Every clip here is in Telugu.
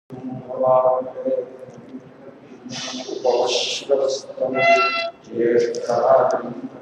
ఉపవశ్రవస్తం జ్యేష్ఠానాం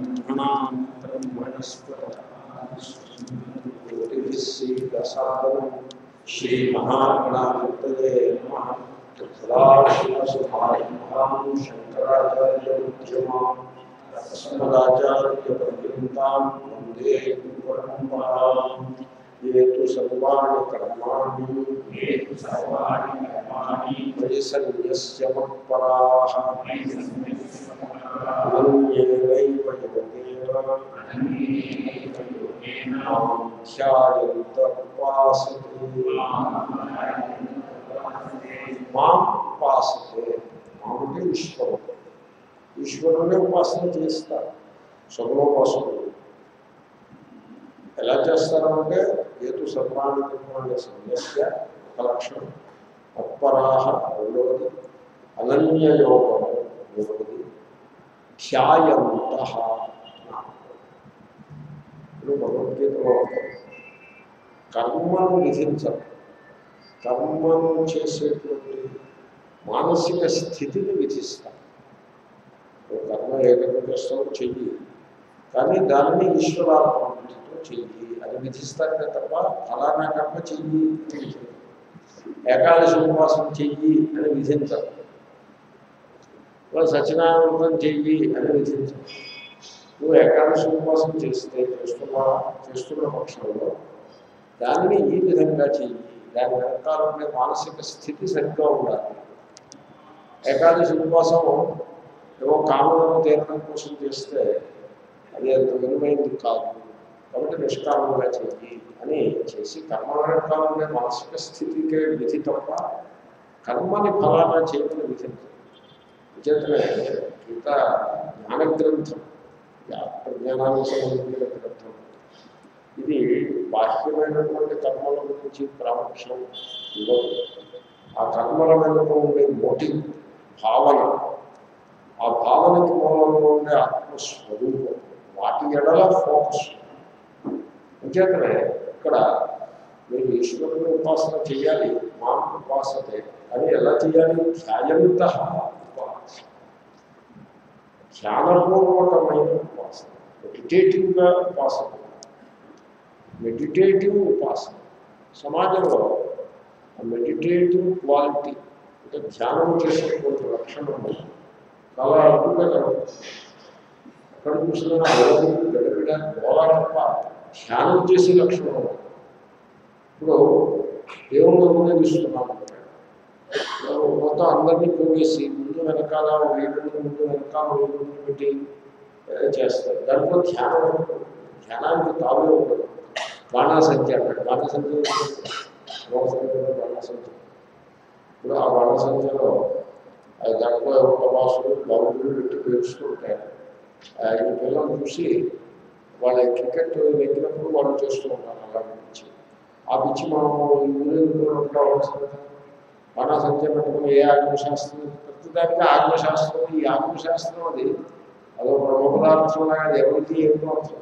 బ్రహ్మణస్పతిసాదనం శ్రీమహాగణాధిపతయే నమ సదాశివసమారంభాం శంకరాచార్యముద్యమాం అస్మదాచార్యపర్యంతాం వందే గురుపరంపరాం ये तु सर्वाणि कर्माणि ये तु सर्वाणि कर्माणि मयि सन्न्यस्य मत्पराः अनन्येनैव योगेन मां ध्यायन्त उपासते మాం ఉపాసతే మామంటే ఈశ్వరుడు ఈశ్వరుడే ఉపాసన చేస్తారు సగుణోపాసకుడు ఎలా చేస్తారంటే ఏతు సర్వాణి కర్మాణి సమస్య ఒక లక్షణం అత్పరాహ రెండవది అనన్యయోగము మూడవది ధ్యాయంత ఇప్పుడు భగవద్గీతలో కర్మను విధించరు కర్మను చేసేటువంటి మానసిక స్థితిని విధిస్తారు నువ్వు కర్మ ఏ కర్మ చేస్తావో చెయ్యి కానీ దాన్ని ఈశ్వరాత్మతో చెయ్యి అని విధిస్తారు తప్ప ఫలానా కర్మ చెయ్యి అని విధించరు. ఏకాదశి ఉపవాసం చెయ్యి అని విధించరు సత్యనారాయణ చెయ్యి అని విధించరు నువ్వు ఏకాదశి ఉపవాసం చేస్తే చేస్తున్నా చేస్తున్న పక్షంలో దానిని ఈ విధంగా చెయ్యి దాని వెనకాల ఉండే మానసిక స్థితి సరిగ్గా ఉండాలి ఏకాదశి ఉపవాసం ఏవో కామలను తీరడం కోసం చేస్తే అది అంత విలువైంది కాదు కాబట్టి నిష్కామంగా చెయ్యి అని చేసి కర్మ వెనకాల ఉండే మానసిక స్థితికే విధి తప్ప కర్మని ఫలానా చేయమని విధించదు విచేతనే గీత జ్ఞాన గ్రంథం జ్ఞానానికి సంబంధించిన గ్రంథం ఇది బాహ్యమైనటువంటి కర్మల గురించి ప్రాముఖ్యం ఇవ్వదు ఆ కర్మల వెనుక ఉండే మోటివ్ భావన ఆ భావనకి మూలంలో ఉండే ఆత్మస్వరూపం వాటి ఎడల ఫోకస్ అంచేతనే ఇక్కడ మీరు ఈశ్వరుని ఉపాసన చేయాలి మా ఉపాసతే అని ఎలా చేయాలి ధ్యాయంత ఉపాసన ధ్యానపూర్వకమైన ఉపాసన మెడిటేటివ్గా ఉపాసన మెడిటేటివ్ ఉపాసన సమాజంలో ఆ మెడిటేటివ్ క్వాలిటీ అంటే ధ్యానం చేసేటువంటి లక్షణము చాలా అద్భుతంగా కనబడుతుంది ఎక్కడ చూసినా గోధుమ గడబిడ గోళ తప్ప ధ్యానం చేసే లక్షణం ఉండదు. ఇప్పుడు దేవుడు ఉపయోగిస్తున్నాం మొత్తం అందరినీ పోగేసి ముందు వెనకాల వీళ్ళు ముందు వెనకాల వీళ్ళు పెట్టి ఆ, చేస్తారు దాంట్లో ధ్యానం ఉండదు. ధ్యానానికి తావే ఉండదు బాణాసంఖ్య అంటాడు బాణాసంఖ్య బాణాసంఖ్య బాణాసంఖ్య ఇప్పుడు ఆ బాణాసంఖ్యలో అది దాంట్లో ఉపవాసులు బాబులు పెట్టి పేరుస్తుంటారు ఆ, ఈ పిల్లలు చూసి వాళ్ళ క్రికెట్ ఎక్కినప్పుడు వాళ్ళు చేస్తూ ఉంటారు అలాంటి పిచ్చి ఆ పిచ్చి మనం ఈ ఊరేగింపులో ఉండవలసిన బాణాసంఖ్య పెట్టుకుని ఏ ఆగమశాస్త్రం ప్రతిదానికి ఆగమశాస్త్రం ఈ ఆగమశాస్త్రం అది అదో బ్రహ్మ పదార్థం లాగా అది ఎవరికి ఏమిటో అర్థం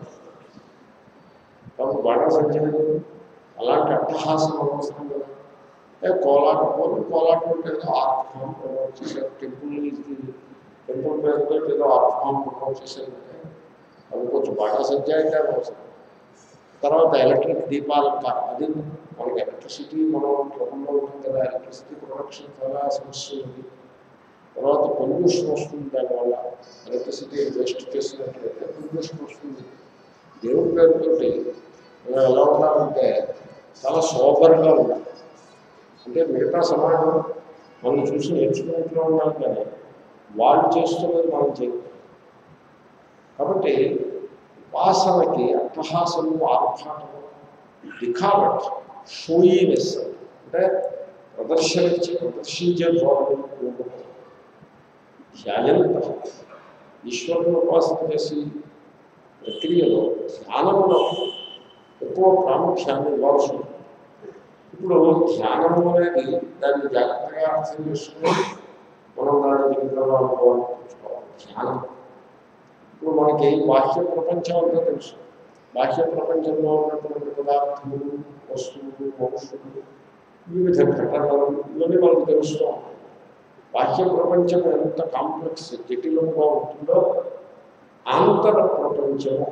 కాబట్టి బాణాసంఖ్య అలాంటి అట్టహాసం అవసరం కదా ఏ కోలాటం పోతే కోలాటం అంటే ఏదో ఆర్ట్ ఫామ్ ప్రమోట్ చేశారు టెంపుల్ టెంపుల్ పేరుతో ఏదో ఆర్ట్ ఫామ్ ప్రమోట్ చేశారు అంటే అది కొంచెం బాణాసంఖ్య అయితే అది అవసరం తర్వాత ఎలక్ట్రిక్ దీపాలంటారు అది మనకి ఎలక్ట్రిసిటీ మనం లోకంలో ఉంటుంది కదా ఎలక్ట్రిసిటీ ప్రొడక్షన్ చాలా సమస్య ఉంది తర్వాత పొల్యూషన్ వస్తుంది దానివల్ల ఎలక్ట్రిసిటీ వేస్ట్ చేసినట్లయితే పొల్యూషన్ వస్తుంది దేవుడి పేరుతోటి మనం ఎలా ఉండాలంటే చాలా సోబర్గా ఉండాలి అంటే మిగతా సమాజం మనం చూసి నేర్చుకుంటూ ఉండాలి కానీ వాళ్ళు చేస్తున్నది మనం చేయలేదు కాబట్టి ఉపాసనకి అట్టహాసము ఆర్భాటము దిఖావట్ షోయీనెస్ అంటే ప్రదర్శనించే ప్రదర్శించే ధోరణి ఉండదు ధ్యాయంత ఈశ్వరుని ఉపాసన చేసి ప్రక్రియలో ధ్యానమునకు ఎక్కువ ప్రాముఖ్యాన్ని ఇవ్వాల్సి ఉంటుంది ఇప్పుడు ధ్యానము అనేది దాన్ని జాగ్రత్తగా అర్థం చేసుకుని మనం దాని జీవితంలో అనుభవాన్ని తెచ్చుకోవాలి ధ్యానం ఇప్పుడు మనకి బాహ్య ప్రపంచం అంతా తెలుసు బాహ్య ప్రపంచంలో ఉన్నటువంటి పదార్థములు వస్తువులు మనుషులు వివిధ ఘటనలు ఇవన్నీ మనకు తెలుస్తూ ఉంటాయి బాహ్య ప్రపంచం ఎంత కాంప్లెక్స్ జటిలంగా ఉంటుందో ఆంతర ప్రపంచము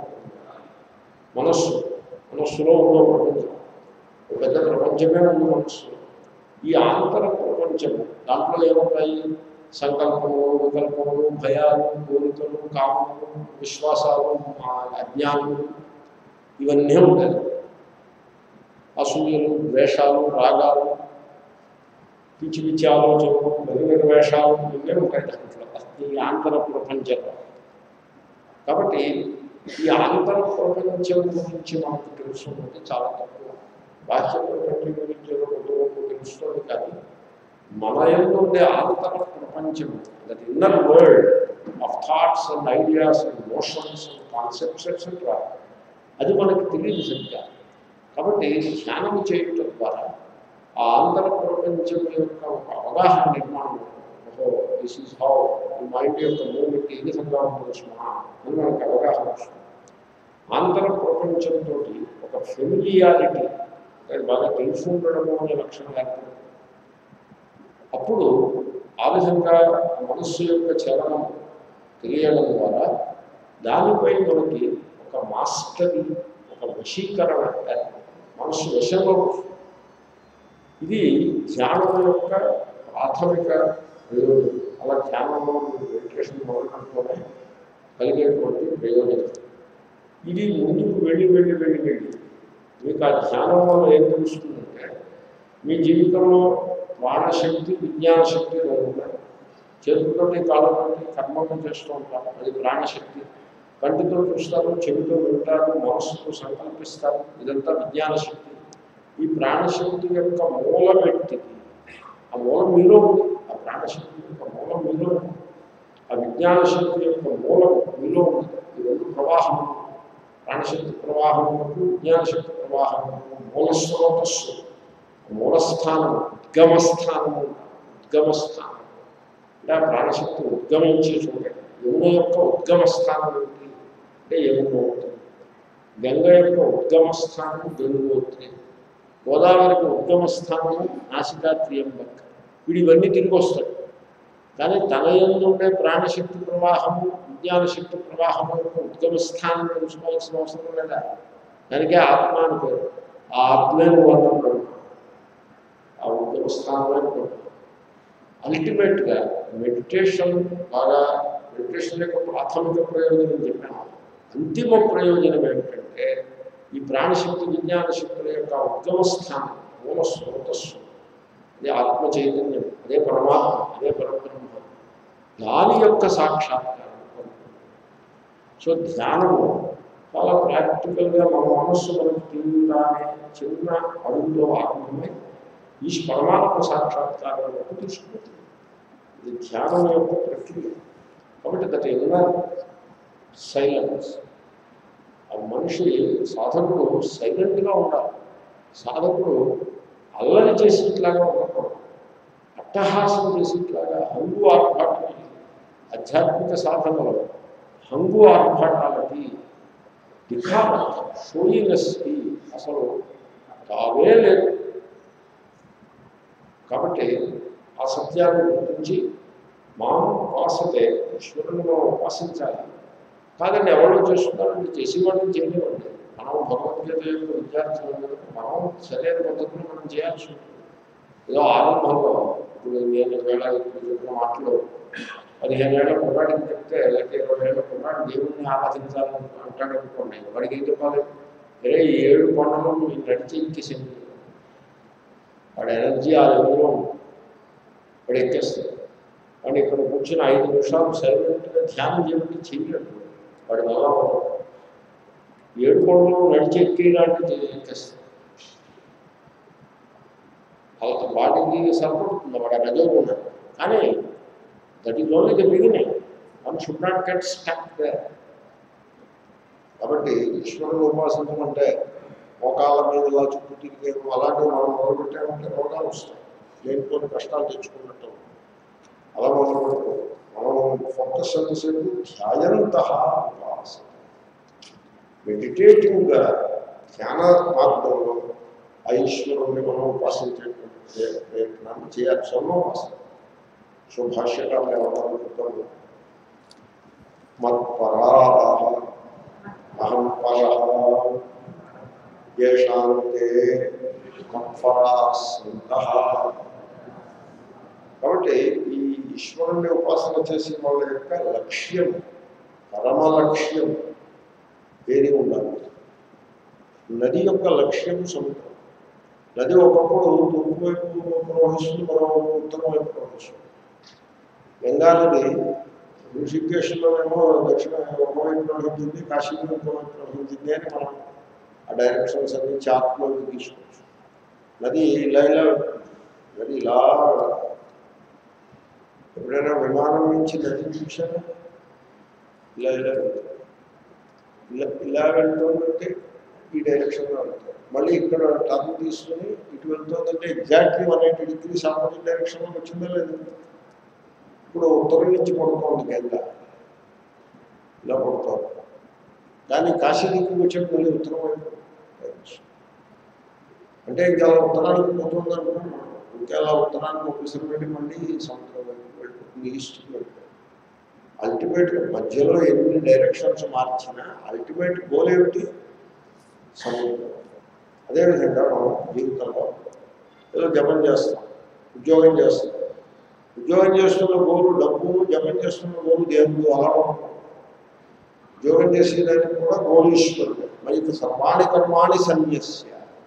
మనస్సు మనస్సులో ఉన్న ప్రపంచం ఒక పెద్ద ప్రపంచమే ఉంది మనస్సు ఈ ఆంతర ప్రపంచము దాంట్లో ఏమున్నాయి సంకల్పములు వికల్పములు భయాలు కోరికలు కామములు విశ్వాసాలు ఆ అజ్ఞానములు ఇవన్నీ ఉంటాయి అసూయలు ద్వేషాలు రాగాలు పిచ్చి పిచ్చి ఆలోచనలు మెరుగైన వేషాలు ఇవన్నీ ఉంటాయి దాంట్లో ఈ ఆంతర ప్రపంచంలో కాబట్టి ఈ ఆంతర ప్రపంచం గురించి మనకు తెలుసుకుంటే చాలా తక్కువ బాహ్య ప్రపంచం గురించి ఏదో కొంత గొప్ప తెలుస్తుంది కానీ మన యొక్క ఉండే ఆంతర ప్రపంచం that inner world of thoughts and ideas and motions and concepts etcetera అది మనకి తెలియదు సరిగ్గా కాబట్టి ధ్యానం చేయటం ద్వారా ఆ ఆంతర ప్రపంచం యొక్క ఒక అవగాహన నిర్మాణం ఓహో దిస్ ఈజ్ హౌ ఈ మైండ్ యొక్క మూమెంట్ ఏ విధంగా ఉంటుంది సుమా అని మనకు అవగాహన వస్తుంది ఆంతర ప్రపంచంతో ఒక ఫెమిలియారిటీ అది బాగా తెలిసి ఉండడము అనే లక్షణం ఏర్పడుతుంది అప్పుడు ఆ విధంగా మనస్సు యొక్క చలనం తెలియడం ద్వారా దానిపై మనకి ఒక మాస్టరీ ఒక వశీకరణ ఏర్పడుతుంది మనస్సు వశంలో వస్తుంది. ఇది ధ్యానం యొక్క ప్రాథమిక ప్రయోజనం అలా ధ్యానంలో మెడిటేషన్ మొదలుపెట్టుకోవడం కలిగేటువంటి ప్రయోజనం ఇది ముందుకు వెళ్ళి వెళ్ళి వెళ్ళి వెళ్ళి మీకు ఆ ధ్యానం వల్ల ఏం తెలుస్తుందంటే మీ జీవితంలో ప్రాణశక్తి విజ్ఞాన శక్తి రెండు ఉన్నాయి చేతులతోటి కాళ్ళతోటి కర్మలు చేస్తూ ఉంటారు అది ప్రాణశక్తి కంటితో చూస్తారు చెవితో వింటారు మనస్సుతో సంకల్పిస్తారు ఇదంతా విజ్ఞాన శక్తి ఈ ప్రాణశక్తి యొక్క మూలం వ్యక్తికి ఆ మూలం మీలో ఉంది ఆ ప్రాణశక్తి యొక్క మూలం మీలో ఉంది ఆ విజ్ఞాన శక్తి యొక్క మూలం మీలో ఉంది ఈ రెండు ప్రవాహం ప్రాణశక్తి ప్రవాహములకు విజ్ఞాన శక్తి ప్రవాహములకు మూల స్రోతస్సు మూలస్థానం ఉద్గమస్థానము ఉద్గమస్థానం అంటే ఆ ప్రాణశక్తి ఉద్గమించే చూడండి యమున యొక్క ఉద్గమ స్థానం ఏంటి అంటే యమునోత్రి గంగ యొక్క ఉద్గమ స్థానం గంగోత్రి గోదావరికి ఉద్గమ స్థానము నాసికాత్రియంబక్ వీడు ఇవన్నీ తిరిగి వస్తాడు కానీ తన ఎందు ఉండే ప్రాణశక్తి ప్రవాహము విజ్ఞాన శక్తి ప్రవాహము యొక్క ఉద్గమ స్థానం తెలుసుకోవాల్సిన అవసరం లేదా దానికే ఆత్మ అని పేరు ఆ ఆత్మేను వర్ణం ఆ ఉద్గమ స్థానమే అల్టిమేట్గా మెడిటేషన్ బాగా మెడిటేషన్ యొక్క ప్రాథమిక ప్రయోజనం చెప్పాను అంతిమ ప్రయోజనం ఏమిటంటే ఈ ప్రాణశక్తి విజ్ఞాన శక్తుల యొక్క ఉద్గమ స్థానం మూల స్రోతస్సు అదే ఆత్మ చైతన్యం అదే పరమాత్మ అదే పరబ్రహ్మ దాని యొక్క సాక్షాత్కారం సో ధ్యానము చాలా ప్రాక్టికల్గా మన మనస్సు మనకు తీవ్రమే చిన్న అడుగులో ఆరంభమై ఈ పరమాత్మ సాక్షాత్కారంలోకి తీసుకుంటుంది ఇది ధ్యానం యొక్క ప్రక్రియ కాబట్టి దట్ ఇన్నర్ సైలెన్స్ ఆ మనిషి సాధకుడు సైలెంట్గా ఉండాలి సాధకుడు అల్లరి చేసేట్లాగా ఉండకూడదు అట్టహాసం చేసేట్లాగా హంగు ఆర్భాటం ఆధ్యాత్మిక సాధనలో హంగు ఆర్భాటాలకి దిఖావ షోయినెస్కి అసలు తావే లేదు కాబట్టి ఆ సత్యాన్ని గుర్తించి మాం ఉపాసతే ఈశ్వరుని మనం ఉపాసించాలి కాదండి ఎవరో చేస్తున్నారండి చేసేవాడిని చేయలేవండి మనం భగవద్గీత యొక్క విద్యార్థులందరూ మనం సరైన పద్ధతిలో మనం చేయాల్సి ఉంటుంది ఏదో ఆరంభంలో ఇప్పుడు నేను వేళ ఇప్పుడు చెప్పిన మాటలు పదిహేను ఏళ్ళ కుర్రాడికి చెప్తే లేకపోతే ఇరవై ఏళ్ళ కుర్రాడు దేవుణ్ణి ఆరాధించాలని అంటాడు అనుకోండి వాడికి ఏం చెప్పాలి అరే ఈ ఏడు కొండలు నువ్వు నడిచి ఎక్కేసింది వాడి ఎనర్జీ ఆ లెవెల్లో ఉంది వాడు ఎక్కేస్తాడు వాడు ఇక్కడ కూర్చొని ఐదు నిమిషాలు సైలెంట్గా ధ్యానం చేయమంటే చేయలేడు వాడి వల్ల అవ్వదు. ఏడు కొండలు నడిచి ఎక్కేలాంటి ఎక్కేస్తాడు అలా వాటికి సరిపడుతుంది వాడు ఆ గదిలో ఉన్నాడు కానీ that is only the beginning one should not get stuck there కాబట్టి ఈశ్వరుడు ఉపాసించడం అంటే మోకాళ్ళ మీద ఇలా చుట్టూ తిరిగే అలాంటివి మనం మొదలుపెట్టామంటే రోగాలు వస్తాయి లేనిపోయిన కష్టాలు తెచ్చుకున్నట్టు అలా మొదలుపెట్టు మనం ఫోకస్ ఎంతసేపు ధ్యాయంత ఉపాసన మెడిటేటివ్గా ధ్యాన మార్గంలో ఆ ఈశ్వరుణ్ణి మనం ఉపాసించేటువంటి ప్రయ- ప్రయత్నాన్ని చేయాలి సర్వోపాసన సో భాష్యకారులు ఏమన్నారు చెప్తారు మత్పరా అహం పర ఏషాంతే మత్పరా సంతః కాబట్టి ఈ ఈశ్వరుణ్ణి ఉపాసన చేసే వాళ్ళ యొక్క లక్ష్యం పరమ లక్ష్యం వేరే ఉండాలి నది యొక్క లక్ష్యం సముద్రం నది ఒకప్పుడు తూర్పు వైపు ప్రవహిస్తుంది మరో ఉత్తరం వైపు ప్రవహిస్తుంది గంగా నది ఋషికేశ్లోనేమో దక్షిణ ఒకవైపు ప్రవహించింది కాశీలో ఒకవైపు ప్రవహించింది అని మనం ఆ డైరెక్షన్స్ అన్ని చార్ట్లో తీసుకోవచ్చు నది ఇలా ఇలా వెళ్తుంది. నది ఇలా వెళ్తుంది. ఎప్పుడైనా విమానం నుంచి నది చూసారా ఇలా ఇలా వెళ్తుంది. ఇలా ఇలా వెళ్తుందంటే ఈ డైరెక్షన్లో వెళ్తుంది మళ్ళీ ఇక్కడ టర్న్ తీసుకుని ఇటు వెళ్తుందంటే exactly one eighty degrees opposite డైరెక్షన్లో వచ్చిందా లేదు ఇప్పుడు ఉత్తరం నుంచి పడుతోంది గంగ ఇలా పడుతోంది కానీ కాశీ దిక్కు వచ్చేప్పుడు మళ్ళీ ఉత్తరం వైపు ప్రయాణిస్తుంది. అంటే ఇంకా అలా ఉత్తరానికి పోతుంది అనుకున్నాం ఇంకా అలా ఉత్తరానికి ఒకసారి పెట్టి మళ్ళీ సముద్రం వైపు వెళ్ళిపోతుంది ఈస్ట్కి వెళ్ళిపోతుంది అల్టిమేట్ మధ్యలో ఎన్ని డైరెక్షన్స్ మార్చినా అల్టిమేట్ గోల్ ఏమిటి సముద్రం అదేవిధంగా మనం జీవితంలో ఏదో జపం చేస్తాం ఉద్యోగం చేస్తాం ఉద్యోగం చేస్తున్న గోలు డబ్బు జపం చేస్తున్న గోలు దేవుడు అలా ఉండదు. ఉద్యోగం చేసేదానికి కూడా గోలు ఈశ్వరుడు మరి ఇక సర్వాణి కర్మాణి సన్యస్య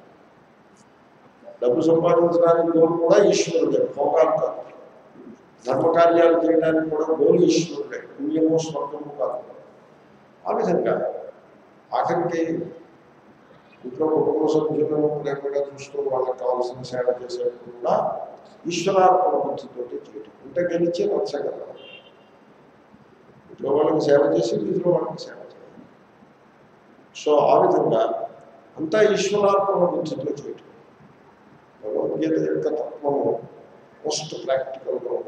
డబ్బు సంపాదించడానికి గోలు కూడా ఈశ్వరుడే భోగాలు కాదు ధర్మకార్యాలు చేయడానికి కూడా గోలు ఈశ్వరుడే పుణ్యము స్వర్గము కాదు ఆ విధంగా ఆఖరికి ఇంట్లో కుటుంబ సభ్యులను ప్రేమగా చూస్తూ వాళ్ళకి కావాల్సిన సేవ చేసేటప్పుడు కూడా ఈశ్వరార్పణ బుద్ధితో చేయటం ఇంత గెలిచి నచ్చగలరు ఇంట్లో వాళ్ళకి సేవ చేసి ఇంట్లో వాళ్ళకి సేవ చేయాలి సో ఆ విధంగా అంతా ఈశ్వరార్పణ బుద్ధితో చేయటం భగవద్గీత యొక్క తత్వము మోస్ట్ ప్రాక్టికల్గా ఉంటుంది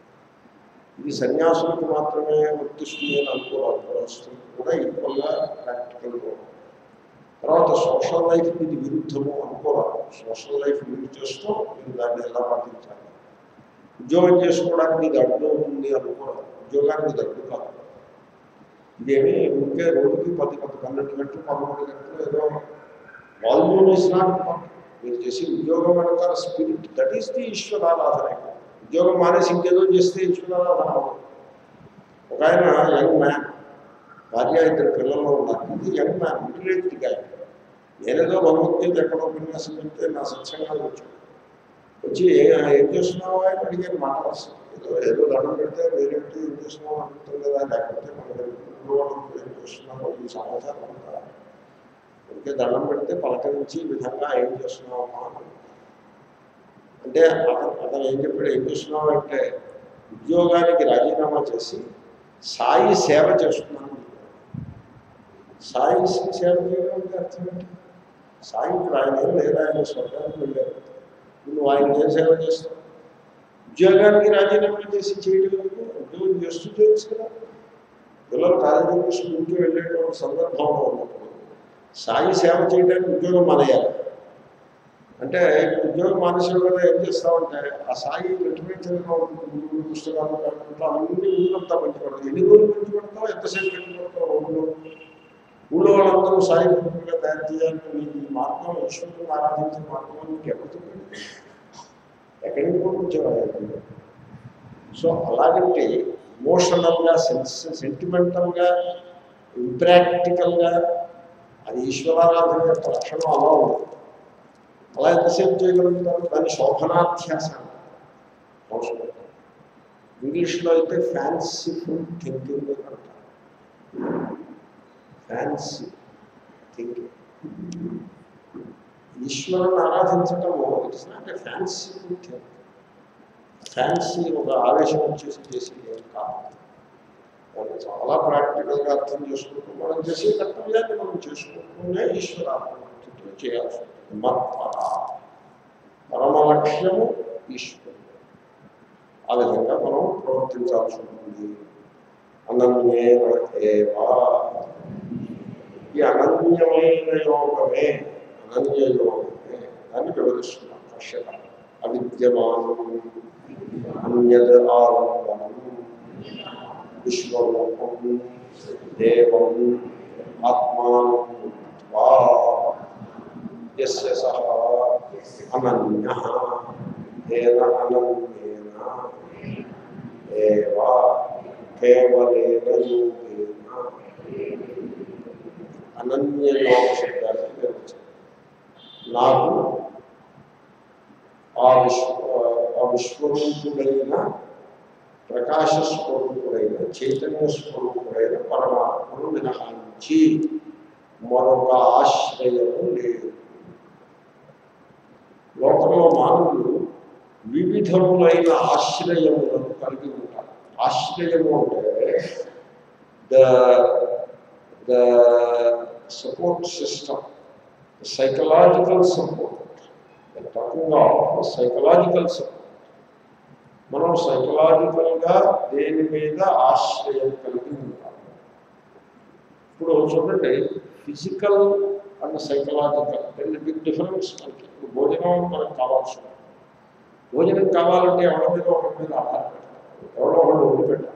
ఇది సన్యాసులకు మాత్రమే వర్తిస్తుంది అని అనుకోవాలి గృహస్థులకు కూడా ఈక్వల్గా ప్రాక్టికల్గా ఉంటుంది తర్వాత సోషల్ లైఫ్ ఇది విరుద్ధము అనుకోరాదు సోషల్ లైఫ్ లీడ్ చేస్తూ మీరు దాన్ని ఎలా పాటించాలి ఉద్యోగం చేసుకోవడానికి ఇది అడ్డు అవుతుంది అనుకోరాదు ఉద్యోగానికి ఇది అడ్డు కాదు ఇదేమి ఉంటే రోజుకి పది పది పన్నెండు గంటలు పదమూడు గంటలు ఏదో వాల్యూమ్ ఇస్ నాట్ ఇంపార్టెంట్ మీరు చేసే ఉద్యోగం వెనకాల స్పిరిట్ దట్ ఈస్ ది ఈశ్వరారాధన ఉద్యోగం మానేసి ఇంకేదో చేస్తే ఈశ్వరారాధన అవ్వదు ఒక ఆయన యంగ్ మ్యాన్ భార్య ఇద్దరు పిల్లలు ఉన్నారు ఇది యంగ్ మ్యాన్ మిడిల్ ఏజ్ గాయ నేనేదో భగవద్గీత ఎక్కడ ఉపన్యాసం చెప్తే నా సత్సంగాలు వచ్చాడు వచ్చి "ఏ- ఏం చేస్తున్నావు అని అడిగాను మాట వరుస. ఏదో ఏదో దండం పెడితే వేరేంటి ఏం చేస్తున్నావు అంటుంది కదా లేకపోతే మన ఇంట్లో వాళ్ళకి ఏం చేస్తున్నావు ఈ సమాచారం అంతా ఇంకే దండం పెడితే పలకరించి ఈ విధంగా ఏం చేస్తున్నావు అమ్మా అని అడుగుతాను. అంటే అతను అతను ఏం చెప్పాడు ఏం చేస్తున్నావు అంటే ఉద్యోగానికి రాజీనామా చేసి సాయి సేవ చేస్తున్నాను అని చెప్పాడు. సాయి సేవ చేయడం అంటే అర్థం ఏంటి సాయి ఇప్పుడు ఆయన ఏం లేదు ఆయన స్వర్గానికి వెళ్ళారు నువ్వు ఆయన ఏం సేవ చేస్తావు ఉద్యోగానికి రాజీనామా చేసి చేయడం ఎందుకు? ఉద్యోగం చేస్తూ చేయొచ్చు కదా పిల్లలు కాలేజీకి స్కూల్కి వెళ్ళేటువంటి సందర్భంలో ఉన్నప్పుడు సాయి సేవ చేయడానికి ఉద్యోగం మానేయాలి అంటే ఇప్పుడు ఉద్యోగం మానేసాడు కదా ఏం చేస్తామంటే ఆ సాయి లిటరేచర్ పుస్తకాలు కాకుండా అన్ని ఊళ్ళంతా పంచిపెడతావు ఎన్ని రోజులు పంచిపెడతావు ఎంతసేపు పంచిపెడతావు ఊళ్ళో ఊళ్ళో వాళ్ళందరూ సాయి భక్తులుగా తయారు చేయాలంటే నీకు ఈ మార్గం ఈశ్వరుని ఆరాధించే మార్గం అని నీకు ఎవరు చెప్పండి ఎక్కడికి పంపించేవాళ్ళు సో అలాగంటే ఇమోషనల్గా సెన్స్ సెంటిమెంటల్గా ఇంప్రాక్టికల్గా అది ఈశ్వరారాధన యొక్క లక్షణం అలా ఉంది అలా ఎంతసేపు చేయగలుగుతారు దాన్ని శోభనాధ్యాస అంటారు సంస్కృతం ఇంగ్లీష్లో అయితే ఫ్యాన్సీఫుల్ థింకింగ్ అని అంటారు ఫ్యాన్సీ థింకింగ్ ఈశ్వరుని ఆరాధించటము it's not a fanciful thing fancy ఒక ఆవేశం వచ్చేసి చేసి ఏం కాదు దాన్ని చాలా ప్రాక్టికల్గా అర్థం చేసుకుంటూ మనం చేసే కర్తవ్యాన్ని మనం చేసుకుంటూనే ఈశ్వరాత్మతో చేయాల్సి ఉంటుంది మత్పర పరమ లక్ష్యము ఈశ్వరుడు ఆ విధంగా మనం ప్రవర్తించాల్సి ఉంటుంది అనన్యేన ఏవా ఈ అనన్యమైన యోగమే అనన్య యోగమే దాన్ని వివరిస్తున్నాం కశ్యత అవిద్యమానం అన్యద్ ఆలంబనం విశ్వరూపం దేవం ఆత్మానం భూత్వా యస్య సహ అనన్య తేన అనన్యేన ఏవా కేవలేన యోగేన అనన్య యోగ శబ్దానికి నిర్వచనం నాకు ఆ విశ్వ ఆ విశ్వరూపుడైన ప్రకాశ స్వరూపుడైన చైతన్య స్వరూపుడైన పరమాత్మను మినహాయించి మరొక ఆశ్రయము లేదు లోకంలో మానవులు వివిధములైన ఆశ్రయములను కలిగి ఉంటారు ఆశ్రయము అంటే the the support system psychological support తక్కువగా సైకలాజికల్ సపోర్ట్ మనం సైకలాజికల్గా దేని మీద ఆశ్రయం కలిగి ఉంటాం ఇప్పుడు చూడండి ఫిజికల్ అండ్ సైకలాజికల్ రెండు బిగ్ డిఫరెన్స్ మనకి ఇప్పుడు భోజనం మనకు కావాల్సి ఉంది భోజనం కావాలంటే ఎవరి మీద ఒకరి మీద ఆధారపడతాం ఎవరో ఒకళ్ళు వదిలిపెట్టాలి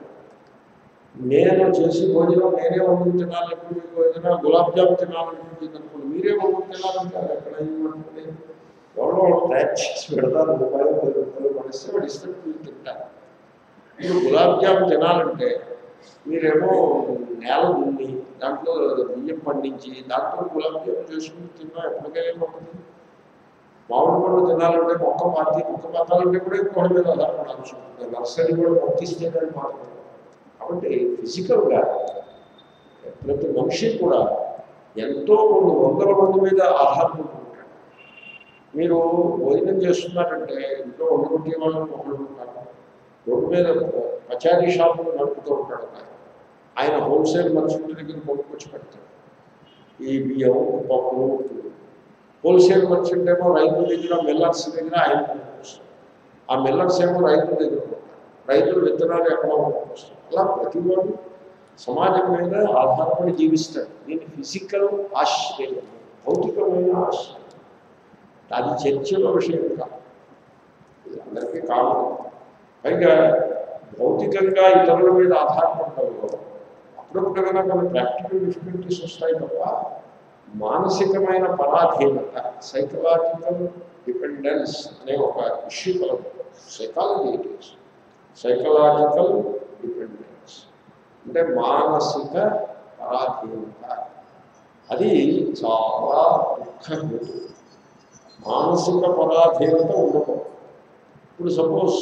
నేను చేసి భోజనం నేనే వండుకు తినాలి ఎప్పుడు మీకు ఏదైనా గులాబ్ జామ్ తినాలనిపించింది అనుకోండి మీరే వండుకు తినాలంటే అది ఎక్కడ ఇవ్వమంటుంది ఎవరో ఒకరు తయారు చేసి పెడతారు రూపాయలు పది రూపాయలు పడిస్తే వాడు ఇస్తే మీరు తింటారు ఇప్పుడు గులాబ్ జామ్ తినాలంటే మీరేమో నేల దున్ని దాంట్లో బియ్యం పండించి దాంట్లో గులాబ్ జామ్ చేసుకుని తిన్నా ఎప్పటికైనా ఉంటుంది మామిడి పండు తినాలంటే మొక్క పాతి మొక్క పాతాలంటే కూడా ఇంకోటి మీద ఆధారపడాల్సి ఉంటుంది నర్సరీ కూడా మొక్కిస్తే దాన్ని మాత్రం కాబట్టి ఫిజికల్గా ప్రతి మనిషి కూడా ఎంతో కొన్ని వందల మంది మీద ఆధారపడి ఉంటాడు మీరు భోజనం చేస్తున్నారంటే ఇంట్లో వండుకుంటే వాళ్ళు ఒకళ్ళు ఉంటారు రోడ్డు మీద పచారీ షాపులు నడుపుతూ ఉంటాడు ఒక ఆయన. ఆయన హోల్సేల్ మనుషుల దగ్గర కొనుక్కొచ్చి పెడతాడు ఈ బియ్యం పప్పు ఉప్పులు. హోల్సేల్ మర్చెంట్ ఏమో రైతుల దగ్గర మిల్లర్స్ దగ్గర ఆయన కొనుక్కొస్తారు ఆ మిల్లర్స్ ఏమో రైతుల దగ్గర కొంటారు రైతులు విత్తనాలు ఎక్కడో కొనుక్కొస్తారు అలా ప్రతి వాడు సమాజం మీద ఆధారపడి జీవిస్తాడు దీన్ని ఫిజికల్ ఆశ్రయం భౌతికమైన ఆశ్రయం అది చర్చల విషయం కాదు ఇది అందరికీ కావాలి పైగా భౌతికంగా ఇతరుల మీద ఆధారపడడంలో అప్పుడప్పుడు కనుక కొన్ని ప్రాక్టికల్ డిఫికల్టీస్ వస్తాయి తప్ప మానసికమైన పరాధీనత సైకలాజికల్ డిపెండెన్స్ అనే ఒక ఇష్యూ కలదు psychology it is psychological dependence అంటే మానసిక పరాధీనత అది చాలా దుఃఖహేతు మానసిక పరాధీనత ఉండకూడదు ఇప్పుడు సపోజ్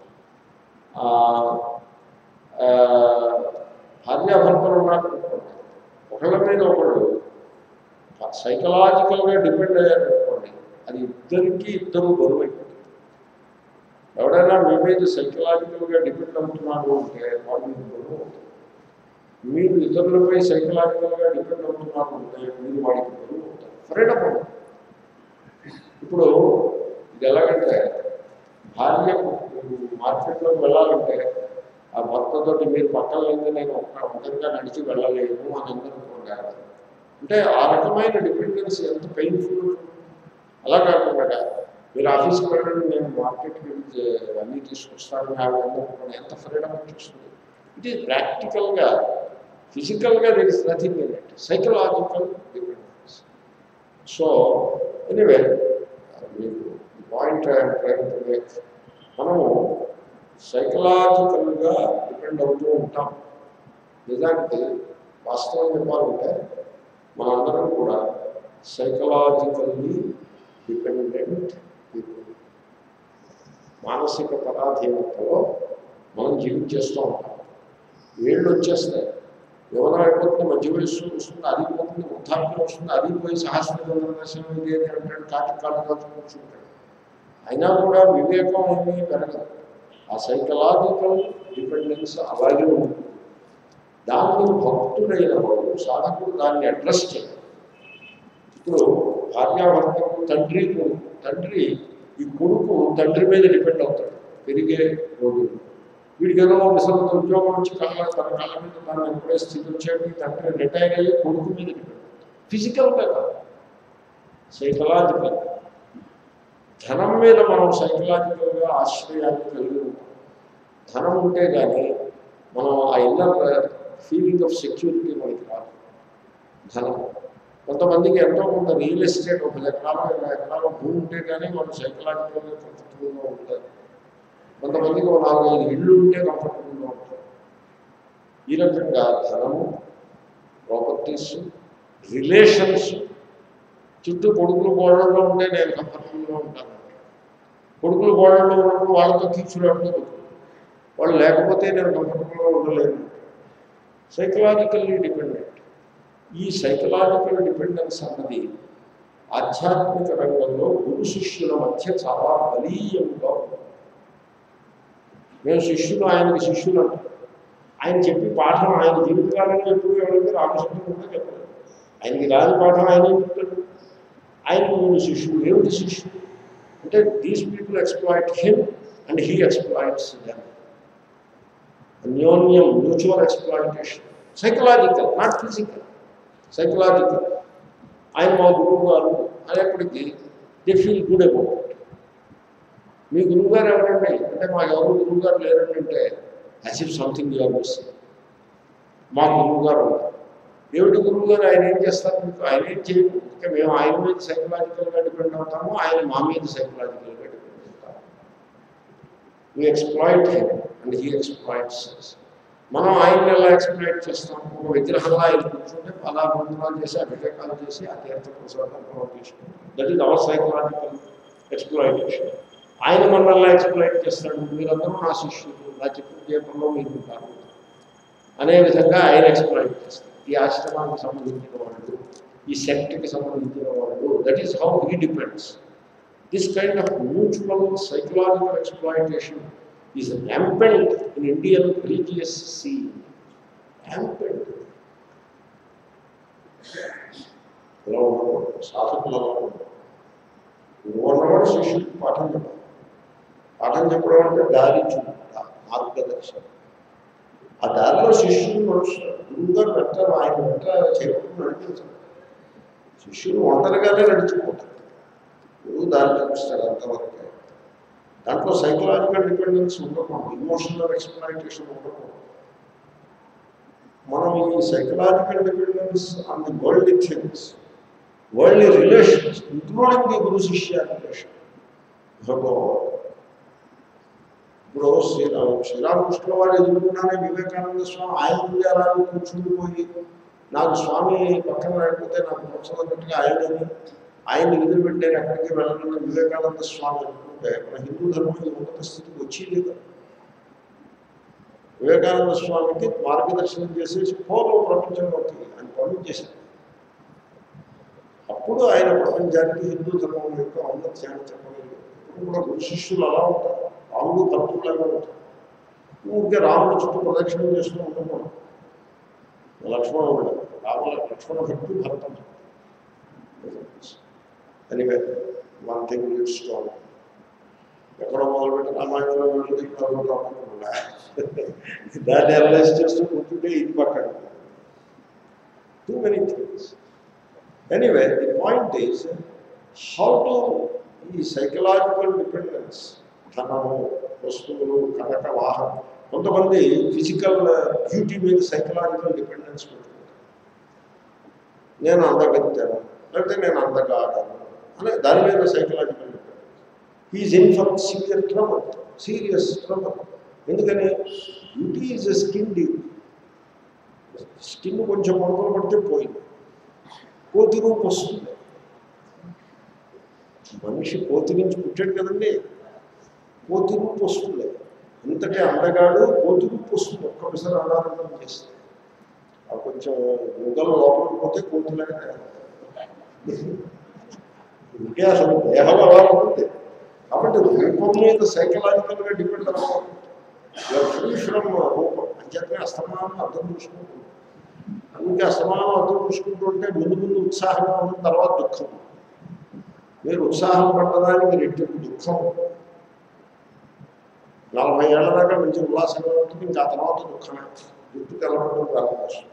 భార్యాభర్తలు ఉన్నారు ఒకళ్ళ మీద ఒకళ్ళు సైకలాజికల్గా డిపెండ్ అయ్యారనుకోండి అది ఇద్దరికి ఇద్దరు బరువు అయిపోతుంది ఎవడైనా మీ మీద సైకలాజికల్గా డిపెండ్ అవుతున్నారు అంటే వాడు మీకు బరువు అవుతుంది మీరు ఇతరులపై సైకలాజికల్గా డిపెండ్ అవుతున్నారు అంటే మీరు వాడికి బరువు అవుతారు ఫ్రీడమ్ ఉంటుంది ఇప్పుడు ఇది ఎలాగంటే భార్య మార్కెట్లోకి వెళ్ళాలంటే ఆ భర్తతోటి మీరు పక్కన లేదు నేను ఒక్క ఒంటరిగా నడిచి వెళ్ళలేను అని అందరూ అనుకుంటారు అంటే ఆ రకమైన డిపెండెన్స్ ఎంత పెయిన్ఫుల్ అలా కాకుండా మీరు ఆఫీస్కి వెళ్ళండి నేను మార్కెట్కి వెళ్ళి అన్నీ తీసుకొస్తాను ఆవిడ అందరూ ఎంత ఫ్రీడమ్ వచ్చేస్తుంది ఇట్ ఈస్ ప్రాక్టికల్గా ఫిజికల్గా there is nothing in it psychological dependence so anyway మీకు పాయింట్ మనము సైకలాజికల్గా డిపెండ్ అవుతూ ఉంటాం నిజానికి వాస్తవం చెప్పాలంటే మనందరం కూడా సైకలాజికల్లీ డిపెండెంట్ పీపుల్ మానసిక పరాధీనతలో మనం జీవించేస్తూ ఉంటాం ఏళ్ళు వచ్చేస్తాయి యువనం అయిపోతుంది మధ్య వయస్సు వస్తుంది అది పోతుంది వృద్ధాప్యం వస్తుంది అది పోయి సహస్ర దర్శనం ఇది అని అంటాడు కాటి కాళ్ళు కాల్చి కూర్చుంటాడు అయినా కూడా వివేకం ఏమీ పెరగదు ఆ సైకలాజికల్ డిపెండెన్స్ అలాగే ఉంటుంది దాన్ని భక్తుడైన వాడు సాధకుడు దాన్ని అడ్రస్ చేయాలి ఇప్పుడు భార్యాభర్తకు తండ్రి కొడుకు తండ్రి ఈ కొడుకు తండ్రి మీద డిపెండ్ అవుతాడు పెరిగే రోజులు వీడికి ఏదో మిసలంత ఉద్యోగం వచ్చి కళ్ళ తన కళ్ళ మీద తను ఎప్పుడే స్థితి వచ్చాడు ఈ తండ్రి రిటైర్ అయ్యి కొడుకు మీద డిపెండ్ ఫిజికల్గా కాదు సైకలాజికల్ ధనం మీద మనం సైకలాజికల్గా ఆశ్రయాన్ని కలిగి ఉంటాం ధనం ఉంటే కానీ మనం ఆ ఇన్నర్ ఫీలింగ్ ఆఫ్ సెక్యూరిటీ మనకి రాదు ధనం కొంతమందికి ఎంతో కొంత రియల్ ఎస్టేట్ ఒక ఎకరాలు ఇరవై ఎకరాలు భూమి ఉంటే కానీ వాళ్ళు సైకలాజికల్గా కంఫర్టబుల్గా ఉంటారు కొంతమందికి ఒక నాలుగైదు ఇళ్ళు ఉంటే కంఫర్టబుల్గా ఉంటారు ఈ రకంగా ధనము ప్రాపర్టీస్ రిలేషన్స్ చుట్టూ కొడుకులు గోడల్లో ఉంటే నేను కంఫర్టబుల్గా ఉంటాను కొడుకులు గోడల్లో ఉన్నప్పుడు వాళ్ళతో తీర్చురాడుతూ వాళ్ళు లేకపోతే నేను కంఫర్టబుల్గా ఉండలేను సైకలాజికల్లీ డిపెండెంట్ ఈ సైకలాజికల్ డిపెండెన్స్ అన్నది ఆధ్యాత్మిక రంగంలో గురు శిష్యుల మధ్య చాలా బలీయంగా ఉంది మేము శిష్యులు ఆయనకి శిష్యులు అంటాం ఆయన చెప్పి పాఠం ఆయన జీవితకాలంలో ఎప్పుడు ఎవరైతే రామకృష్ణ కూడా చెప్పలేదు ఆయనకి రాని పాఠం ఆయనే చెప్తాడు ఆయనకు మూడు శిష్యులు ఏమిటి శిష్యులు అంటే these people exploit him and he exploits them అన్యోన్యం mutual exploitation psychological not physical psychological ఆయన మా గురువు గారు అనేప్పటికీ they feel good about it మీ గురువు గారు ఎవరండి అంటే మాకు ఎవరు గురువు గారు లేరండి అంటే as if something you're missing మా గురువు గారు ఉన్నారు ఏమిటి గురువు గారు ఆయన ఏం చేస్తారు మీకు ఆయన ఏం చేయరు ఇంకా మేము ఆయన మీద సైకలాజికల్గా డిపెండ్ అవుతాము ఆయన మా మీద సైకలాజికల్గా డిపెండ్ అవుతాము we exploit him and he exploits మనం ఆయన్ని ఎలా ఎక్స్ప్లాయిట్ చేస్తాం ఒక విగ్రహంలో ఆయన కూర్చుంటే అలా మంత్రాలు చేసి అభిషేకాలు చేసి ఆ తీర్థ ప్రసాదం తీసుకుంటాం that is our psychological exploitation ఆయన మనల్ని ఎక్స్ప్లెయిన్ చేస్తాడు మీరందరూ నా శిష్యులు నా చెప్పిన జీవితంలో మీరు ఉంటారు అనే విధంగా ఆయన ఎక్స్ప్లెయిన్ చేస్తారు ఈ ఆశ్రమానికి సంబంధించిన వాళ్ళు ఈ సెక్ట్కి సంబంధించిన వాళ్ళు that is how he depends this kind of mutual psychological exploitation is rampant in Indian religious scene rampant ఇలా ఉండకూడదు సాధకులు అలా ఉండకూడదు గురువు అన్నవాడు శిష్యుడికి పాఠం చెప్పాలి పాఠం చెప్పడం అంటే దారి చూపుట మార్గదర్శనం ఆ దారిలో శిష్యుడు నడుస్తాడు గురువు గారు వెంట ఆయన వెంట చేయకుండా నడిపించాడు శిష్యుడు ఒంటరిగానే నడిచిపోతాడు గురువు దారి చూపిస్తాడు అంతవరకే దాంట్లో సైకలాజికల్ డిపెండెన్స్ ఉండకూడదు ఇమోషనల్ ఎక్స్ప్లైటేషన్ ఉండకూడదు మనం ఈ psychological dependence on the world things world relations including the guru shishya relation ఇప్పుడు శ్రీరామ శ్రీరామకృష్ణ వారు ఎదుర్కొన్నానే వివేకానంద స్వామి ఆయన ముందు అలా కూర్చుండిపోయి నాకు స్వామి పక్కన లేకపోతే నాకు నచ్చదన్నట్టుగా ఆయనని ఆయన్ని వదిలిపెట్టారు ఎక్కడికి వెళ్ళాలని వివేకానంద స్వామి అనుకుంటే మన హిందూ ధర్మం ఈ ఉన్నత స్థితికి వచ్చి లేదు వివేకానంద స్వామికి మార్గదర్శనం చేసేసి పూర్వం ప్రపంచంలోకి ఆయన పంపించేశారు అప్పుడు ఆయన ప్రపంచానికి హిందూ ధర్మం యొక్క ఔన్నత్యాన్ని చెప్పగలిగారు ఇప్పుడు కూడా గురు శిష్యులు అలా ఉంటారు రాముడు భక్తులాగా ఉంటారు ఊరికే రాముడు చుట్టూ ప్రదక్షిణం చేస్తూ ఉండకూడదు లక్ష్మణుడు రాముల లక్ష్మణ భక్తి భరతం anyway one thing leads to ఎక్కడో మొదలుపెట్టి రామాయణంలో వెళ్ళి ఇక్కడ రాకుండా దాన్ని అనలైజ్ చేస్తూ కూర్చుంటే ఇది పక్కన too many things anyway the point is how to ఈ సైకలాజికల్ డిపెండెన్స్ ధనము వస్తువులు కనక వాహనం కొంతమంది ఫిజికల్ బ్యూటీ మీద సైకలాజికల్ డిపెండెన్స్ పెట్టుకుంటారు నేను అందగత్తాను లేకపోతే నేను అందగాడను అనే దాని మీద psychological dependence is in for serious trouble serious trouble ఎందుకని beauty is a skin deep skin కొంచెం ముడతలు పడితే పోయింది కోతి రూపు వస్తుంది మనిషి కోతి నుంచి పుట్టాడు కదండి కోతి రూపు వస్తుంది ఇంతటి అందగాడు కోతి రూపు వస్తుంది ఒక్కసారి ఆధారంగా చేస్తే ఆ కొంచెం గుగ్గల లోపలికి పోతే కోతిలాగా ఇంకే అసలు దేహం అలా ఉంటుంది కాబట్టి రూపం మీద సైకలాజికల్గా డిపెండ్ అవ్వాలి ఫ్రీ ఫ్రమ్ రూపం అంచేతనే అస్తమానం అర్థం చూసుకుంటుంది అందుకే అస్తమానం అర్థం చూసుకుంటూ ఉంటే ముందు ముందు ఉత్సాహంగా ఉంటుంది తర్వాత దుఃఖం మీరు ఉత్సాహం పట్టడానికి రెట్టింపు దుఃఖం నలభై ఏళ్ళ దాకా మంచి ఉల్లాసంగా ఉంటుంది ఇంకా ఆ తర్వాత దుఃఖమే జుట్టు తెల్లబడడం ప్రారంభిస్తుంది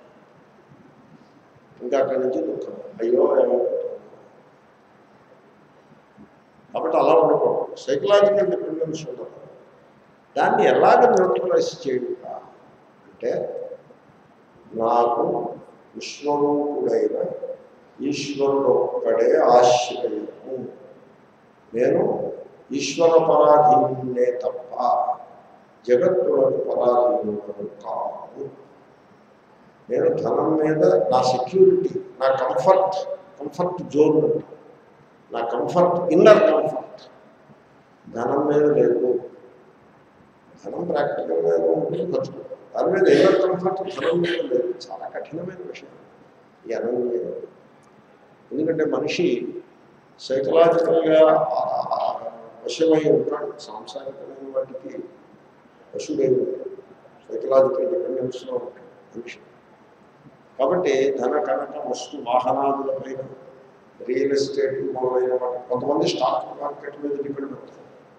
ఇంకా అక్కడి నుంచి దుఃఖం అయ్యో ఏమైపోతుంది కాబట్టి అలా ఉండకూడదు సైకలాజికల్ డిపెండెన్స్ ఉండదు దాన్ని ఎలాగ న్యూట్రలైజ్ చేయుట అంటే నాకు విశ్వరూపుడైన ఈశ్వరుడు ఒక్కడే ఆశ్రయము నేను ఈశ్వర పరాధీనుడే తప్ప జగత్తులకు పరాధీనుడు కాదు నేను ధనం మీద నా సెక్యూరిటీ నా కంఫర్ట్ కంఫర్ట్ జోన్ ఉంటుంది. నా కంఫర్ట్ ఇన్నర్ కంఫర్ట్ ధనం మీద లేదు ధనం ప్రాక్టికల్గా ఉంటుంది ఖర్చు పెడతాం. దాని మీద ఇన్నర్ కంఫర్ట్ ధనం మీద లేదు చాలా కఠినమైన విషయం ఈ అనన్యం ఎందుకంటే మనిషి సైకలాజికల్గా వశమై ఉంటాడు సాంసారికమైన వాటికి వశుడై ఉంటాడు సైకలాజికల్ డిపెండెన్స్లో ఉంటాడు మనిషి కాబట్టి ధన కనక వస్తు వాహనాదుల పైన రియల్ ఎస్టేట్ మొదలైన వాటి కొంతమంది స్టాక్ మార్కెట్ మీద డిపెండ్ అవుతారు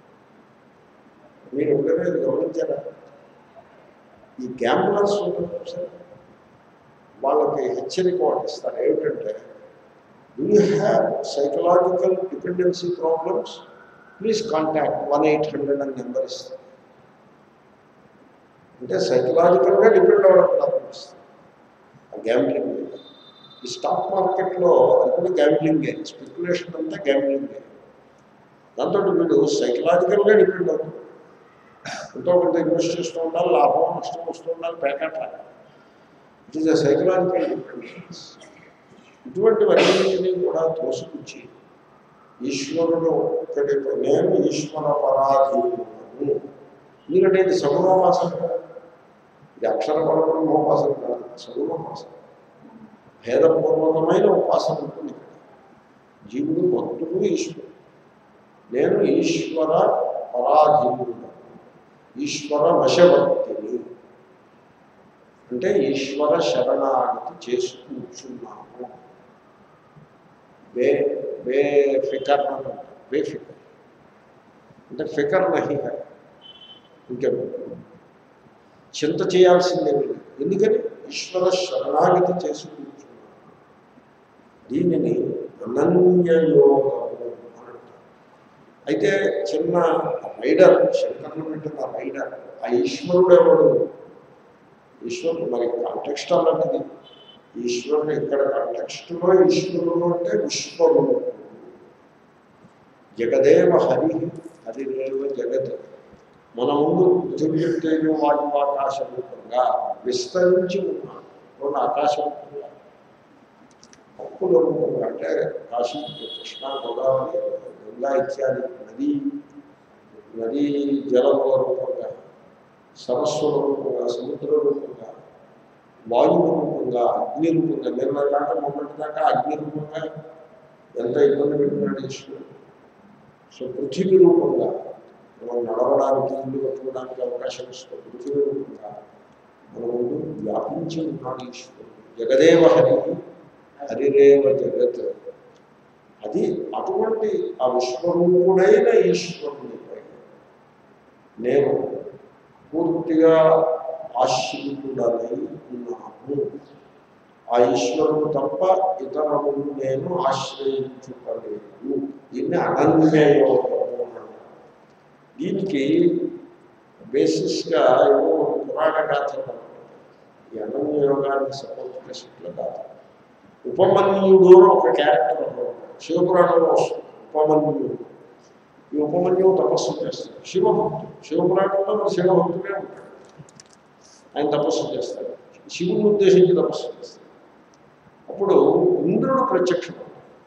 మీరు ఎప్పుడైనా ఇది గమనించారా ఈ గ్యాంబులర్స్ ఉంటారు సార్ వాళ్ళకి హెచ్చరిక ఒకటి ఇస్తారు ఏమిటంటే do you have psychological dependency problems please contact one eight hundred అని నెంబర్ ఇస్తారు అంటే సైకలాజికల్గా డిపెండ్ అవ్వడం ప్రారంభిస్తారు ఆ గ్యాంబ్లింగ్ మీద ఈ స్టాక్ మార్కెట్లో అది కూడా గ్యాంబ్లింగే స్పెక్యులేషన్ అంతా గ్యాంబ్లింగే దాంతో వీడు సైకలాజికల్గా డిపెండ్ అవుతుంది ఎంతో కొంత ఇన్వెస్ట్ చేస్తూ ఉండాలి లాభం నష్టం వస్తూ ఉండాలి packet it is a psychological dependence ఇటువంటివన్నింటినీ కూడా తోసిపుచ్చి ఈశ్వరుడు ఒక్కడి నేను ఈశ్వర పరాధీనుడు ఎందుకంటే ఇది సగుణోపాసన కదా. ఇది అక్షర పరబ్రహ్మోపాసన కాదు సగుణోపాసన భేదపూర్వకమైన ఉపాసన ఉంటుంది ఇక్కడ జీవుడు భక్తుడు ఈశ్వరుడు నేను ఈశ్వర పరాధీనుడు ఈశ్వర వశవర్తిని అంటే ఈశ్వర శరణాగతి చేసి కూర్చున్నాము బే బే ఫికర్ అని అంటారు. బే ఫికర్ అంటే ఫికర్ నహి హై ఇంకా చింత చేయాల్సిందే లేదు ఎందుకని ఈశ్వర శరణాగతి చేసి కూర్చున్నాము దీనిని అనన్యయోగము అని అంటారు అయితే చిన్న రైడర్ శంకర్లు పెట్టిన రైడర్ ఆ ఈశ్వరుడు ఎవడు ఈశ్వరుడు మరి కాంటెక్స్ట్ అలాంటిది ఈశ్వరుడు ఇక్కడ కాంటెక్స్ట్లో ఈశ్వరుడు అంటే విశ్వరుడు జగదేవ హరి హరిదేవ జగత్ మన ముందు పృథివీ వాయు ఆకాశ రూపంగా విస్తరించి ఉన్నాడు రెండు ఆకాశం రూపంగా అప్పుల రూపంగా అంటే కాశీ కృష్ణ గోదావరి గంగా ఇత్యాది నదీ నదీ జలముల రూపంగా సరస్సుల రూపంగా సముద్ర రూపంగా వాయువు రూపంగా అగ్ని రూపంగా నిన్న దాకా మొన్నటి దాకా అగ్ని రూపంగా ఎంత ఇబ్బంది పెట్టినాడు ఈశ్వరుడు సో పృథివీ రూపంగా మనం నడవడానికి ఇల్లు కట్టుకోవడానికి అవకాశం ఇస్తుంది పృథివీ రూపంగా మన ముందు వ్యాపించి ఉన్నాడు ఈశ్వరుడు జగదేవ హరి హరిరేవ జగత్ అది అటువంటి ఆ విశ్వరూపుడైన ఈశ్వరునిపై నేను పూర్తిగా ఆశ్రితుడనై ఉన్నాను ఆ ఈశ్వరుడు తప్ప ఇతరమును నేను ఆశ్రయించుకోలేదు దీన్ని అనన్యయోగము అంటారు. దీనికి బేసిస్గా ఏవో పురాణ గాథలు కనపడతాయి. ఈ అనన్యయోగాన్ని సపోర్ట్ చేసేట్లు గాథ ఉపమన్యుడు అని ఒక క్యారెక్టర్ ఉన్నాడు. శివపురాణంలో వస్తుంది ఉపమన్యుడు ఈ ఉపమన్యువు తపస్సు చేస్తాడు శివభక్తుడు శివపురాణంలో మరి శివభక్తుడే ఉంటాడు ఆయన తపస్సు చేస్తాడు శివుని ఉద్దేశించి తపస్సు చేస్తాడు అప్పుడు ఇంద్రుడు ప్రత్యక్షం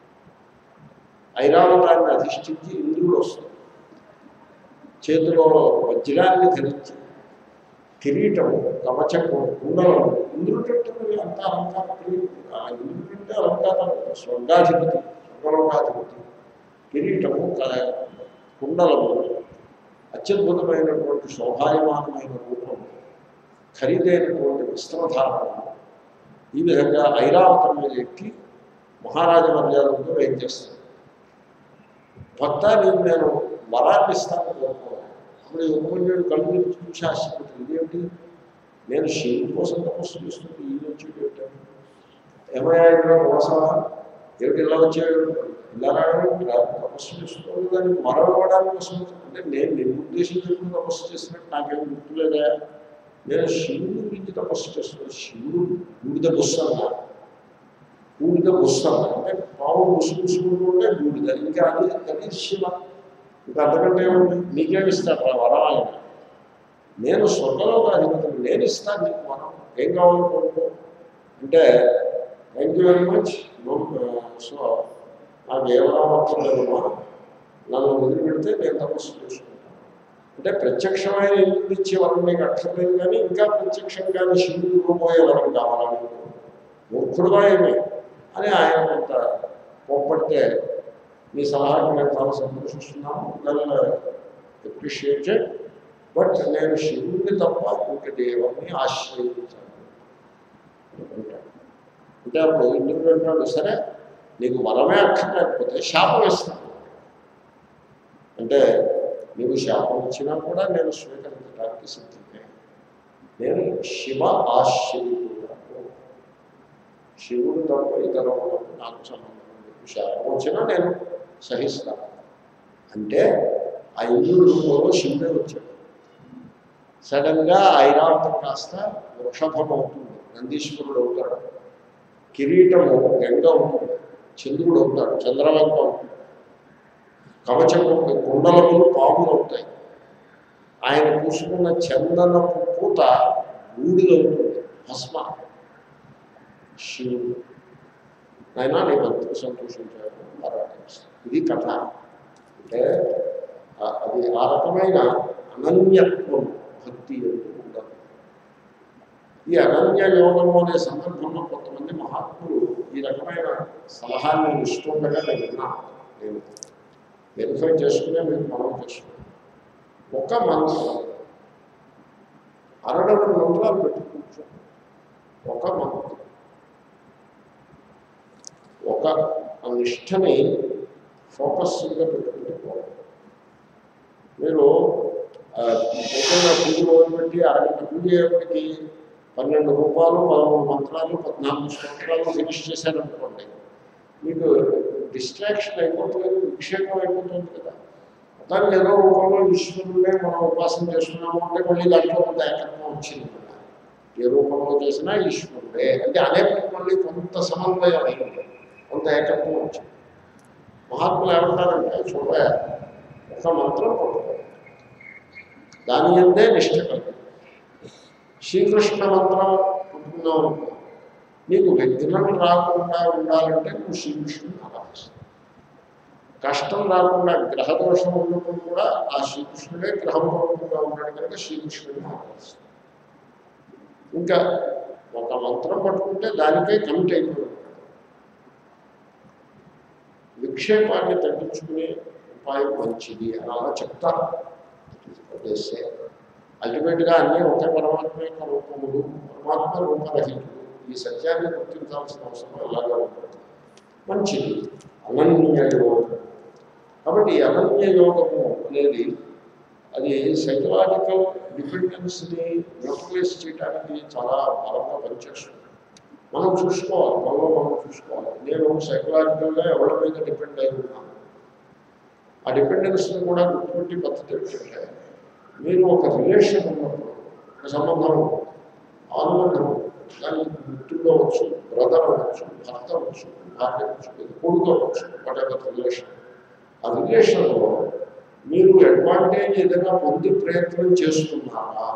ఐరావతాన్ని అధిష్ఠించి ఇంద్రుడు వస్తాడు చేతిలో వజ్రాన్ని ధరించి కిరీటము కవచము కుండలము ఇంద్రుడు అంటే అంత అలంకారం తెలియదు. ఆ ఇంద్రుడు అంటే అలంకారం స్వర్గాధిపతి స్వర్గలోకాధిపతి కిరీటము క- కుండలము అత్యద్భుతమైనటువంటి శోభాయమానమైన రూపం ఖరీదైనటువంటి వస్త్రధారణ ఈ విధంగా ఐరావతం మీద ఎక్కి మహారాజ మర్యాదలతో ఏం చేస్తాడు భక్త నీకు నేను వరాన్ని ఇస్తాను కోరుకోవాలి అప్పుడు ఈ ఉపమన్యుడు కళ్ళు తెరిచి చూసి ఆశ్చర్యపోతుంది ఇదేమిటి నేను శివుడి కోసం తపస్సు చేస్తుంటే ఈ వచ్చి ఏమిటాను ఏమయ్యా ఇక్కడ మోసమా ఏమిటి ఇలా వచ్చాడు ఇలా రావడానికి తపస్సు చేసుకోవాలి దానికి వరం ఇవ్వడానికి కోసం అంటే నేను నేను ఉద్దేశించుకుని తపస్సు చేసినట్టు నాకేం గుర్తులేదా నేను శివుడి గురించి తపస్సు చేస్తున్నాను శివుడు బూడిద బుస్స అన్నా బూడిద బుస్స అన్నా అంటే పాము ముసు ముసుకుంటూ ఉంటే బూడిద ఇంకా అది అది శివ ఇంకా అంతకంటే ఏముంది నీకేమి ఇస్తాడు రా వరం ఆయన నేను స్వర్గంలో అధిపతిని నేను ఇస్తాను నీకు వరం ఏం కావాలి కోరుకో అంటే thank you very much so నాకు ఏ వరం అవసరం లేదమ్మా నన్ను వదిలిపెడితే నేను తపస్సు చేసుకుంటాను అంటే ప్రత్యక్షమైన ఇల్లు ఇచ్చే వరం నీకు అక్కర్లేదు కానీ ఇంకా ప్రత్యక్షంగానే శివుడు ఇవ్వబోయే వరం కావాలని మూర్ఖుడుగా ఏమి అని ఆయన కొంత కోప్పడితే మీ సలహాకి నేను చాలా సంతోషిస్తున్నాను వెల్ అప్రిషియేటెడ్ బట్ నేను శివుడిని తప్ప ఇంక దేవుణ్ణి ఆశ్రయించాను అంటాడు. అంటే అప్పుడు ఇంద్రుడు అంటాడు సరే నీకు వరమే అక్కర్లేకపోతే శాపం ఇస్తాను అంటే నీకు శాపం ఇచ్చినా కూడా నేను స్వీకరించడానికి సిద్ధమే నేను శివ ఆశ్రయుడు శివుడు తప్ప ఇతరులకు నాకు సంబంధం లేదు శాపం వచ్చినా నేను సహిస్తాను అంటే ఆ ఇంద్రుడు రూపంలో శివుడే వచ్చాడు సడన్గా ఐరావతం కాస్త వృషభం అవుతుంది నందీశ్వరుడు అవుతాడు కిరీటము గంగ అవుతుంది చంద్రుడు అవుతాడు చంద్రవంక అవుతుంది కవచము కుండలములు పాములు అవుతాయి ఆయన పూసుకున్న చందనపు పూత బూడిదవుతుంది భస్మ శివుడు ఆయన నీ భక్తులు సంతోషించాడు ఆరాధిస్తాడు ఇది కథ అంటే ఆ- అది ఆ రకమైన అనన్యత్వం భక్తి అంటూ ఉండదు ఈ అనన్య యోగము అనే సందర్భంలో కొంతమంది మహాత్ములు ఈ రకమైన సలహాన్ని నేను ఇస్తుండగా నేను విన్నాను నేను వెరిఫై చేసుకునే మీకు మనం చేసుకున్నాను ఒక మంత్రం అరడవ మంత్రాలు పెట్టి కూర్చో ఒక మంత్రం ఒక ఆ నిష్టని ఫోకస్గా పెట్టుకుంటే పోవాలి మీరు ఆ, ఏదైనా పూజ మొదలుపెట్టి అరగంట పూజ అయ్యేప్పటికీ పన్నెండు రూపాయలు పదమూడు మంత్రాలు పద్నాలుగు స్తోత్రాలు ఫినిష్ చేశారనుకోండి మీకు డిస్ట్రాక్షన్ అయిపోతుంది విక్షేపం అయిపోతుంది కదా కానీ ఏదో రూపంలో ఈశ్వరుడే మనం ఉపాసన చేస్తున్నాము అంటే మళ్ళీ దాంట్లో కొంత ఏకత్వం వచ్చింది కదా ఏ రూపంలో చేసినా ఈశ్వరుడే అంటే అనేక మళ్ళీ కొంత సమన్వయం అయింది కొంత ఏకత్వం వచ్చింది మహాత్ములు ఏమంటారంటే చూడ ఒక మంత్రం పట్టుకో దాని అందే నిష్ట కలిగి శ్రీకృష్ణ మంత్రం పట్టుకున్నావు అనుకో నీకు విఘ్నం రాకుండా ఉండాలంటే నువ్వు శ్రీకృష్ణుని ఆరాధిస్తావు కష్టం రాకుండా గ్రహదోషం ఉన్నప్పుడు కూడా ఆ శ్రీకృష్ణుడే గ్రహపూర్వకంగా ఉన్నాడు కనుక శ్రీకృష్ణుడిని ఆరాధిస్తాం ఇంకా ఒక మంత్రం పట్టుకుంటే దానికే కమిట్ అయిపోయి ఉంటాడు విక్షేపాన్ని తగ్గించుకునే ఉపాయం మంచిది అని అలా చెప్తారు చేస్తే అల్టిమేట్గా అన్నీ ఒకే పరమాత్మ యొక్క రూపములు పరమాత్మ రూపరహితుడు ఈ సత్యాన్ని గుర్తించాల్సిన అవసరం ఎలాగా ఉంటుంది మంచిది అనన్య యోగం కాబట్టి ఈ అనన్య యోగము అనేది అది సైకలాజికల్ డిపెండెన్స్ని న్యూట్రలైజ్ చేయడానికి చాలా బలంగా పనిచేస్తుంది మనం చూసుకోవాలి మనలో మనం చూసుకోవాలి నేను సైకలాజికల్గా ఎవరి మీద డిపెండ్ అయి ఉన్నాను ఆ డిపెండెన్స్ని కూడా గుర్తుపెట్టి పద్ధతి ఏంటంటే మీరు ఒక రిలేషన్ ఉన్నప్పుడు ఒక సంబంధం ఉంటుంది. ఆ అనుబంధం దాని మిత్రుడు అవ్వచ్చు బ్రదర్ అవ్వచ్చు భర్త అవ్వచ్చు భార్య అవ్వచ్చు కొడుకు అవ్వచ్చు వాట్ ఎవర్ రిలేషన్ ఆ రిలేషన్లో మీరు అడ్వాంటేజ్ ఏదైనా పొందే ప్రయత్నం చేస్తున్నారా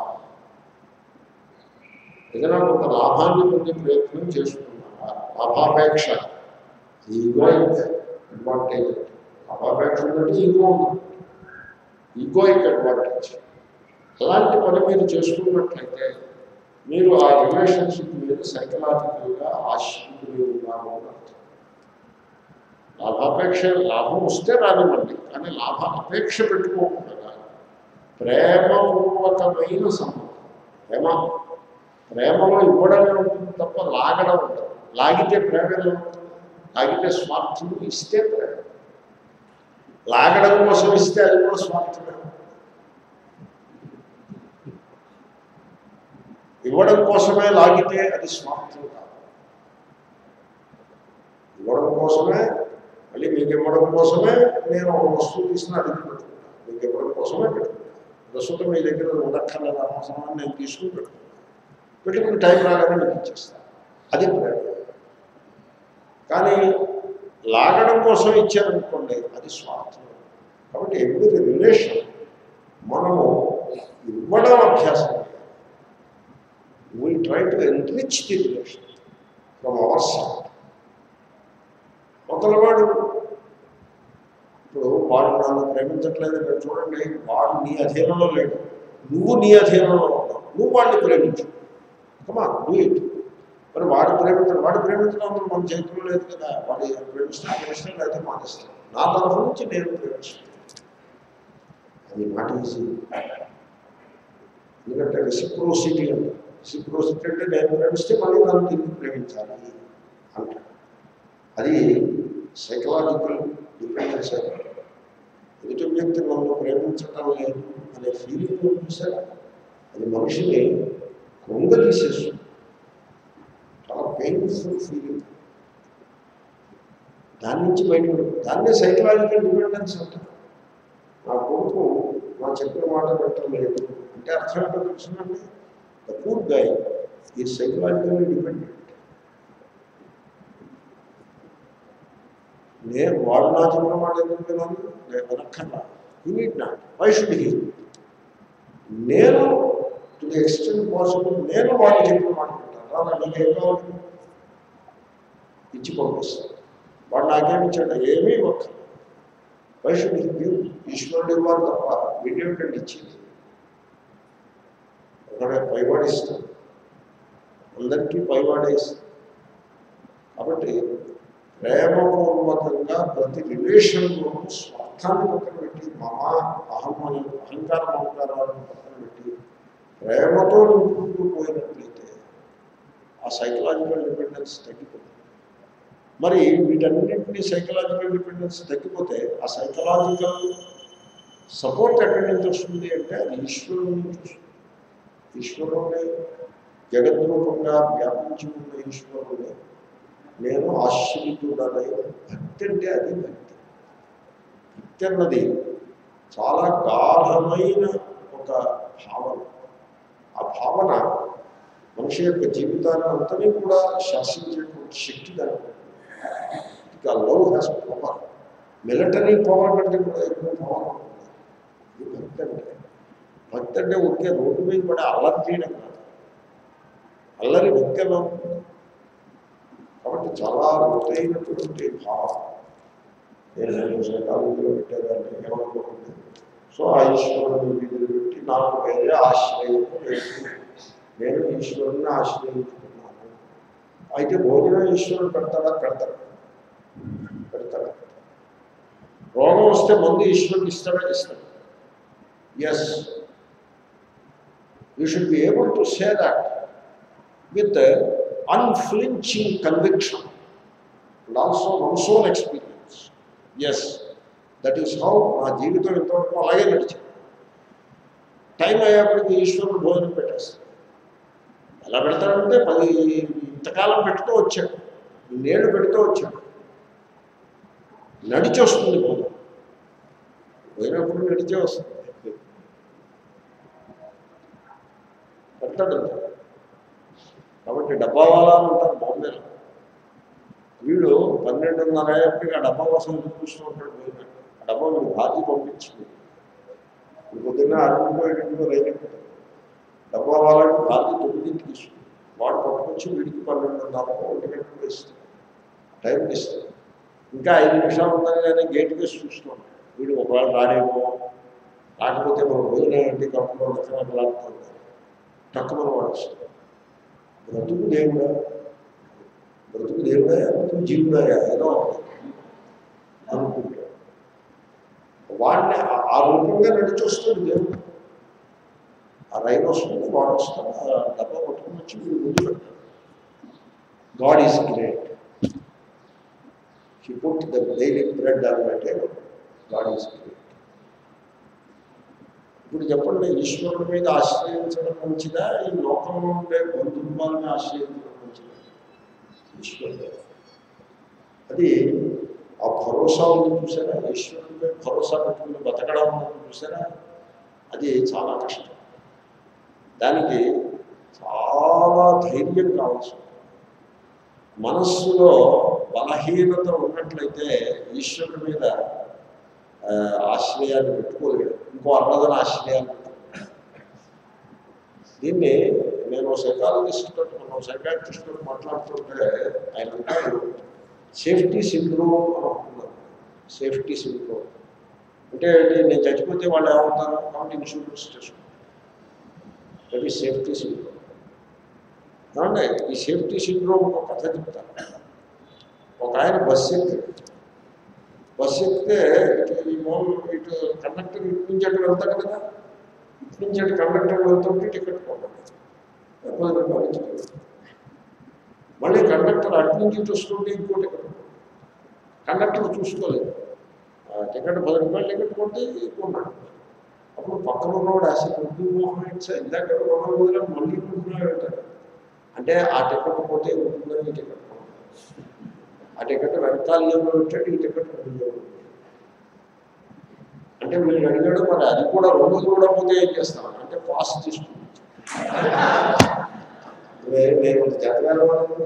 ఏదైనా కొంత లాభాన్ని పొందే ప్రయత్నం చేస్తున్నారా లాభాపేక్ష ఈగో అడ్వాంటేజ్ లాభాపేక్ష ఉందంటే ఈగో ఉంది ఈగోయిక్ అడ్వాంటేజ్ అలాంటి పని మీరు చేసుకున్నట్లయితే మీరు ఆ రిలేషన్షిప్ మీద సైకలాజికల్గా ఆశ్రితులు ఉన్నారు అని అర్థం. లాభాపేక్ష లాభం వస్తే రానివ్వండి కానీ లాభ అపేక్ష పెట్టుకోకుండా ప్రేమపూర్వకమైన సంబంధం ప్రేమ ప్రేమలో ఇవ్వడమే ఉంటుంది తప్ప లాగడం ఉండదు లాగితే ప్రేమ ఎలా ఉంటుంది లాగితే స్వార్థం ఇస్తే ప్రేమ లాగడం కోసం ఇస్తే అది కూడా స్వార్థమే ఇవ్వడం కోసమే లాగితే అది స్వార్థం కాదు ఇవ్వడం కోసమే మళ్ళీ మీకు ఇవ్వడం కోసమే నేను ఒక వస్తువు తీసుకుని అడిగి పెట్టుకుంటాను మీకు ఇవ్వడం కోసమే పెట్టుకుంటాను ప్రస్తుతం మీ దగ్గర ఉండక్కర్లేదు అవసరమని నేను తీసుకుని పెట్టుకుంటాను పెట్టుకుని టైం రాగానే మీకు ఇచ్చేస్తాను అది ప్రేమ కానీ లాగడం కోసం ఇచ్చారనుకోండి అది స్వార్థం కాబట్టి ఎవ్రీ రిలేషన్ మనము ఇవ్వడం అభ్యాసం we try to enrich the relation from our side ఒకలవాడు ఇప్పుడు వాడు నన్ను ప్రేమించట్లేదు నేను చూడండి వాడు నీ అధీనంలో లేడు నువ్వు నీ అధీనంలో ఉన్నావు నువ్వు వాడిని ప్రేమించు కమా డూ ఇట్ మరి వాడు ప్రేమించడం వాడు ప్రేమించడం అందులో మన చేతిలో లేదు కదా వాడు ప్రేమిస్తే ప్రేమిస్తాం లేదా మానేస్తాం నా తరఫు నుంచి నేను ప్రేమిస్తాను అది నాట్ ఈజీ ఎందుకంటే రెసిప్రోసిటీ అంటే రెసిప్రోసిటీ అంటే నేను ప్రేమిస్తే మళ్ళీ నన్ను తిరిగి ప్రేమించాలి అంటాడు అది సైకలాజికల్ డిపెండెన్స్ ఎదుటి వ్యక్తి నన్ను ప్రేమించటం లేదు అనే ఫీలింగ్ చూసారా అది మనిషిని కృంగదీసేస్తుంది చాలా పెయిన్ఫుల్ ఫీలింగ్ దాని నుంచి బయటపడు దాన్నే సైకలాజికల్ డిపెండెన్స్ అంటారు నా కొడుకు నా చెప్పిన మాట పెట్టడం లేదు అంటే అర్థం ఏంటో తెలుసునండి ద పూర్ గై ఈ సైకలాజికల్లీ డిపెండెంట్ నేను వాడు నా చెప్పిన మాట ఎందుకు వినాలి నేను వినక్కర్లా he need not why should he నేను టు ది ఎక్స్టెంట్ పాసిబుల్ నేను వాడు చెప్పిన మాట పెట్టాను రాదా నీకు ఏం కావాలి ఇచ్చి పంపిస్తాను వాడు నాకేమిచ్చాడు ఏమీ ఒక్క వై షుడ్ హీ గివ్ ఈశ్వరుడు ఇవ్వాలి తప్ప వీడేమిటండి ఇచ్చింది ఒకడే పైవాడిస్తాడు అందరికీ పైవాడే ఇస్తాడు కాబట్టి ప్రేమపూర్వకంగా ప్రతి రిలేషన్లోనూ స్వార్థాన్ని పక్కన పెట్టి మమ అహం అనే అహంకారం అహంకారాలను పక్కన పెట్టి ప్రేమతో నింపుకుంటూ పోయినట్లయితే ఆ సైకలాజికల్ డిపెండెన్స్ తగ్గిపోతుంది మరి వీటన్నింటినీ సైకలాజికల్ డిపెండెన్స్ తగ్గిపోతే ఆ సైకలాజికల్ సపోర్ట్ ఎక్కడి నుంచి వస్తుంది అంటే అది ఈశ్వరుడు నుంచి వస్తుంది ఈశ్వరుడే జగద్రూపంగా వ్యాపించి ఉన్న ఈశ్వరుడే నేను ఆశ్రితుడనై భక్తి అంటే అది భక్తి భక్తి అన్నది చాలా గాఢమైన ఒక భావన ఆ భావన మనిషి యొక్క జీవితాన్ని అంతని కూడా శాసించేటువంటి శక్తి దానికి ఇక love has power military power కంటే కూడా ఎక్కువ పవర్ ఉంటుంది ఇది భక్తి అంటే భక్తి అంటే ఒకే రోడ్డు మీద పడే అల్లరి చేయడం కాదు అల్లరి భక్తి ఎలా ఉంటుంది కాబట్టి చాలా లోతైనటువంటి భావం నేను నేను సైకాలజీలో పెట్టేదాన్ని ఏమనుకోండి సో ఆ ఈశ్వరుని వీధులు పెట్టి నాకు వేరే ఆశ్రయం లేదు నేను ఈశ్వరుని ఆశ్రయించుకున్నాను అయితే భోజనం ఈశ్వరుడు పెడతాడా పెడతాడు పెడతాడు రోగం వస్తే మందు ఈశ్వరుడు ఇస్తాడా ఇస్తాడు yes you should be able to say that with unflinching conviction and also one's own experience. Yes, that is how నా జీవితం ఇంతవరకు అలాగే నడిచింది టైం అయ్యేప్పటికి ఈశ్వరుడు భోజనం పెట్టేస్తాడు ఎలా పెడతాడంటే పది ఇంతకాలం పెడుతూ వచ్చాడు నేడు పెడుతూ వచ్చాడు నడిచి వస్తుంది భోజనం పోయినప్పుడు నడిచే వస్తుంది పెడతాడు అంతే కాబట్టి డబ్బా వాళ్ళ అని ఉంటారు బాంబేలో వీడు పన్నెండున్నర అయ్యేప్పటికి ఆ డబ్బా కోసం చూస్తూ ఉంటాడు పోయిన ఆ డబ్బా వీడు భారతి పంపించింది ఇప్పుడు పొద్దున్న అరవై ఏడింటిలో రైలు ఎక్కుతాడు డబ్బా వాళ్ళకి భారతి తొమ్మిదింటికి ఇస్తుంది వాడు పట్టుకొచ్చి వీడికి పన్నెండున్నర ఒంటి గంటకు ఇస్తాడు టైంకి ఇస్తాడు ఇంకా ఐదు నిమిషాలు ఉందని కానీ గేట్ వేసి చూస్తున్నాడు వీడు ఒకవేళ రాడేమో రాకపోతే మనం భోజనం ఏంటి కప్పులో నచ్చనట్లాడుతుంది తక్కువ వాడు వస్తాడు బ్రతుకు దేవుడా బ్రతుకు దేవుడా బ్రతుకు జీవుడా ఏదో అనుకుంటాడు వాడిని ఆ- ఆ రూపంగా నడిచి వస్తాడు దేవుడు ఆ రైలు వస్తుంది వాడు వస్తాడు ఆ డబ్బా పట్టుకుని వచ్చి వీడు ముందు పెడతాడు God is great he put the daily bread అంటే గాడ్ ఈజ్ గ్రేట్ ఇప్పుడు చెప్పండి ఈశ్వరుడి మీద ఆశ్రయించడం మంచిదా ఈ లోకంలో ఉండే బంధుత్వాలను ఆశ్రయించడం మంచిదా ఈశ్వరుడు అది ఆ భరోసా ఉంది చూసారా ఈశ్వరుడిపై భరోసా పెట్టుకుని బతకడం ఉన్నది చూసారా అది చాలా కష్టం దానికి చాలా ధైర్యం కావాల్సి ఉంటుంది మనస్సులో బలహీనత ఉన్నట్లయితే ఈశ్వరుడి మీద ఆ, ఆశ్రయాన్ని పెట్టుకోలేడు ఇంకో అన్నదన ఆశ్రయాన్ని పెట్టుకోలేడు దీన్ని నేను సైకాలజిస్ట్ తోటి మనం సైకాట్రిస్ట్ తోటి మాట్లాడుతుంటే ఆయన అంటాడు సేఫ్టీ సిండ్రోమ్ అని అంటున్నారు సేఫ్టీ సిండ్రోమ్ అంటే ఏంటి, నేను చచ్చిపోతే వాళ్ళు ఏమవుతారు కాబట్టి ఇన్సూరెన్స్ చేసుకుంటారు దట్ ఈ సేఫ్టీ సిండ్రోమ్ ఏమంటే ఈ సేఫ్టీ సిండ్రోమ్ ఒక కథ చెప్తాను ఒక ఆయన బస్సు ఎక్కాడు బస్సు ఎక్కితే ఇటు ఈ మూల ఇటు కండక్టర్ ఇటు నుంచి అటు వెళ్తాడు కదా ఇటు నుంచి అటు కండక్టర్ వెళ్తుంటే టికెట్ కొన్నాడు పది రూపాయలు ఇచ్చి టికెట్. మళ్ళీ కండక్టర్ అటు నుంచి ఇటు వస్తుంటే ఇంకో టికెట్ కొన్నాడు. కండక్టర్ చూసుకోలేదు ఆ టికెట్ పది రూపాయలు టికెట్ కొంటే కొన్నాడు అప్పుడు పక్కన ఉన్నవాడు ఆశ కొద్ది మోహన్ ఇచ్చా ఇందాక రెండు రోజులు మళ్ళీ కొంటున్నాడు అంటాడు అంటే ఆ టికెట్ పోతే ఉంటుందని ఈ టికెట్ కొన్నాడు. ఆ టికెట్ వెనకాలలో పెట్టాడు ఈ టికెట్ ముందులో పెట్టాడు. అంటే వీళ్ళు అడిగాడు మరి అది కూడా రెండు కూడా పోతే ఏం చేస్తాం అంటే పాస్ తీసుకుంటాం నేను జతగానే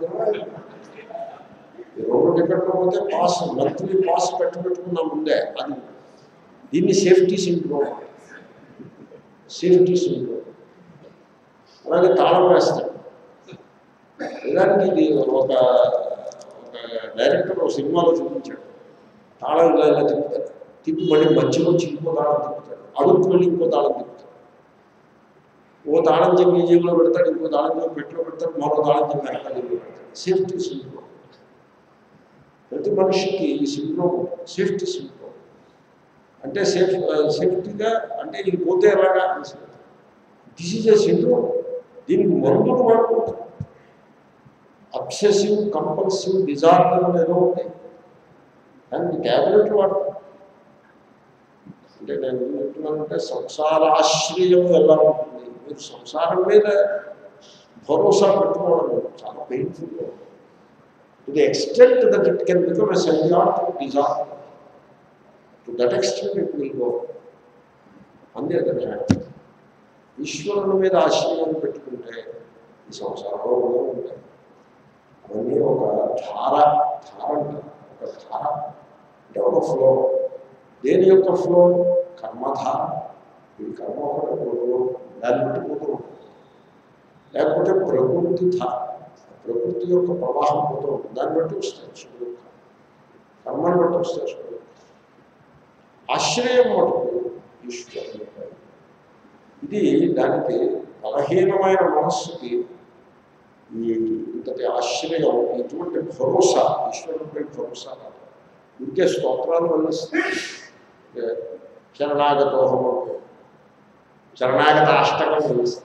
రెండు టికెట్లు పోతే పాస్ మంత్లీ పాస్ పెట్టబెట్టుకున్నా ముందే అది దీన్ని సేఫ్టీ సిండ్రోమ్ సేఫ్టీ సిండ్రోమ్ అలాగే తాళం వేస్తాడు నిజానికి ఇది ఒక ఒక డైరెక్టర్ ఒక సినిమాలో చూపించాడు తాళం ఇలా ఇలా తిప్పుతాడు తిప్పి మళ్ళీ మధ్యలో వచ్చి ఇంకో తాళం తిప్పుతాడు అడుగు వెళ్ళి ఇంకో తాళం తిప్పుతాడు ఓ తాళం చెప్పి ఈ జేబులో పెడతాడు ఇంకో తాళం చెప్పి పెట్టిలో పెడతాడు మరో తాళం చెప్పి వెనకాల జేబులో పెడతాడు సేఫ్టీ సిండ్రోమ్ ప్రతి మనిషికి ఈ సిండ్రోమ్ సేఫ్టీ సిండ్రోమ్ అంటే సేఫ్ సేఫ్టీగా అంటే ఇది పోతే ఎలాగా దిస్ ఈజ్ ఏ సిండ్రోమ్ దీనికి మందులు వాడుకోవచ్చు అబ్సెసివ్ కంపల్సివ్ డిజార్డర్ అని ఏదో ఉంది దానికి ట్యాబ్లెట్లు వాడతాం అంటే నేను ఏం చెప్తున్నానంటే సంసారాశ్రయం ఎలా ఉంటుంది మీరు సంసారం మీద భరోసా పెట్టుకోవడం చాలా పెయిన్ఫుల్గా to the extent that it can become a సెండియాట్ disorder to that extent it will go అందే కదా ఈశ్వరుని మీద ఆశ్రయం పెట్టుకుంటే ఈ సంసారంలో కూడా ఉంటాయి అవన్నీ ఒక ధార ధార అంటారు ఒక ధార అంటే ఒక ఫ్లో దేని యొక్క ఫ్లో కర్మధార ఈ కర్మ ఒకటి ఫ్లో దాన్ని బట్టి పోతూ ఉంటుంది లేకపోతే ప్రకృతి ధార ప్రకృతి యొక్క ప్రవాహం పోతూ ఉంటుంది దాన్ని బట్టి వస్తాయి సుఖ దుఃఖం కర్మను బట్టి వస్తాయి సుఖ దుఃఖం ఆశ్రయం మటుకు ఈశ్వరునిపై ఇది దానికి బలహీనమైన మనస్సుకి ఈ ఇంతటి ఆశ్రయం ఇటువంటి భరోసా ఈశ్వరుడిపై భరోసా కాదు ఇంకే స్తోత్రాలు వల్లిస్తాయి శరణాగతోహం శరణాగత అష్టకం వల్లిస్తాయి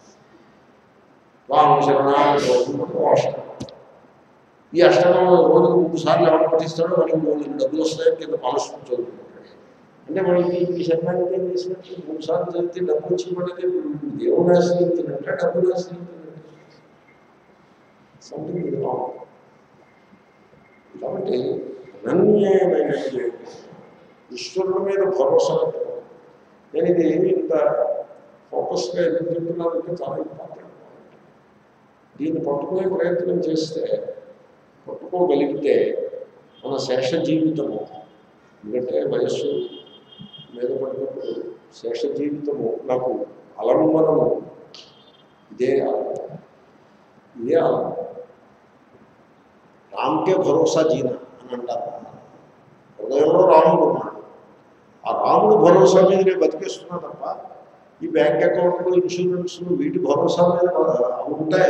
వాము శరణాగతోహం అంటే ఓ అష్టకం ఈ అష్టకం రోజుకు మూడు సార్లు ఎవరు పఠిస్తాడో వాడికి మూడు డబ్బులు వస్తాయని కింద పాలస్తూ చదువుకుంటాడు అంటే మనకి ఈ శరణాగతి ఏం చేసినట్టు మూడు సార్లు చదివితే డబ్బు వచ్చి పడితే దేవుడు ఆశ్రయించినట్టే డబ్బులు ఆశ్రయించినట్టు సంథింగ్ ఇది రాంగ్ కాబట్టి అనన్యమైనటువంటి ఈశ్వరుడి మీద భరోసా పెట్టుకోవాలి నేను ఇది ఇంత ఫోకస్గా ఎందుకు చెప్తున్నానంటే చాలా ఇంపార్టెంట్ దీన్ని పట్టుకునే ప్రయత్నం చేస్తే పట్టుకోగలిగితే మన శేష జీవితము ఎందుకంటే వయస్సు మీద పడినప్పుడు శేష జీవితము నాకు అలంబనము ఇదే ఆలంబనం ఇదే ఆలంబనం రామ్కే భరోసా జీనా అని అంటారు హృదయంలో రాముడు ఉన్నాడు ఆ రాముడు భరోసా మీద నేను బతికేస్తున్నా తప్ప ఈ బ్యాంక్ అకౌంట్లు ఇన్సూరెన్స్లు వీటి భరోసా మీద అవి ఉంటాయి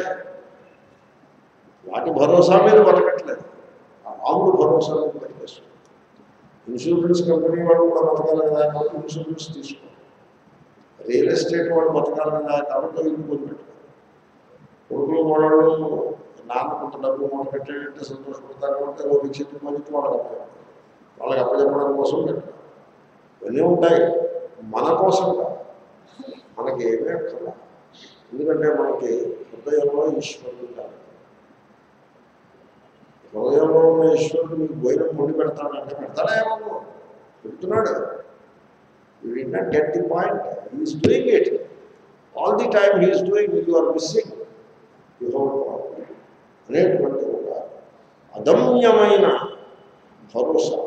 వాటి భరోసా మీద బతకట్లేదు ఆ రాముడు భరోసా మీద బతికేస్తున్నాడు ఇన్సూరెన్స్ కంపెనీ వాడు కూడా బతకాలి కదా కాబట్టి ఇన్సూరెన్స్ తీసుకో రియల్ ఎస్టేట్ వాడు బతకాలి కదా కాబట్టి ఇల్లు కొనిపెట్టుకో కొడుకులు కోడళ్ళు నాన్న కొంత డబ్బు మూట పెట్టేటంటే సంతోషపడతారు అంటే ఓ విక్షిప్త మందికి వాళ్ళకి అప్పచెప్పాలి వాళ్ళకి అప్పచెప్పడం కోసం పెట్టాలి ఇవన్నీ ఉంటాయి మన కోసం కాదు మనకి ఏమీ అక్కర్లా ఎందుకంటే మనకి హృదయంలో ఈశ్వరుడు కాదు హృదయంలో ఉన్న ఈశ్వరుడు మీకు భోజనం పొండి పెడతాడంటే పెడతాడా ఏమో పెడుతున్నాడు you did not get the point he's doing it all the time he's doing you are missing you whole అనేటువంటి ఒక అదమ్యమైన భరోసా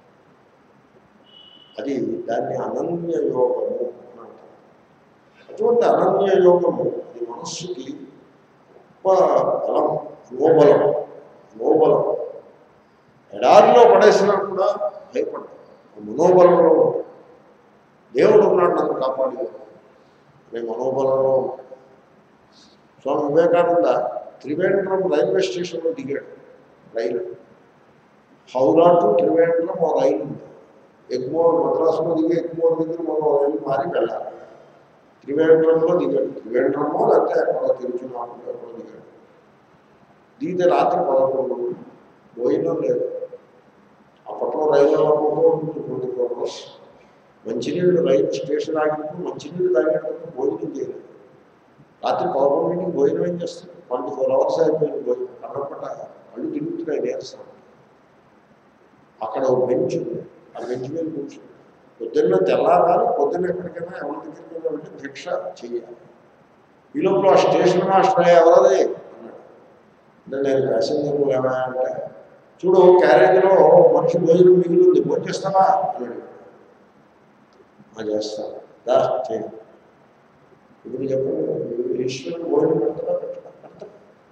అది దాన్ని అనన్య యోగము అని అంటారు అటువంటి అనన్య యోగము అది మనస్సుకి గొప్ప బలం నోబలం నోబలం ఎడారిలో పడేసినా కూడా భయపడ్డాడు మనోబలంలో ఉంటాడు. దేవుడు ఉన్నాడు నన్ను కాపాడి అనే మనోబలంలో ఉంటాడు. స్వామి వివేకానంద త్రివేంద్రం రైల్వే స్టేషన్లో దిగాడు రైలు హౌరా టు త్రివేంద్రం ఓ రైలు ఉంది ఎగ్మోర్ మద్రాసులో దిగి ఎగ్మోర్ దగ్గర మనం రైలు మారి వెళ్ళాలి త్రివేంద్రంలో దిగాడు త్రివేంద్రమో లేకపోతే ఎక్కడో తిరుగుతున్నాము ఎక్కడో దిగాడు దిగితే రాత్రి పదకొండు భోజనం లేదు అప్పట్లో రైలు ఉంటుంది ట్వంటీ ఫోర్ అవర్స్ మంచినీళ్ళు రైలు స్టేషన్ ఆగినప్పుడు మంచినీళ్ళు తాగేటప్పుడు భోజనం చేయలేదు రాత్రి పదకొండింటికి భోజనం ఏం చేస్తారు ట్వంటీ ఫోర్ అవర్స్ అయిపోయింది భోజనం కన్నపట కళ్ళు తిరుగుతున్నాయి నేర్స్తాను అక్కడ ఒక బెంచ్ ఉంది ఆ బెంచ్ మీద కూర్చుంది పొద్దున్న తెల్లారాలి పొద్దున్న ఎక్కడికైనా ఎవరి దగ్గరికైనా వెళ్ళి భిక్ష చేయాలి ఈ లోపల ఆ స్టేషన్ మాస్టర్ ఎవరది అన్నాడు అంటే నేను ప్యాసింజర్ ఏమా అంటే చూడు క్యారేజీలో మనిషి భోజనం మిగిలింది భోజనం చేస్తావా అన్నాడు ఆ చేస్తాను దా చేయి ఇప్పుడు చెప్పండి ఈశ్వరుడు భోజనం పెడతారా పెట్టరా పెడతారు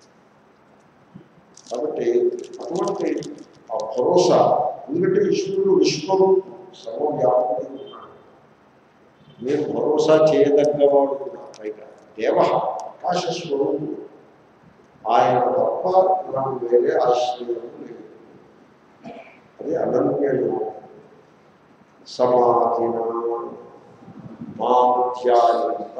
కాబట్టి అటువంటి ఆ భరోసా ఎందుకంటే ఈశ్వరుడు విశ్వము సర్వవ్యాపకుడు ఉన్నాడు మీరు భరోసా చేయదగ్గవాడు కూడా పైగా దేవ ఆకాశ స్వరూపుడు ఆయన తప్ప నాకు వేరే ఆశ్రయం లేదు అది అనన్య యోగం సమాధిన మాధ్యాయంత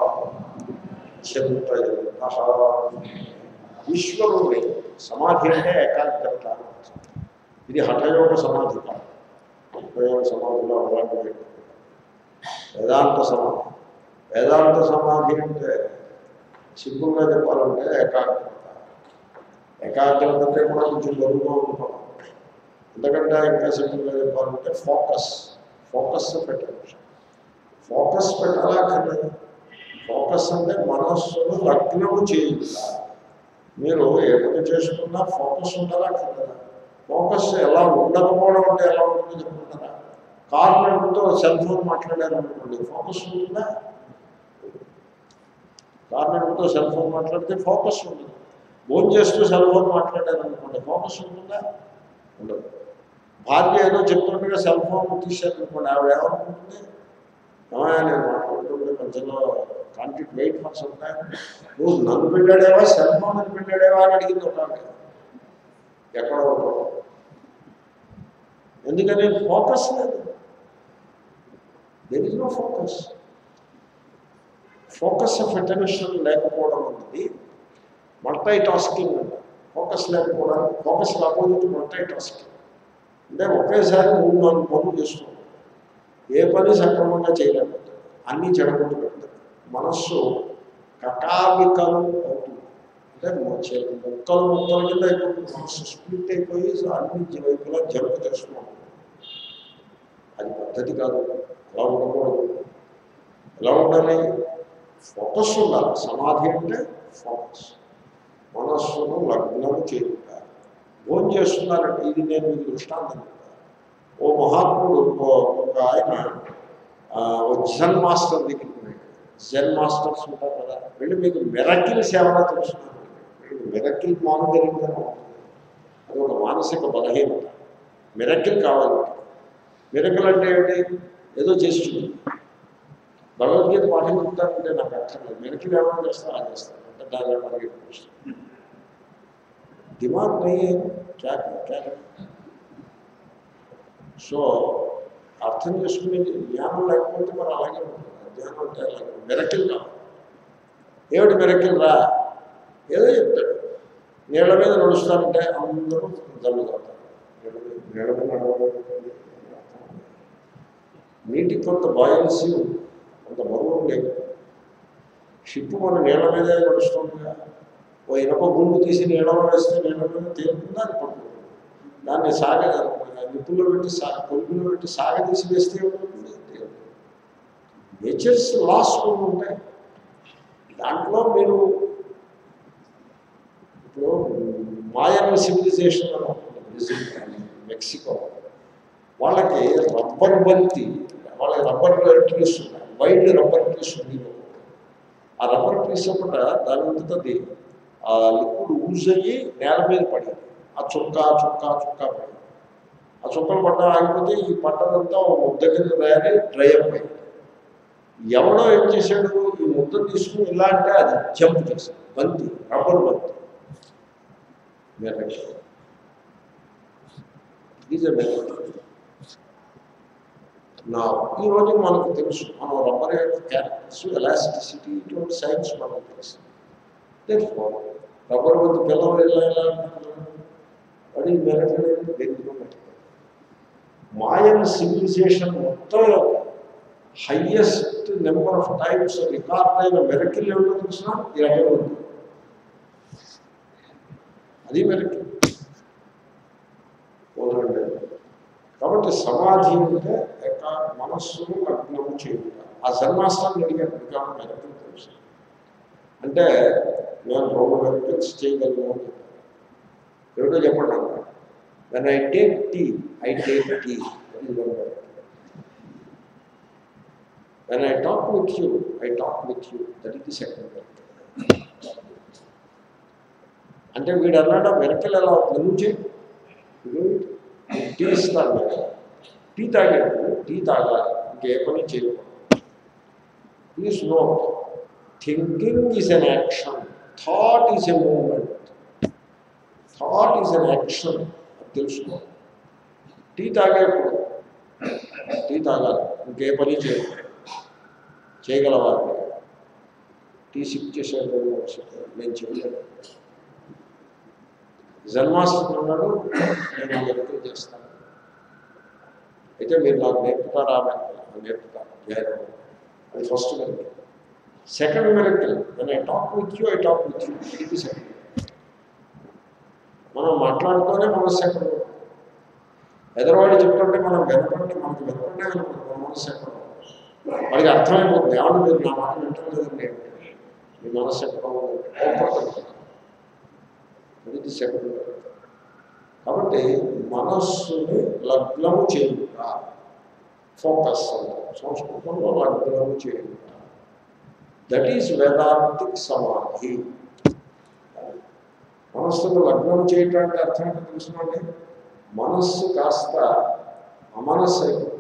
చింతయంత ఈశ్వరుని సమాధి అంటే ఏకాగ్రత ఇది హఠయోగ సమాధి కాదు హఠయోగ సమాధిలో అలాంటివి వేదాంత సమాధి వేదాంత సమాధి అంటే సింపుల్గా చెప్పాలంటే ఏకాగ్రత ఏకాగ్రత అంటే కూడా కొంచెం బరువుగా ఉంటుంది ఎందుకంటే ఇంకా సింపుల్గా చెప్పాలంటే ఫోకస్ ఫోకస్ పెట్టాలి ఫోకస్ పెట్టాలా కదా ఫోకస్ అంటే మనస్సును లగ్నము చేయాలి మీరు ఏ పని చేసుకున్నా ఫోకస్ ఉండాలా కదా ఫోకస్ ఎలా ఉండకపోవడం అంటే ఎలా ఉంటుందో చెప్పుకుంటారా కార్ నడుపుతో సెల్ ఫోన్ మాట్లాడారనుకోండి ఫోకస్ ఉంటుందా కార్ నడుపుతో సెల్ ఫోన్ మాట్లాడితే ఫోకస్ ఉంటుంది ఫోన్ చేస్తూ సెల్ ఫోన్ మాట్లాడారనుకోండి ఫోకస్ ఉంటుందా ఉండదు భార్య ఏదో చెప్తుండగా సెల్ ఫోన్ తీశారనుకోండి ఆవిడ ఏమనుకుంటుంది ఏమయ్యా నేను మాట్లాడుతుంటే మధ్యలో contact wait for some time నువ్వు నన్ను పెట్టాడేవా సెల్ ఫోన్ అని పెట్టాడేవా అని అడిగింది ఒక ఆవిడ. ఎక్కడో ఒక చోట. ఎందుకని ఫోకస్ లేదు there is no focus focus of attention లేకపోవడం అనేది మల్టీ టాస్కింగ్ అంట ఫోకస్ లేకపోవడానికి ఫోకస్ ఆపోజిట్ మల్టీ టాస్కింగ్ అంటే ఒకేసారి మూడు నాలుగు పనులు చేసుకోవాలి ఏ పని సక్రమంగా చేయలేకపోతే అన్నీ చెడగొట్టు పెడతారు మనస్సు కకావికలు అవుతుంది అంటే మొచ్చ- ముక్కలు ముక్కల కింద అయిపోతుంది మనస్సు స్ప్లిట్ అయిపోయి అన్ని వైపులా జంప్ చేసుకుంటుంది అది పద్ధతి కాదు అలా ఉండకూడదు ఎలా ఉండాలి ఫోకస్ ఉండాలి సమాధి అంటే ఫోకస్ మనస్సును లగ్నం చేయుట భోజనం చేస్తున్నారంటే ఇది నేను మీకు దృష్టాంతం చెప్తాను. ఓ మహాత్ముడు ఓ- ఒక ఆయన ఆ, ఓ జన్ మాస్టర్ దగ్గరికి పోయాడు జన్ మాస్టర్స్ ఉంటారు కదా వెళ్ళి మీకు మెరకిల్ సేవగా తెలుస్తున్నారు మెరకిల్ మానిటరింగ్ అని ఉంటుంది. అది ఒక మానసిక బలహీనత మిరకిల్ కావాలి మిరకిల్ అంటే ఏమిటి ఏదో చేసి చూపించాలి భగవద్గీత పాఠం చెప్తానంటే నాకు అర్థం మిరకిల్ ఏమైనా చేస్తాను అది చేస్తాను అంటే దాని మనకి దిమాగ్ నహీ है क्या क्या సో అర్థం చేసుకునేది జ్ఞానం లేకపోతే మరి అలాగే ఉంటుంది జ్ఞానం అంటే అలాగే మెరకిల్ కావాలి ఏమిటి మెరకిల్ రా ఏదో చెప్తాడు నీళ్ళ మీద నడుస్తానంటే అందరూ జల్లు తాగుతారు నీళ్ళ మీద నీళ్ళ మీద నడవాలి నీటికి కొంత బాయన్సీ ఉంది కొంత బరువు లేదు షిప్ మన నీళ్ళ మీదే నడుస్తుందిగా ఓ ఇనప గుండు తీసి నీళ్ళలో వేస్తే నీళ్ళ మీద తేలుతుందా అది పడుతుంది దాన్ని సాగ నిప్పుల్లో పెట్టి సా కొలుపులో పెట్టి సాగ తీసి వేస్తే ఏమవుతుంది నేచర్స్ లాస్ కొన్ని ఉంటాయి దాంట్లో మీరు ఇప్పుడు మాయన్ సివిలైజేషన్ అని ఉంటుంది బ్రెజిల్ కానీ మెక్సికో వాళ్ళకి రబ్బర్ బంతి వాళ్ళకి రబ్బర్ ట్రీస్ ఉన్నాయి వైడ్ రబ్బర్ ట్రీస్ ఉంది ఆ రబ్బర్ ట్రీస్ అప్పట దాని అంతటది ఆ లిక్విడ్ యూజ్ అయ్యి నేల మీద పడింది ఆ చుక్క చుక్క చుక్క పడింది ఆ చుక్కలు పడ్డ ఆగిపోతే ఈ పట్టదంతా ఒక ముద్ద కింద తయారై డ్రై అయిపోయింది ఎవడో ఏం చేశాడు ఈ ముద్ద తీసుకుని ఇలా అంటే అది జంప్ చేశాడు బంతి రబ్బర్ బంతి మెరక్ ఈజ్ ఎ మెరక్ నా ఈ రోజు మనకు తెలుసు మనం రబ్బర్ యొక్క క్యారెక్టర్స్ ఎలాస్టిసిటీ ఇటువంటి సైన్స్ మనకు తెలుసు రబ్బర్ బంతి పిల్లలు ఎలా ఎలా అది మెరకలేదు దేంట్లో మాయన్ సివిలైజేషన్ మొత్తంలో highest number of times record అయిన మెరకిల్ ఏమిటో తెలిసిన ఈ రకంగా ఉంది అది మెరకిల్ పోలండి కాబట్టి సమాధి అంటే యొక్క మనస్సును లగ్నము చేయుట ఆ జన్మాష్టాన్ని అడిగాను మీకు మెరకిల్ తెలుసు అంటే నేను రెండు మెరకిల్స్ చేయగలను అని చెప్పాను ఏమిటో చెప్పండి అన్నమాట when I take tea I take tea when I talk with you I talk with you that is the second అంటే వీడు అన్నాడు వెనకలు ఎలా అవుతుంది నువ్వు చేయి టీ ఇస్తాను నేను టీ తాగాడు టీ తాగాలి ఇంకే పని చేయకూడదు please no thinking is an action thought is a movement thought is an action తెలుసుకో టీ తాగేప్పుడు టీ తాగాలి ఇంకే పని చేయకూడదు చేయగలవాలి టీ సిప్ చేసేది నేను చేయలేను జన్మాష్టమి ఉన్నాడు నేను వ్యక్తం చేస్తాను అయితే మీరు నాకు నేర్పుతారా అని నేర్పుతాను ధ్యానం అది ఫస్ట్ మెరికల్ సెకండ్ మెరికల్ నేను I talk with you I talk with you ఇది సెకండ్ మనం మాట్లాడుతూనే మనస్సు ఎక్కడ ఎదరవాడు చెప్తుంటే మనం వినపండి మనకు వినపండే వినపండి మన మనస్సు ఎక్కడ వాడికి అర్థమైపోతుంది ఏమన్నా మీరు నా మాట వింటలేదండి మీ మనస్సు ఎక్కడ కోపడుతుంది ఇది సెకండ్ కాబట్టి మనస్సుని లగ్నము చేయుట ఫోకస్ అంటారు సంస్కృతంలో లగ్నము చేయుట దట్ ఈస్ వేదాంతిక్ సమాధి మనస్సును లగ్నం చేయటానికి అర్థం ఏంటో తెలుసునండి మనస్సు కాస్త అమనస్సు అయిపోతుంది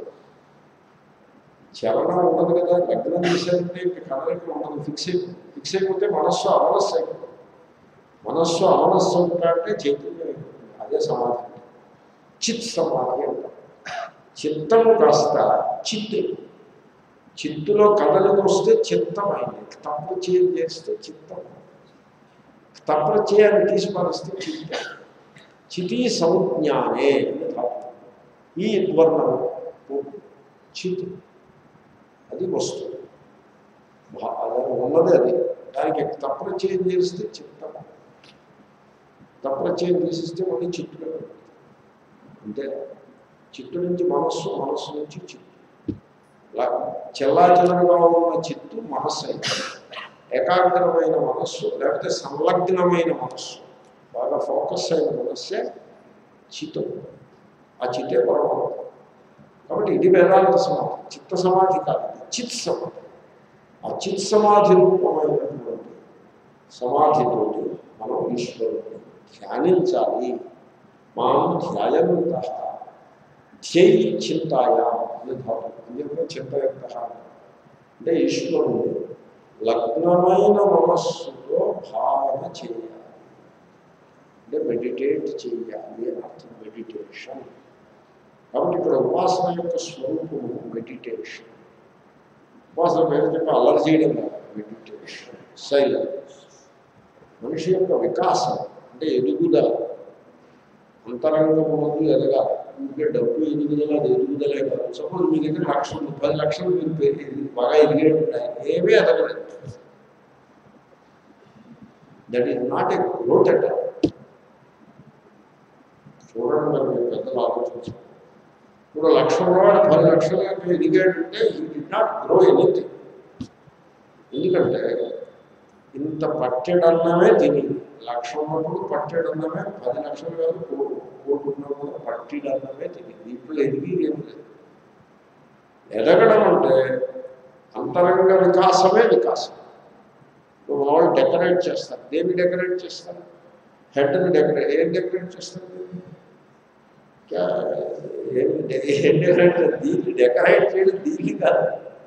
చలనం ఉండదు కదా లగ్నం చేసేదంటే ఇంకా కదలిక ఉండదు ఫిక్స్ అయిపోతుంది ఫిక్స్ అయిపోతే మనస్సు అమనస్సు అయిపోతుంది మనస్సు అమనస్సు అంటే చైతన్యం అయిపోతుంది అదే సమాధి చిత్ సమాధి అంటారు చిత్తము కాస్త చిత్తు చిత్తులో కదలిక వస్తే చిత్తం అయింది తప్పు చేయం చేస్తే చిత్తం తప్రచయాన్ని తీసుకొనిస్తే చిత్తం చితి సంజ్ఞానే ఈ వర్ణము చిత్ అది వస్తుంది అది ఉన్నది అది దానికి తప్రచయం చేస్తే చిత్తం తప్రచయం తీసిస్తే మళ్ళీ చిత్తుగా అంటే చిత్తు నుంచి మనస్సు మనస్సు నుంచి చిత్తు చెల్లాచెలరుగా ఉన్న చిత్తు మనస్సు అయితే ఏకాగ్రమైన మనస్సు లేకపోతే సంలగ్నమైన మనస్సు బాగా ఫోకస్ అయిన మనస్సే చిత్తం ఆ చిత్తే పరమాత్మ కాబట్టి ఇది వేదాంత సమాధి చిత్త సమాధి కాదు చిత్ సమాధి ఆ చిత్ సమాధి రూపమైనటువంటి సమాధితోటి మనం ఈశ్వరుని ధ్యానించాలి మాం ధ్యాయంత ధ్యేయ చింతాయా అని ధాతు అందుకే చింతయంత అంటే ఈశ్వరుని లగ్నమైన మనస్సులో భావన చేయాలి అంటే మెడిటేట్ చేయాలి అని అర్థం మెడిటేషన్ కాబట్టి ఇక్కడ ఉపాసన యొక్క స్వరూపము మెడిటేషన్ ఉపాసన పేరు చెప్పి అల్లరి చేయడం కాదు మెడిటేషన్ సైలెన్స్ మనిషి యొక్క వికాసం అంటే ఎదుగుదల అంతరంగమునందు ఎదగాలి ఇంకే డబ్బు ఎదుగుదల అది ఎదుగుదలే కాదు సపోజ్ మీ దగ్గర లక్షలు పది లక్షలు మీరు పెరిగి బాగా ఎదిగేట్టున్నాయి ఏమీ ఎదగలేదు that is not a growth at చూడడం చూడండి మరి మీరు పెద్దలు ఆలోచించారు ఇప్పుడు లక్ష ఉన్నవాడు పది లక్షల ఎదిగాడు అంటే ఈ డి నాట్ గ్రో ఎనీథింగ్ ఎందుకంటే ఇంత పట్టెడన్నమే తిని లక్ష ఉన్నప్పుడు పట్టెడన్నమే పది లక్షలు కాదు కోటి కోటి ఉన్నప్పుడు పట్టెడన్నమే తిని ఇప్పుడు ఎదిగి ఏమి లేదు ఎదగడం అంటే అంతరంగ వికాసమే వికాసం ఇప్పుడు వాళ్ళు డెకరేట్ చేస్తారు దేన్ని డెకరేట్ చేస్తారు హెడ్ని డెకరేట్ ఏం డెకరేట్ చేస్తారు క్యా- ఏం డె- ఏం డెకరేట్ దీన్ని డెకరేట్ చేయడం దీన్ని కాదు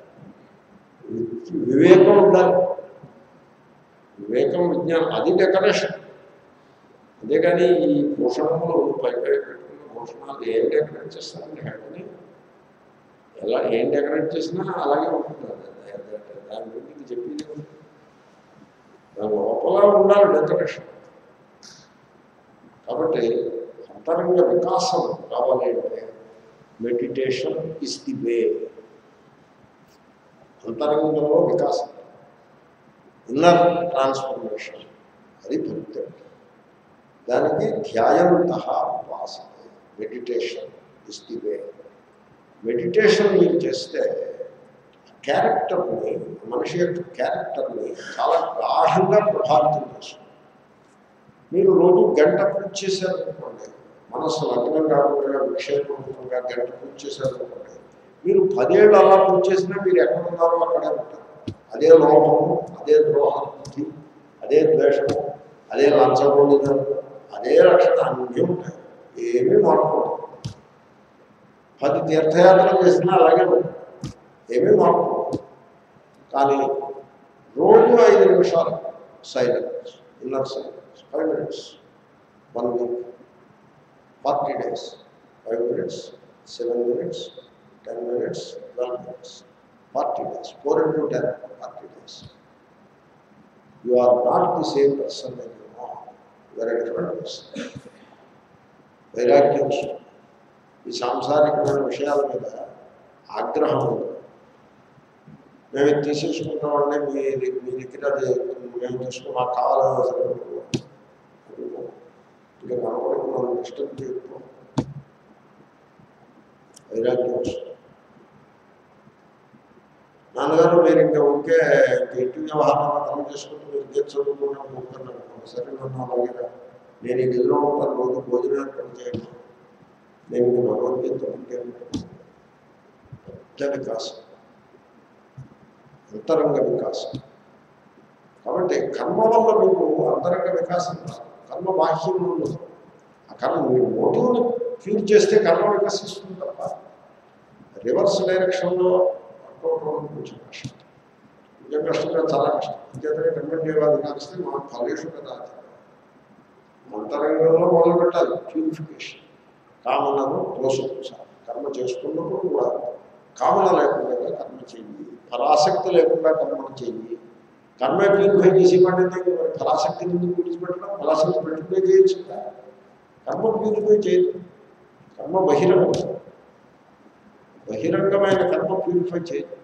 వివేకం ఉండాలి వివేకం విజ్ఞానం అది డెకరేషన్ అంతేగాని ఈ భూషణములు పై పై పెట్టుకున్న భూషణాలు ఏం డెకరేట్ చేస్తారండి హెడ్ని ఎలా ఏం డెకరేట్ చేసినా అలాగే ఉంటుంది అది. అది- దాని గురించి చెప్పింది ఉంది. దాని లోపల ఉండాలి డెకరేషన్ కాబట్టి అంతరంగ వికాసం కావాలి అంటే మెడిటేషన్ ఇస్ ది వే అంతరంగంలో వికాసం ఇన్నర్ ట్రాన్స్ఫర్మేషన్ అది భక్తి అంటే. దానికి ధ్యాయంత ఉపాసన meditation is the way meditation మీరు చేస్తే క్యారెక్టర్ని మనిషి యొక్క క్యారెక్టర్ని చాలా గాఢంగా ప్రభావితం చేస్తుంది మీరు రోజు గంట పూజ చేశారనుకోండి మనస్సు లగ్నం కాకుండా విక్షేపంగా గంట పూజ చేశారనుకోండి మీరు పదేళ్ళు అలా పూజ చేసినా మీరు ఎక్కడ ఉన్నారో అక్కడే ఉంటారు అదే లోపము అదే ద్రోహ బుద్ధి అదే ద్వేషము అదే లంచగొండిదం అదే లక్షణ అన్నీ ఉంటాయి ఏమీ మార్పుకోవడం పది తీర్థయాత్రలు చేసినా అలాగే ఉంటుంది ఏమీ మార్పుకోవడం కానీ రోజు ఐదు నిమిషాలు silence inner silence five minutes one week forty days five minutes seven minutes ten minutes twelve minutes forty days four into ten forty days you are not the same person then you know very different person వైరాగ్యం వస్తుంది. ఈ సాంసారికమైన విషయాల మీద ఆగ్రహం ఉంది మేము ఇది తీసేసుకుంటామంటే మీ ది- మీ దగ్గర అది మేము తీసుకుని మాకు కావాలని అసలు ఇంకా కనపడకు మనం డిస్టర్బ్ చేయకపో వైరాగ్యం వస్తుంది నాన్నగారు మీరు ఇంకా ఉంటే ఇంటి వ్యవహారాలు అర్థం చేసుకుంటూ మీరు గేట్ చదువుకుని అనుకుంటున్నాను సరే నన్ను అలాగే నేను ఈ గదిలో ఉంటాను రోజు భోజనం ఏర్పాటు చేయండి నేను ఇంక భగవద్గీత ఉంటే పెద్ద వికాసం అంతరంగ వికాసం కాబట్టి కర్మ వల్ల మీకు అంతరంగ వికాసం రాదు కర్మ బాహ్యం ఉండదు ఆ కర్మ మీరు మోటివ్ని క్యూర్ చేస్తే కర్మ వికసిస్తుంది తప్ప రివర్స్ డైరెక్షన్లో వర్కౌట్ అవ్వడం కొంచెం కష్టం కొంచెం కష్టంగా చాలా కష్టం ఇంకేతనే కన్వర్ట్ చేయాలి కాస్తే మా ఫలేషు కదా అంతరంగంలో మొదలు పెట్టాలి ప్యూరిఫికేషన్ కామనను తోసిపుచ్చాలి కర్మ చేసుకున్నప్పుడు కూడా కామన లేకుండా కర్మ చెయ్యి ఫలాసక్తి లేకుండా కర్మను చెయ్యి కర్మ ప్యూరిఫై చేసి పండితే మరి ఫలాసక్తి ఎందుకు విడిచిపెట్టడం ఫలాసక్తి పెట్టుకునే చేయొచ్చు కదా కర్మ ప్యూరిఫై చేయదు కర్మ బహిరంగం బహిరంగమైన కర్మ ప్యూరిఫై చేయదు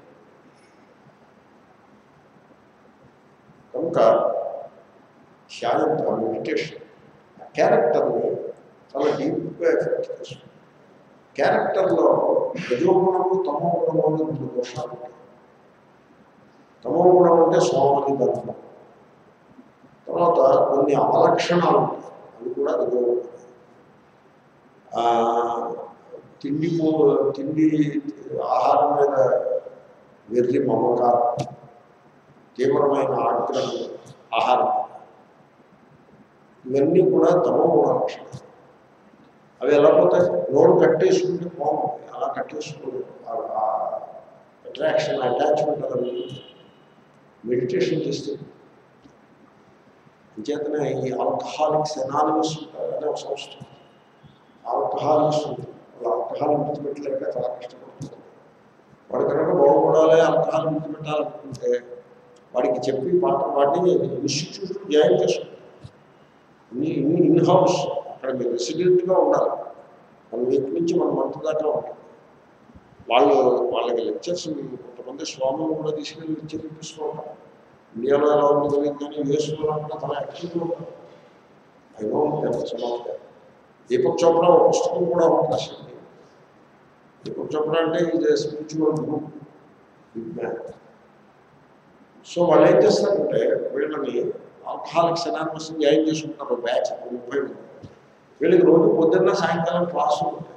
కనుక ధ్యానం మెడిటేషన్ క్యారెక్టర్ని చాలా డీప్గా ఎఫెక్ట్ చేస్తుంది క్యారెక్టర్లో రజోగుణము తమో గుణము అని రెండు దోషాలు ఉంటాయి తమో గుణం అంటే సోమని ధర్మం తర్వాత కొన్ని అవలక్షణాలు ఉంటాయి అవి కూడా రజోగుణం ఆ, తిండి పో- తిండి ఆహారం మీద వెర్రి మమకారం తీవ్రమైన ఆగ్రహం ఆహారం ఇవన్నీ కూడా తమో గుణ లక్షణాలు అవి ఎలా పోతాయి నోరు కట్టేసుకుంటే పోము అలా కట్టేసుకోలేదు అట్రాక్షన్ అటాచ్మెంట్ అలా ఉంటుంది. మెడిటేషన్ చేస్తే అంచేతనే ఈ ఆల్కహాలిక్స్ ఎనానిమస్ ఉంటారు అనే ఒక సంస్థ ఆల్కహాలిక్స్ ఉంటుంది వాళ్ళు ఆల్కహాల్ విడిచిపెట్టలేక చాలా కష్టపడుతుంది వాడు కనుక బాగుపడాలి ఆల్కహాల్ విడిచిపెట్టాలనుకుంటే వాడికి చెప్పి పాట వాడిని ఇన్స్టిట్యూట్ జాయిన్ చేసుకుంటారు ఇన్ ఇన్ హౌస్ అక్కడ మీరు రెసిడెంట్గా ఉండాలి వన్ వీక్ నుంచి వన్ మంత్ దాకా ఉంటుంది వాళ్ళు వాళ్ళకి లెక్చర్స్ కొంతమంది స్వాములు కూడా తీసుకెళ్ళి లెక్చర్ ఇప్పిస్తూ ఉంటారు ఇండియాలో ఎలా ఉంది తెలియదు కానీ యూఎస్లో కూడా చాలా యాక్టివ్గా ఉంటారు I know some of Deepak Chopra ఒక పుస్తకం కూడా ఉంది అసలు దీపక్ చోప్రా అంటే ఇది spiritual group big man so వాళ్ళు ఏం చేస్తారంటే వీళ్ళని ఆల్కహాలిక్స్ అనానిమస్ జాయిన్ చేసుకుంటారు బ్యాచ్ ముప్పై మంది వీళ్ళకి రోజు పొద్దున్న సాయంకాలం క్లాసు ఉంటాయి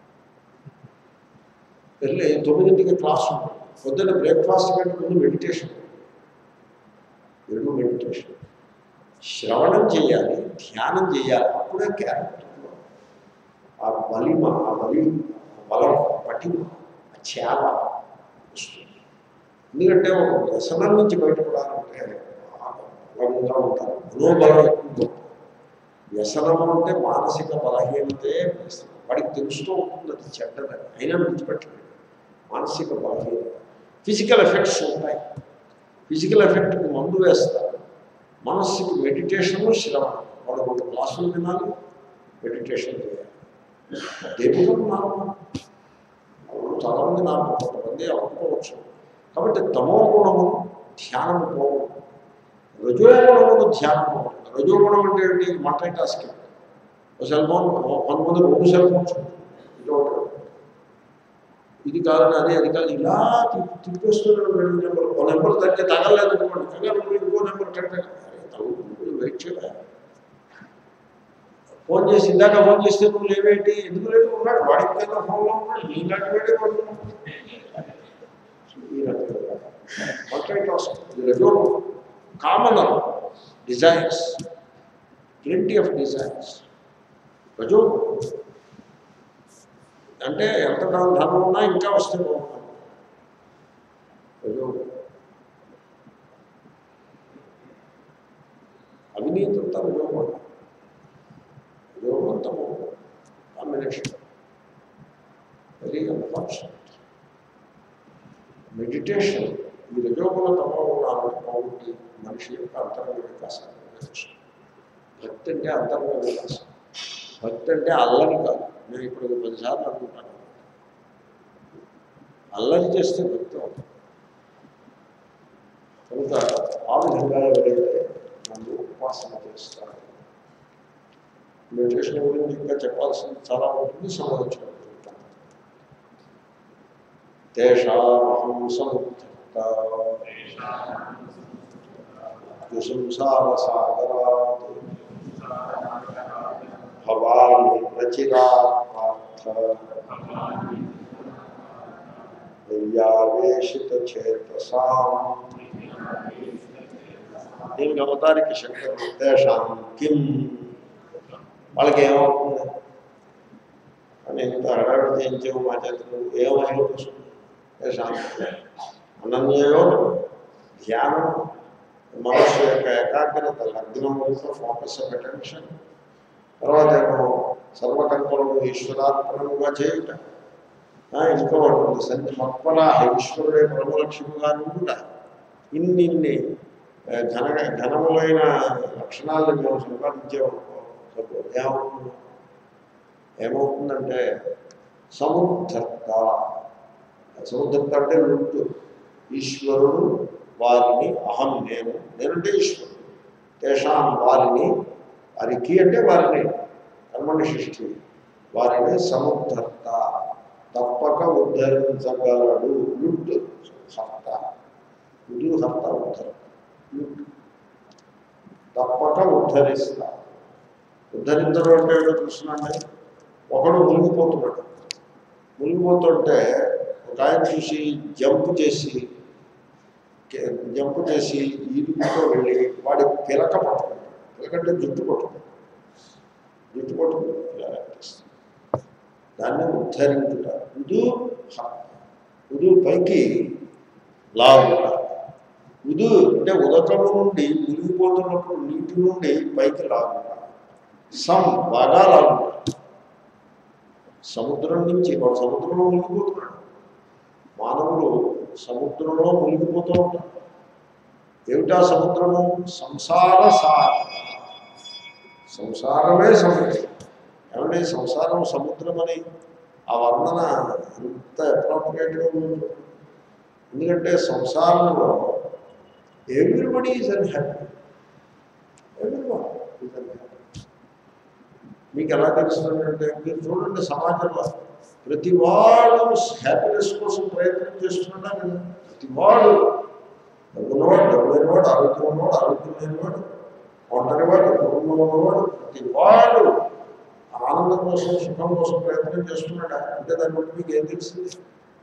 వెళ్ళి తొమ్మిదింటికి క్లాస్ ఉంటుంది పొద్దున్న బ్రేక్ఫాస్ట్ కంటే ముందు మెడిటేషన్ రెండు మెడిటేషన్ శ్రవణం చేయాలి ధ్యానం చేయాలి అప్పుడే క్యారెక్టర్లో ఆ బలిమ ఆ బలి బలం పటిమ ఆ చేవ వస్తుంది ఎందుకంటే ఒక వ్యసనం నుంచి బయటపడాలంటే బలంగా ఉంటారు మనోబలం ఎక్కువ ఉంటుంది. వ్యసనము అంటే మానసిక బలహీనతే వ్యసనం. వాడికి తెలుస్తూ ఉంటుంది అది చెడ్డదని అయినా విడిచిపెట్టలేదు మానసిక బలహీనత ఫిజికల్ ఎఫెక్ట్స్ ఉంటాయి ఫిజికల్ ఎఫెక్ట్కి మందు వేస్తారు మనస్సుకి మెడిటేషన్ శ్రవణం వాడు రెండు క్లాసులు వినాలి మెడిటేషన్ చేయాలి దేవుడు నామం అవును చాలామంది నామం కొంతమంది అనుకోవచ్చు కాబట్టి తమో గుణము ధ్యానము పోవు రజోగుణమును ధ్యానం పోతుంది రజోగుణం అంటే ఏంటి మల్టీ టాస్కింగ్ ఒక సెల్ ఫోన్ కొంతమంది రెండు సెల్ ఫోన్స్ ఇది ఒకటి ఇది కాదని అది అది కాదు ఇలా తిప్పి- తిప్పేస్తున్నాడు రెండు నెంబర్ ఒక నెంబర్ తగ్గి తగలేదు అనుకోండి కంగారు పడి ఇంకో నెంబర్ కరెక్ట్ తగ్గుతుంది వెయిట్ చేయాలి ఫోన్ చేసి ఇందాక ఫోన్ చేస్తే నువ్వు లేవేంటి ఎందుకు లేదు ఉన్నాడు వాడికి కదా ఫోన్లో ఉన్నాడు నీలాంటి వాడే పడుతున్నాడు ఈ రకంగా మల్టీ టాస్క్ ఇది రజో common desires plenty of desires రజో అంటే ఎంత ధనం ధనం ఉన్నా ఇంకా వస్తే బాగుంటుంది రజో అవినీతి అంతా రజోగుణం రజోగుణంతము కాంబినేషన్ వెరీ అన్ఫార్చునేట్ మెడిటేషన్ ఈ రజోగుణ తమో గుణాలను పోగొట్టి మనిషి యొక్క అంతరంగ వికాసాన్ని నేర్చుకుంటుంది భక్తి అంటే అంతరంగ వికాసం భక్తి అంటే అల్లరి కాదు నేను ఇప్పుడు పదిసార్లు అనుకుంటాను అల్లరి చేస్తే భక్తి అవుతుంది కనుక ఆ విధంగా ఎవరైతే నన్ను ఉపాసన చేస్తారు మెడిటేషన్ గురించి ఇంకా చెప్పాల్సింది చాలా ఉంటుంది సమయం వచ్చినప్పుడు చెప్తాను తేషాహం సముద్ధత సంసార సాగరాత్ భవామి ప్రచిరార్థ నయ్యావేశిత చేతసాం దీనికి అవతారికి శంకరుడు తేషాం కిం వాళ్ళకి ఏమవుతుంది అని ఇంత హడావిడి చేయించాము మా చేతులు ఏమైపోతుంది తేషాం అనన్యయో ధ్యానం మనస్సు యొక్క ఏకాగ్రత లగ్నం యొక్క ఫోకస్ ఆఫ్ అటెన్షన్ తర్వాత ఏమో సర్వకర్మలను ఈశ్వరార్పణముగా చేయుట ఆ, ఇంకో ఒకటి ఉంది సంధి మత్పల ఈశ్వరుడే పరమలక్ష్యముగా నుండుట ఇన్ని ఇన్ని ఆ, ఘన ఘనములైన లక్షణాలను మేము సంపాదించేవనుకో సపోజ్ ఏమవుతుంది ఏమవుతుందంటే సముద్ధర్త సముద్ధర్త అంటే లుట్టు ఈశ్వరుడు వారిని అహం నేను నేనంటే ఈశ్వరుడు తేషాం వారిని వారికి అంటే వారిని కర్మని సృష్టి వారిని సముద్ధర్త తప్పక ఉద్ధరించగలడు లుట్ హర్త లుడు హర్త ఉద్ధర లుట్ తప్పక ఉద్ధరిస్తా ఉద్ధరించడం అంటే ఏంటో తెలుసునండి ఒకడు మునిగిపోతున్నాడు మునిగిపోతుంటే ఒక ఆయన చూసి జంప్ చేసి కే- జంప్ చేసి ఈదుకుంటూ వెళ్ళి వాడి పిలక పట్టుకుంటాడు పిలకంటే జుట్టు పట్టుకుంటాడు జుట్టు పట్టుకుని ఇలా ఎత్తేస్తాడు. దాన్ని ఉద్ధరించుట ఉదు హ. ఉదు పైకి లాగుట ఉదు అంటే ఉదకము నుండి మునిగిపోతున్నప్పుడు నీటి నుండి పైకి లాగుట సం బాగా లాగుట సముద్రం నుంచి వాడు సముద్రంలో మునిగిపోతున్నాడు మానవులు సముద్రంలో మునిగిపోతూ ఉంటారు ఏమిటా సముద్రము సంసార సార సంసారమే సముద్రం ఏమంటే సంసారం సముద్రం అని ఆ వర్ణన అంత అప్రోప్రియేట్గా ఉంది ఎందుకంటే సంసారంలో everybody is unhappy everybody is unhappy మీకు ఎలా తెలుస్తుందంటే మీరు చూడండి సమాజంలో ప్రతి వాడు హ్యాపీనెస్ కోసం ప్రయత్నం చేస్తున్నాడా లేదా ప్రతి వాడు డబ్బున్నవాడు డబ్బు లేనివాడు ఆరోగ్యం ఉన్నవాడు ఆరోగ్యం లేనివాడు ఒంటరివాడు కుటుంబం ఉన్నవాడు ప్రతి వాడు ఆనందం కోసం సుఖం కోసం ప్రయత్నం చేస్తున్నాడా అంటే దాన్ని బట్టి మీకు ఏం తెలిసింది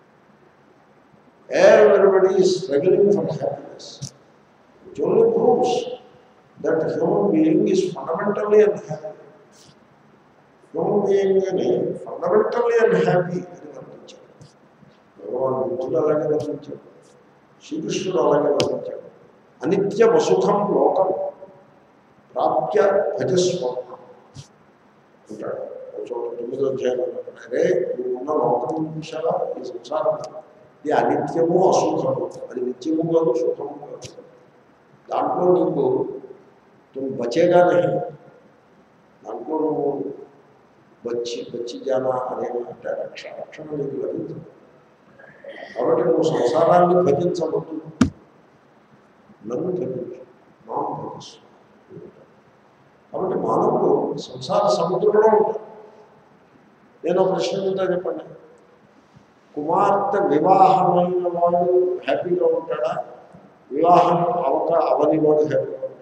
Everybody is struggling for happiness. It only proves that human being is fundamentally unhappy. Human being అని fundamentally unhappy అని వర్ణించాడు భగవాన్ బుద్ధుడు అలాగే వర్ణించాడు శ్రీకృష్ణుడు అలాగే వర్ణించాడు అనిత్య వసుఖం లోకం ప్రాప్య భజస్వప్నం అంటాడు ఒక చోట తొమ్మిదో అధ్యాయంలో అరే నువ్వు ఉన్న లోకం చూసావా ఈ సంసారం ఇది అనిత్యము అసుఖము అది నిత్యము కాదు సుఖము కాదు దాంట్లో నీకు నువ్వు బచేగా నహి దాంట్లో నువ్వు బచ్చి బచ్చి జానా అనే అంటే రక్ష రక్షణ నీకు లభించదు కాబట్టి నువ్వు సంసారాన్ని భజించవద్దు నన్ను భజించు మాను భజిస్తు కాబట్టి మానవుడు సంసార సముద్రంలో ఉంటాడు నేను ఒక ప్రశ్న ఉందా చెప్పండి కుమార్తె వివాహమైన వాడు హ్యాపీగా ఉంటాడా వివాహం అవక అవని వాడు హ్యాపీగా ఉంటాడా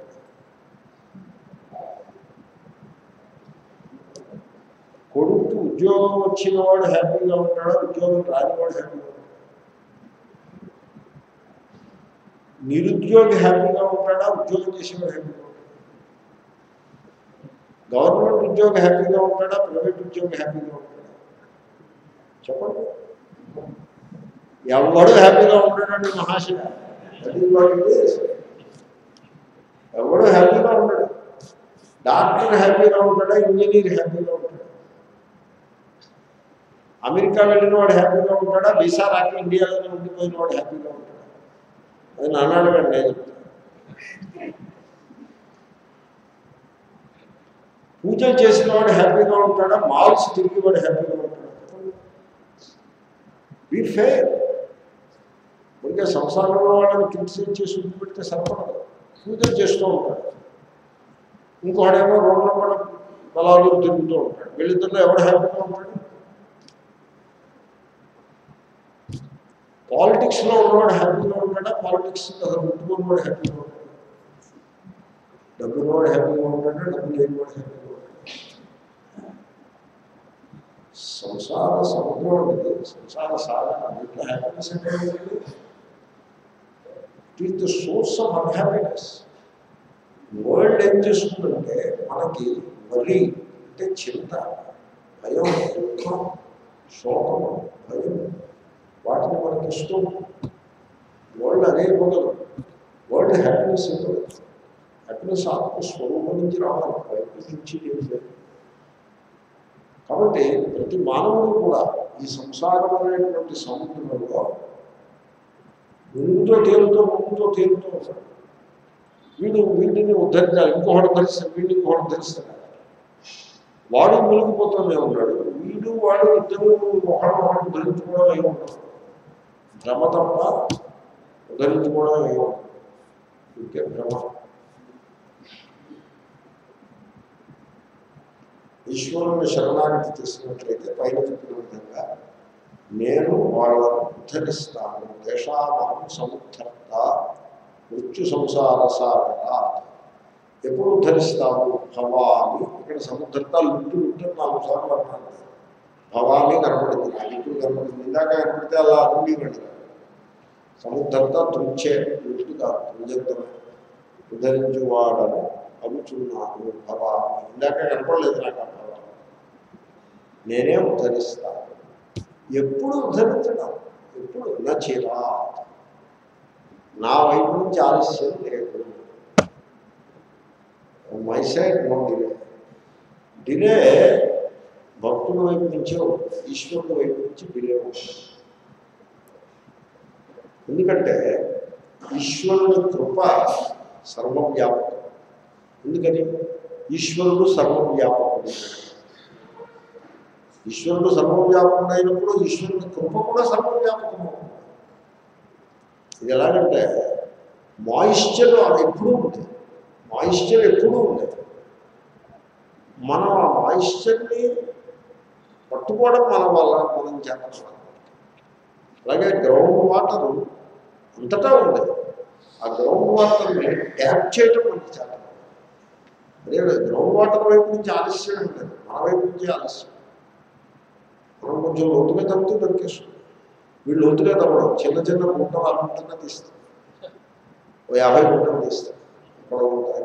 కొడుకు ఉద్యోగం వచ్చిన వాడు హ్యాపీగా ఉంటాడా ఉద్యోగం రాని వాడు హ్యాపీగా ఉంటాడా నిరుద్యోగి హ్యాపీగా ఉంటాడా ఉద్యోగం చేసేవాడు హ్యాపీగా ఉంటాడా గవర్నమెంట్ ఉద్యోగి హ్యాపీగా ఉంటాడా ప్రైవేట్ ఉద్యోగి హ్యాపీగా ఉంటాడా చెప్పండి ఎవడు హ్యాపీగా ఉంటాడండి మహాశయ అది వాడు ఎవడు హ్యాపీగా ఉంటాడు డాక్టర్ హ్యాపీగా ఉంటాడా ఇంజనీర్ హ్యాపీగా ఉంటాడా అమెరికా వెళ్ళిన వాడు హ్యాపీగా ఉంటాడా వీసా రాక ఇండియాలోనే ఉండిపోయిన వాడు హ్యాపీగా ఉంటాడా అది నన్ను అడగండి నేను చెప్తాను పూజలు చేసిన వాడు హ్యాపీగా ఉంటాడా మాల్స్ తిరిగి వాడు హ్యాపీగా ఉంటాడా బీ ఫెయిర్ porque సంసారంలో వాళ్ళని క్రిటిసైజ్ చేసి పెడితే సరిపడదు పూజలు చేస్తూ ఉంటాడు ఇంకోడేమో రోడ్లో కూడా బలాలు తిరుగుతూ ఉంటాడు వీళ్ళిద్దరిలో ఎవడు హ్యాపీగా ఉంటాడు పాలిటిక్స్లో ఉన్నవాడు హ్యాపీగా ఉంటాడా పాలిటిక్స్ అసలు ముట్టుకున్నవాడు హ్యాపీగా ఉంటాడు డబ్బు ఉన్నవాడు హ్యాపీగా ఉంటాడా డబ్బు లేనివాడు హ్యాపీగా ఉంటాడు సంసార సముద్రం అనేది సంసార సాగర దీంట్లో హ్యాపీనెస్ అంటే it is the source of unhappiness world ఏం చేస్తుందంటే మనకి వరి అంటే చింత భయం దుఃఖం శోకం భయం వాటిని మనకి ఇష్టం వరల్డ్ అదే ఇవ్వగలదు వరల్డ్ హ్యాపీనెస్ ఇవ్వగలదు హ్యాపీనెస్ ఆత్మ స్వరూపం నుంచి రావాలి బయట నుంచి ఏం లేదు కాబట్టి ప్రతి మానవుడు కూడా ఈ సంసారం అనేటువంటి సముద్రంలో ముందుతో తేలుతో ముందుతో తేలుతూ ఉంటాడు వీడు వీడిని ఉద్ధరించాలి ఇంకొకటి ధరిస్తాడు వీడిని ఇంకొకటి ధరిస్తాడు వాడు మునిగిపోతూనే ఉన్నాడు వీడు వాడు ఇద్దరు ఒకడు ఒకడు ధరించుకోవడం ఏమి ఉండదు భ్రమ తప్ప ఉద్ధరించుకోవడం ఏమి ఉండదు ఇంకే భ్రమ ఈశ్వరుని శరణాగతి చేసినట్లయితే పైన చెప్పిన విధంగా నేను వాళ్ళను ఉద్ధరిస్తాను దేశామహం సముద్ధర్త మృత్యు సంసార సాగర ఎప్పుడు ఉద్ధరిస్తాము భవామి ఇక్కడ సముద్ధర్త లుట్టు లుట్టు నాలుగు సార్లు అన్నాను భవామి కనపడింది నాకు ఇప్పుడు కనపడింది ఇందాక కనపడితే అలా నుండి వెళ్ళాను సముద్ధర్త తుంచే లుట్టు కాదు తుంజంతమే ఉద్ధరించువాడను అడుచున్నాను భవామి ఇందాక కనపడలేదు నాకు ఆ భవామి నేనే ఉద్ధరిస్తాను ఎప్పుడు ఉద్ధరించడం ఎప్పుడు నచిరా నా వైపు నుంచి ఆలస్యం లేదు my side no delay delay భక్తుల వైపు నుంచే ఉంటుంది ఈశ్వరుడు వైపు నుంచి డిలే ఉంటుంది ఎందుకంటే ఈశ్వరుని కృప సర్వవ్యాపకం ఎందుకని ఈశ్వరుడు సర్వవ్యాపకుడు ఈశ్వరుడు సర్వవ్యాపకుడు అయినప్పుడు ఈశ్వరుని కృప కూడా సర్వవ్యాపకము ఇది ఎలాగంటే మాయిశ్చర్ ఎప్పుడూ ఉంది మాయిశ్చర్ ఎప్పుడూ ఉంది మనం ఆ మాయిశ్చర్ని పట్టుకోవడం మన వల్ల మనం చేస్తాం అలాగే గ్రౌండ్ వాటర్ అంతటా ఉంది ఆ గ్రౌండ్ వాటర్ని ట్యాప్ చేయడం మనకి చేత అదే గ్రౌండ్ వాటర్ వైపు నుంచి ఆలస్యం ఉండదు మన వైపు నుంచి ఆలస్యం మనం కొంచెం లోతుగా తగ్గుతూ దొరికేస్తుంది వీళ్ళు లోతుగా తవ్వడం చిన్న చిన్న గుంటలు అనుకుంటున్నా తీస్తారు ఓ యాభై గుంటలు తీస్తారు ఇక్కడ ఉంటాయి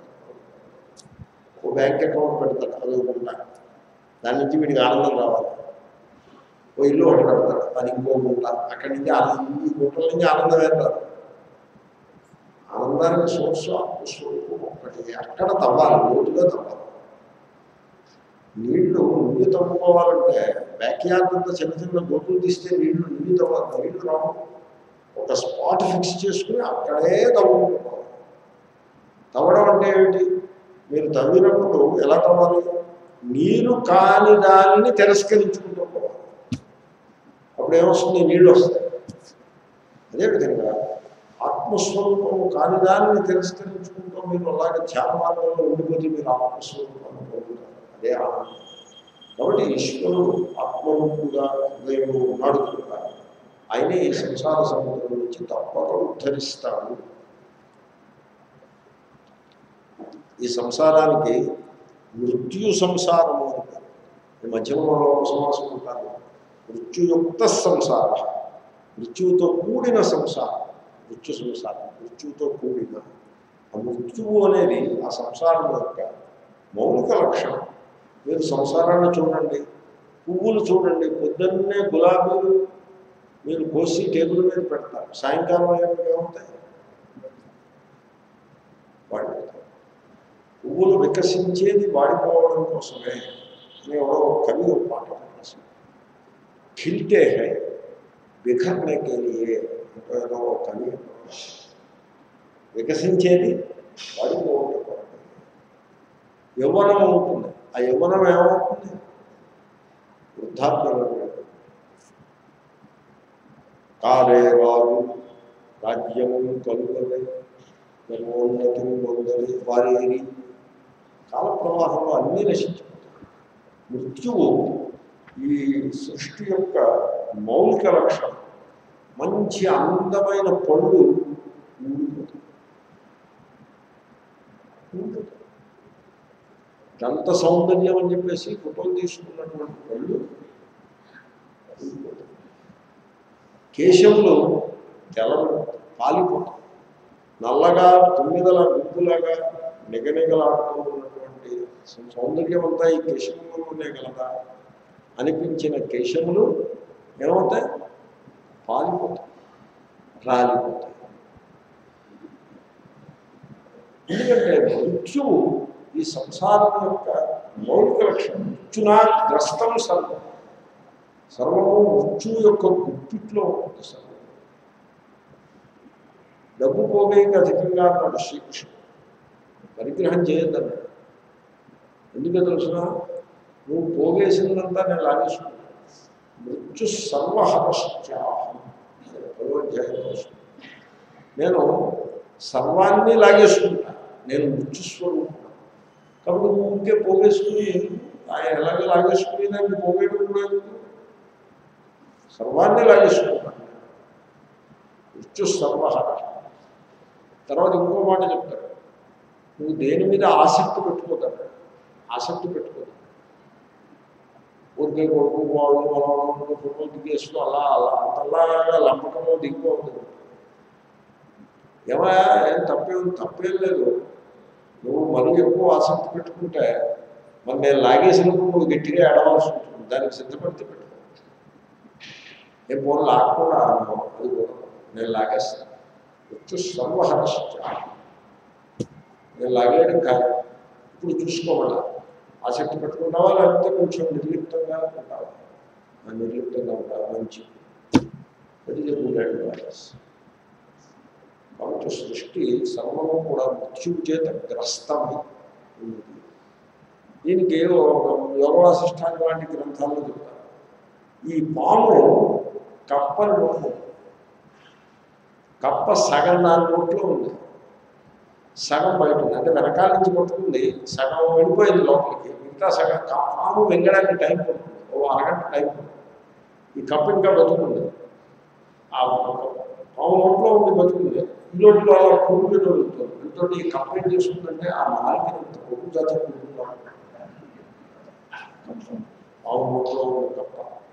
ఓ బ్యాంక్ అకౌంట్ పెడతాడు అది ఒక గుంట దాని నుంచి వీడికి ఆనందం రావాలి ఓ ఇల్లు ఒకటి పెడతాడు అది ఇంకో గుంట అక్కడి నుంచి ఆనందం ఈ గుంటల నుంచి ఆనందం ఏం రాదు ఆనందానికి సోర్స్ ఆత్మస్వరూపం ఒక్కటి అక్కడ తవ్వాలి లోతుగా తవ్వాలి నీళ్లు నువ్వు తవ్వుకోవాలంటే బ్యాక్ యార్డ్ అంతా చిన్న చిన్న గోతులు తీస్తే నీళ్లు నువ్వు తవ్వాలి నీళ్లు రావు ఒక స్పాట్ ఫిక్స్ చేసుకుని అక్కడే తవ్వుకోవాలి తవ్వడం అంటే ఏమిటి మీరు తవ్వినప్పుడు ఎలా తవ్వాలి నీరు కాని దానిని తిరస్కరించుకుంటూ పోవాలి అప్పుడు ఏమొస్తుంది నీళ్ళు వస్తాయి అదేవిధంగా ఆత్మస్వరూపము కాని దానిని తిరస్కరించుకుంటూ మీరు అలాగే ధ్యాన మార్గంలో ఉండిపోతే మీరు ఆత్మస్వరూపాన్ని పొందుతారు అదే ఆనందం కాబట్టి ఈశ్వరుడు ఆత్మరూపుగా హృదయంలో ఉన్నాడు కనుక ఆయనే ఈ సంసార సముద్రం నుంచి తప్పక ఉద్ధరిస్తాడు ఈ సంసారానికి మృత్యు సంసారము అని పేరు. ఈ మధ్యమంలో సమాసం ఉంటారు మృత్యుయుక్త సంసార మృత్యువుతో కూడిన సంసారం మృత్యు సంసారం మృత్యువుతో కూడిన ఆ మృత్యువు అనేది ఆ సంసారం యొక్క మౌలిక లక్షణం మీరు సంసారాన్ని చూడండి పువ్వులు చూడండి పొద్దున్నే గులాబీలు మీరు కోసి టేబుల్ మీద పెడతారు సాయంకాలం అయ్యేప్పుడు ఏమవుతాయి వాడిపోతాయి పువ్వులు వికసించేది వాడిపోవడం కోసమే అని ఎవడో ఒక కవి ఒక పాట రాశాడు ఖిల్తే హై బిఖర్నే కే లియే అంటే ఏదో ఒక కవి వికసించేది వాడిపోవడం కొరకు యవ్వనం ఉంటుంది ఆ యవ్వనం ఏమవుతుంది వృద్ధాప్యంలో కాలే రాజు రాజ్యము కలుగలే జన్మోన్నతి పొందలి వారేరి కాల ప్రవాహంలో అన్నీ నశించిపోతాయి మృత్యువు ఈ సృష్టి యొక్క మౌలిక లక్షణం మంచి అందమైన పళ్ళు ఊడిపోతాయి ఊడిపోతాయి. దంత సౌందర్యం అని చెప్పేసి ఫోటోలు తీసుకున్నటువంటి పళ్ళు ఊడిపోతాయి. కేశములు తెల్లలు పాలిపోతాయి నల్లగా తొమ్మిదల గుంపులాగా నిగనిగలాడుతూ ఉన్నటువంటి సౌందర్యం అంతా ఈ కేశములోనే గలదా అనిపించిన కేశములు ఏమవుతాయి పాలిపోతాయి రాలిపోతాయి ఎందుకంటే మృత్యువు ఈ సంసారం యొక్క మౌలిక లక్షణం మృత్యునా గ్రస్తం సర్వం సర్వము మృత్యువు యొక్క గుప్పిట్లో ఉంటుంది సర్వం డబ్బు పోగేకి అధికంగా అన్నాడు శ్రీకృష్ణుడు పరిగ్రహం చేయొద్దన్నాడు ఎందుకు తెలుసిన నువ్వు పోగేసిందంతా నేను లాగేసుకున్నాను మృత్యు సర్వహరశ్చాహం భగవద్ధ్యాయం వస్తుంది నేను సర్వాన్ని లాగేసుకుంటా నేను మృత్యుస్వరూపుడు కాబట్టి నువ్వు ఉంటే పోగేసుకుని ఆయన ఎలాగే లాగేసుకుని దాన్ని పోగేయడం కూడా ఎందుకు? సర్వాన్ని లాగేసుకుంటాను మృత్యు సర్వహర తర్వాత ఇంకో మాట చెప్తాడు నువ్వు దేని మీద ఆసక్తి పెట్టుకోతాడు ఆసక్తి పెట్టుకోదు ఊరికే కొడుకు వాళ్ళు మనం ఫోటోలు దిగేస్తూ అలా అలా అంతలాగా లంపకంలో దిగిపోతుంది ఏమయ్యా ఏం తప్పేం తప్పేం లేదు నువ్వు మరీ ఎక్కువ ఆసక్తి పెట్టుకుంటే మరి నేను లాగేసినప్పుడు నువ్వు గట్టిగా ఎడవలసి ఉంటుంది దానికి సిద్ధపడితే పెట్టుకో ఏ పోను లాగకుండా అన్నావు అది కూడా నేను లాగేస్తాను మృత్యు సర్వహర్ష నేను లాగేయడం కాదు ఇప్పుడు చూసుకోవాలా ఆసక్తి పెట్టుకుంటావా లేకపోతే కొంచెం నిర్లిప్తంగా ఉంటావా ఆ నిర్లిప్తంగా ఉంటావా మంచి దట్ ఈస్ గుడ్ అడ్వైస్ కాబట్టి సృష్టి సర్వము కూడా మృత్యువు చేత గ్రస్తమై ఉన్నది దీనికి ఒక యోగవాసిష్టాన్ని లాంటి గ్రంథాల్లో చెప్తారు ఈ పాము కప్పని నోట్లు కప్ప సగం దాని నోట్లో ఉంది సగం బయట ఉంది అంటే వెనకాల నుంచి పట్టుకుంది సగం వెళ్ళిపోయింది లోపలికి మిగతా సగం కా- పాము వెంగడానికి టైం పడుతుంది ఓ అరగంట టైం పడుతుంది ఈ కప్పు ఇంకా బతుకుంది ఆ పాము నోట్లో ఉండి బతుకుంది ఈ లోపల పురుగు ఏదో వెళ్తుంది వెళ్తుంటే ఈ కప్పు ఏం చేస్తుందంటే ఆ నాలుగు పొరుగు జాతి పురుగు పాము నోట్లో ఉన్న కప్ప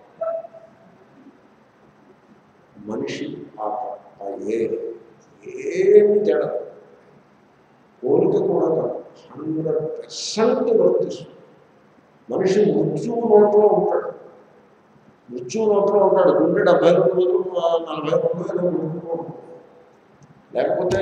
మనిషి ఆ కప్ప ఏ ఏమి తేడా పోలిక కూడా కాదు హండ్రెడ్ పర్సెంట్ వర్తిస్తుంది మనిషి మృత్యువు నోట్లో ఉంటాడు మృత్యువు నోట్లో ఉంటాడు గుండె డెబ్బై రెండు రోజులు నలభై రెండు ఏదో గుండెలో ఉంటుంది లేకపోతే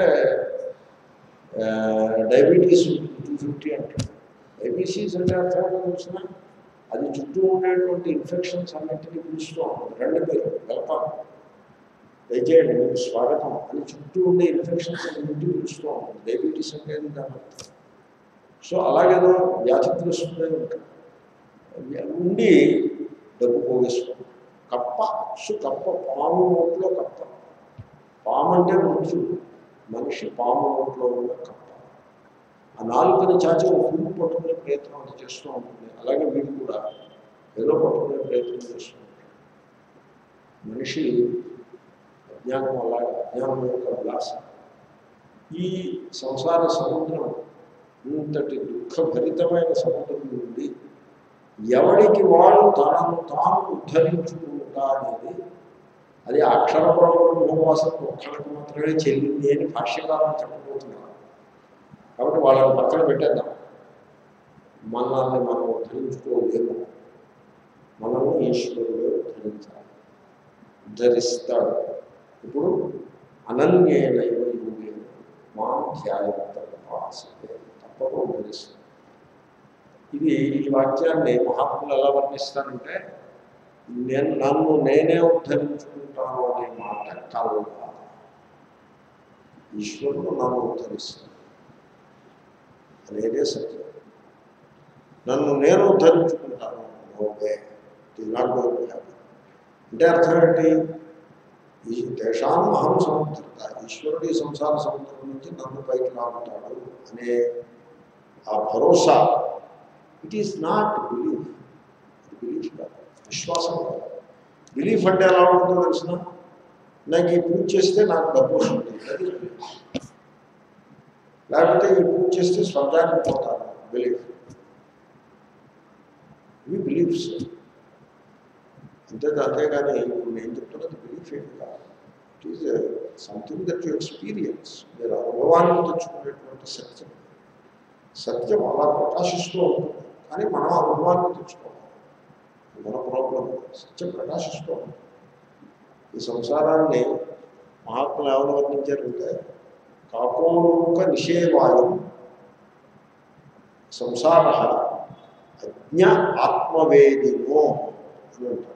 డయాబెటీస్ టూ ఫిఫ్టీ అంటాడు డయాబెటీస్ అంటే అర్థం ఏంటో తెలిసిన అది చుట్టూ ఉండేటువంటి ఇన్ఫెక్షన్స్ అన్నింటినీ పిలుస్తూ ఉంటుంది రెండు పేరు వెల్కమ్ దయచేయండి మీకు స్వాగతం అని చుట్టూ ఉండే ఇన్ఫెక్షన్స్ అన్నింటినీ పిలుస్తూ ఉంటుంది డయాబెటీస్ అంటే అది దాని అర్థం సో అలాగేదో వ్యాధిగ్రస్తుడే ఉంటాడు ఉండి డబ్బు పోగేసుకోండి కప్ప అచ్చు కప్ప పాము నోట్లో కప్ప పాము అంటే మృత్యు మనిషి పాము నోట్లో ఉన్న కప్ప ఆ నాలుగుని చాచి ఒక పురుగు పట్టుకునే ప్రయత్నం అది చేస్తూ ఉంటుంది అలాగే వీడు కూడా ఏదో పట్టుకునే ప్రయత్నం చేస్తూ ఉంటాడు మనిషి అజ్ఞానం అలాగే అజ్ఞానం యొక్క విలాస ఈ సంసార సముద్రం ఇంతటి దుఃఖభరితమైన సముద్రం నుండి ఎవడికి వాడు తనను తాను ఉద్ధరించుకుంటా అనేది అది అక్షర మోహవాసకు ఒక్కడికి మాత్రమే చెల్లింది అని భాష్యకాలం చెప్పబోతున్నారు కాబట్టి వాళ్ళని పక్కన పెట్టేద్దాం మనల్ని మనం ఉద్ధరించుకోలేము మనము ఈశ్వరుడు ఉద్ధరించాలి ఉద్ధరిస్తాడు ఇప్పుడు అనన్యేనైవ యోగేన మా ధ్యాయంత ఉపాసతే తప్పక ఉద్ధరిస్తాడు ఇది ఈ వాక్యాన్ని మహాత్ములు ఎలా వర్ణిస్తారంటే నేను నన్ను నేనే ఉద్ధరించుకుంటాను అనే మాట కాదు ఈశ్వరుడు నన్ను ఉద్ధరిస్తాను అనేదే సత్యం నన్ను నేను ఉద్ధరించుకుంటాను okay it not going to happy అంటే అర్థం ఏంటి ఈ దేశాన్ని అహం సముద్రత ఈశ్వరుడు ఈ సంసార సముద్రం నుంచి నన్ను పైకి లాగుతాడు అనే ఆ భరోసా it is not belief belief కాదు విశ్వాసం కాదు బిలీఫ్ అంటే ఎలా ఉంటుందో తెలిసిన నాకు ఈ పూజ చేస్తే నాకు డబ్బు వస్తుంది అది బిలీఫ్ లేకపోతే ఈ పూజ చేస్తే స్వర్గానికి పోతాను బిలీఫ్ ఇవి బిలీఫ్స్ అంతే అంతేగాని ఇప్పుడు నేను చెప్తున్నది బిలీఫ్ ఏమి కాదు it is something that you experience మీరు అనుభవాన్ని తెచ్చుకునేటువంటి సత్యం సత్యం అలా ప్రకాశిస్తూ ఉంటుంది కానీ మనం అనుభవాన్ని తెచ్చుకోవాలి మన ప్రాబ్లం సత్యం ప్రకాశిస్తూ ఉంటుంది ఈ సంసారాన్ని మహాత్ములు ఎవరు వర్ణించారంటే కాకోరుక నిషేవాయం సంసార అజ్ఞ ఆత్మవేదినో అని అంటారు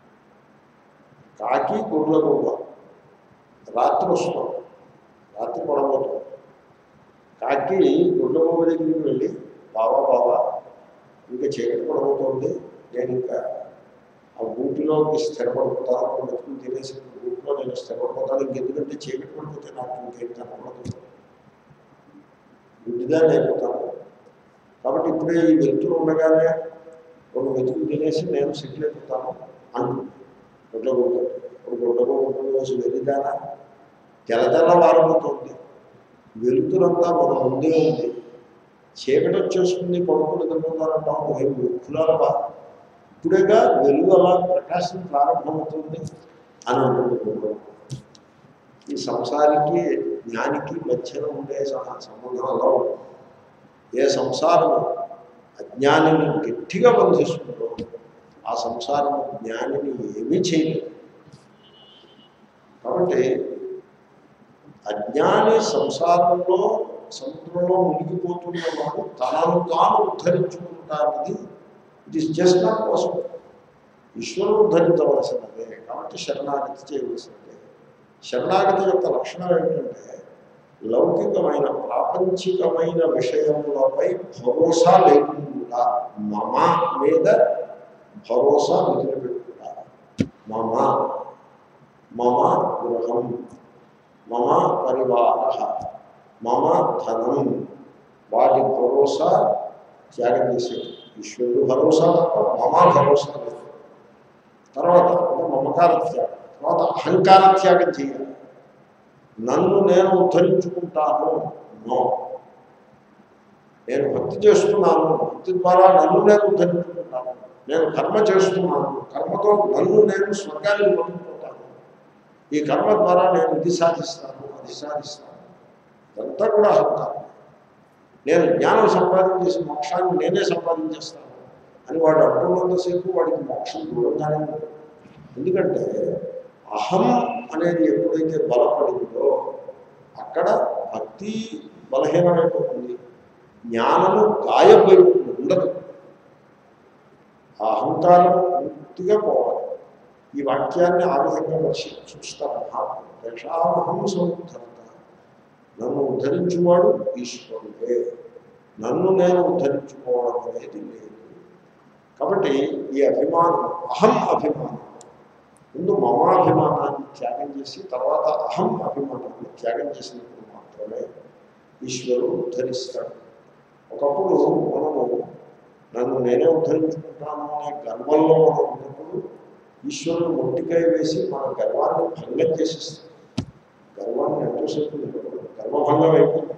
కాకి గుడ్ల గువ్వ రాత్రి వస్తాం రాత్రి పడబోతాం కాకి గుడ్ల గువ్వ దగ్గరికి వెళ్ళి బావా బావా ఇంకా చీకటి పడబోతోంది నేను ఇంకా ఆ గూటిలోకి స్థిరపడిపోతాను మెతుకులు తినేసి గూట్లో నేను స్థిరపడిపోతాను ఇంకెందుకంటే చీకటి పడిపోతే నాకు ఇంకేం కనపడదు గుడ్డిదాన్ని అయిపోతాను కాబట్టి ఇప్పుడే ఈ వెళ్తూ ఉండగానే రెండు మెతుకులు తినేసి నేను సెటిల్ అయిపోతాను అంటుంది గుడ్ల గుడ్డ ఇప్పుడు గుడ్డ గుడ్డ వేసి వెళ్ళిదానా తెల్ల తెల్ల వారబోతుంది వెలుతురంతా మన ముందే ఉంది చీకటి వచ్చేస్తుంది పడుకుని నిద్రపోతారంటాం ఏం వృద్ధులాలవా ఇప్పుడేగా వెలుగు అలా ప్రకాశం ప్రారంభమవుతుంది అని అనుకుంటున్నాం ఈ సంసారికి జ్ఞానికి మధ్యన ఉండే సహ- సంబంధం అలా ఉంటుంది ఏ సంసారం అజ్ఞానిని గట్టిగా బంధిస్తుందో ఆ సంసారం జ్ఞానిని ఏమీ చేయలేదు కాబట్టి అజ్ఞాని సంసారంలో సముద్రంలో మునిగిపోతున్న వాడు తనను తాను ఉద్ధరించుకుంటానికి it is just not possible ఈశ్వరుడు ఉద్ధరించవలసినదే కాబట్టి శరణాగతి చేయవలసినదే శరణాగతి యొక్క లక్షణం ఏంటంటే లౌకికమైన ప్రాపంచికమైన విషయములపై భరోసా లేకుండా మమ మీద భరోసా వదిలిపెట్టుకుంటా మమ మమ గృహం మమ పరివార మమ ధనం వాటి భరోసా త్యాగం చేసేది ఈశ్వరుడు భరోసా తప్ప మమా భరోసా లేదు తర్వాత అంటే మమకార త్యాగం తర్వాత అహంకార త్యాగం చేయాలి నన్ను నేను ఉద్ధరించుకుంటాను నో నేను భక్తి చేస్తున్నాను భక్తి ద్వారా నన్ను నేను ఉద్ధరించుకుంటాను నేను కర్మ చేస్తున్నాను కర్మతో నన్ను నేను స్వర్గాన్ని పొందుకుంటాను ఈ కర్మ ద్వారా నేను ఇది సాధిస్తాను అది సాధిస్తాను ఇదంతా కూడా అహంకారం నేను జ్ఞానం సంపాదించేసి మోక్షాన్ని నేనే సంపాదించేస్తాను అని వాడు అంటున్నంతసేపు వాడికి మోక్షం దూరంగానే ఉంటుంది ఎందుకంటే అహం అనేది ఎప్పుడైతే బలపడిందో అక్కడ భక్తి బలహీనమైపోతుంది జ్ఞానము గాయమైపోతుంది ఉండదు ఆ అహంకారం పూర్తిగా పోవాలి ఈ వాక్యాన్ని ఆ విధంగా పరిశీ చూస్తారు మహాత్ములు దశామహం సముద్ధరత నన్ను ఉద్ధరించువాడు ఈశ్వరుడే నన్ను నేను ఉద్ధరించుకోవడం అనేది లేదు కాబట్టి ఈ అభిమానం అహం అభిమానం ముందు మమాభిమానాన్ని త్యాగం చేసి తర్వాత అహం అభిమానాన్ని త్యాగం చేసినప్పుడు మాత్రమే ఈశ్వరుడు ఉద్ధరిస్తాడు ఒకప్పుడు మనము నన్ను నేనే ఉద్ధరించుకుంటాను అనే గర్వంలో మనం ఉన్నప్పుడు ఈశ్వరుడు మొట్టికాయ వేసి మన గర్వాన్ని భంగం చేసేస్తాడు గర్వాన్ని ఎంతోసేపు ఉండకూడదు. గర్వభంగం అయిపోతుంది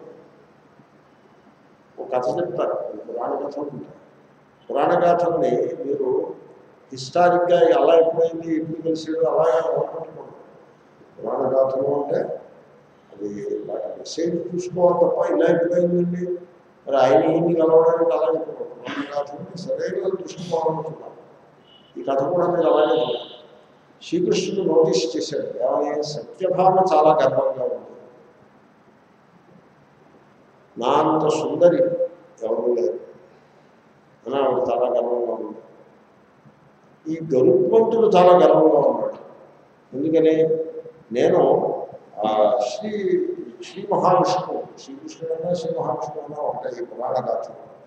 ఒక కథ చెప్తారు ఈ పురాణ కథలు ఉంటాయి పురాణ గాథల్ని మీరు హిస్టారిక్గా అలా ఎప్పుడైంది ఎప్పుడు కలిసాడు అలాగే అనుకుంటున్నాడు పురాణ గాథలు అంటే అది వాటి మెసేజ్ చూసుకోవాలి తప్ప ఇలా ఎప్పుడైందండి మరి ఆయన ఈయన్ని కలవడానికి అలాగే అనుకున్నాడు. పురాణ గాథల్ని సరైన దృష్టికోవాలనుకున్నాను ఈ కథ కూడా మీరు అలాగే చూడాలి. శ్రీకృష్ణుడు నోటీస్ చేశాడు ఏమని సత్యభామ చాలా గర్వంగా ఉంది నా అంత సుందరి ఎవరు లేరు అని ఆవిడ చాలా గర్వంగా ఉంది ఈ గరుత్మంతుడు చాలా గర్వంగా ఉన్నాడు ఎందుకని నేను ఆ శ్రీ శ్రీ మహావిష్ణువు శ్రీకృష్ణుడైనా శ్రీ మహావిష్ణువు అయినా ఉంటాయి ఈ పురాణ గాథ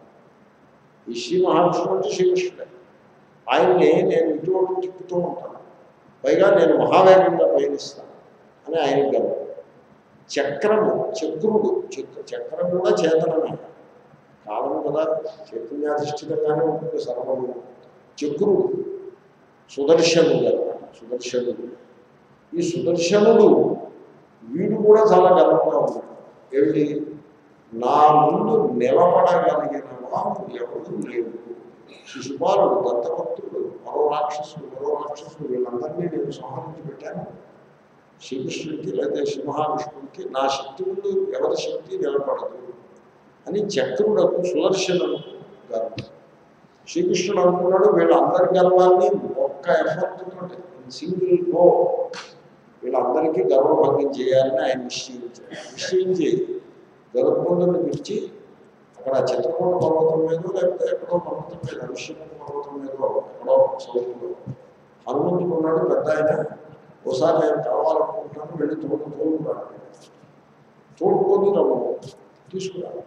ఈ శ్రీ మహావిష్ణువు అంటే శ్రీకృష్ణుడే ఆయన్ని నేను ఇటువంటి తిప్పుతూ ఉంటాను పైగా నేను మహావేగంగా పయనిస్తాను అని ఆయన గర్వం చక్రము చక్రుడు చక్ర చక్రం కూడా చేతనమే కాలం కదా చైతన్యాధిష్ఠితంగానే ఉంటుంది సర్వము చక్రుడు సుదర్శనుడు అన్నమాట సుదర్శనుడు ఈ సుదర్శనుడు వీడు కూడా చాలా గర్వంగా ఉన్నాడు ఏమిటి నా ముందు నిలబడగలిగిన వాడు ఎవరు లేడు శిశుపాలుడు దత్తభక్తుడు మరో రాక్షసుడు మరో రాక్షసుడు వీళ్ళందరినీ నేను సంహరించి పెట్టాను శ్రీకృష్ణుడికి లేదా శ్రీ మహావిష్ణుడికి నా శక్తి ముందు ఎవరి శక్తి నిలబడదు అని చక్రుడకు సుదర్శనుడు గర్వం శ్రీకృష్ణుడు అనుకున్నాడు వీళ్ళందరి గర్వాన్ని ఒక్క ఎఫర్ట్ తోటి సింగిల్ గో వీళ్ళందరికీ గర్వభంగం చేయాలని ఆయన నిశ్చయించాడు నిశ్చయించి గరుత్మంతుడిని పిలిచి అక్కడ చిత్రకూట పర్వతం మీద లేకపోతే ఎక్కడో పర్వతం మీద ఋషికొండ పర్వతం మీద ఎక్కడో సౌత్లో హనుమంతుడు ఉన్నాడు పెద్ద ఆయన ఒకసారి నేను కావాలనుకుంటున్నాను వెళ్ళి తోడు తోడుకున్నాను తోడుకొని రమ్ము తీసుకున్నాను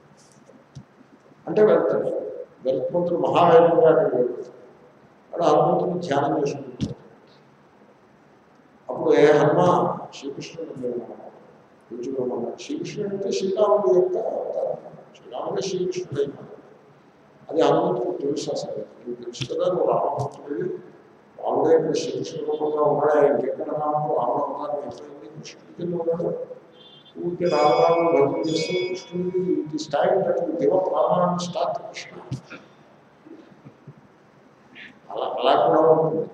అంటే వెళ్తాడు గరుత్మంతుడు మహావేగంగా అక్కడికి వెళ్తాడు అక్కడ హనుమంతుడు ధ్యానం చేసుకుంటాడు అప్పుడు ఏ హనుమ శ్రీకృష్ణుడు మేము ఉంచుకోమన్నాడు శ్రీకృష్ణుడు అంటే శ్రీరాముడు యొక్క అవతారం శ్రీరాముడే శ్రీకృష్ణుడు అయినాడు అది హనుమంతుడు తెలుసు అసలు నీకు తెలుసు కదా నువ్వు రామభక్తుడివి రాముడే ఇప్పుడు శ్రీకృష్ణుడు రూపంగా ఉన్నాడా ఇంకెక్కడ రాముడు రాముడు అవతారం అయిపోయింది కృష్ణుడి కింద ఉన్నాడు ఊరికే రామరాము భక్తి చేస్తే కృష్ణుడికి ఇది స్టాయిల్ అంటే దివ రామాయణ స్టార్ట్ కృష్ణ అలా అలా కూడా ఉంటుంది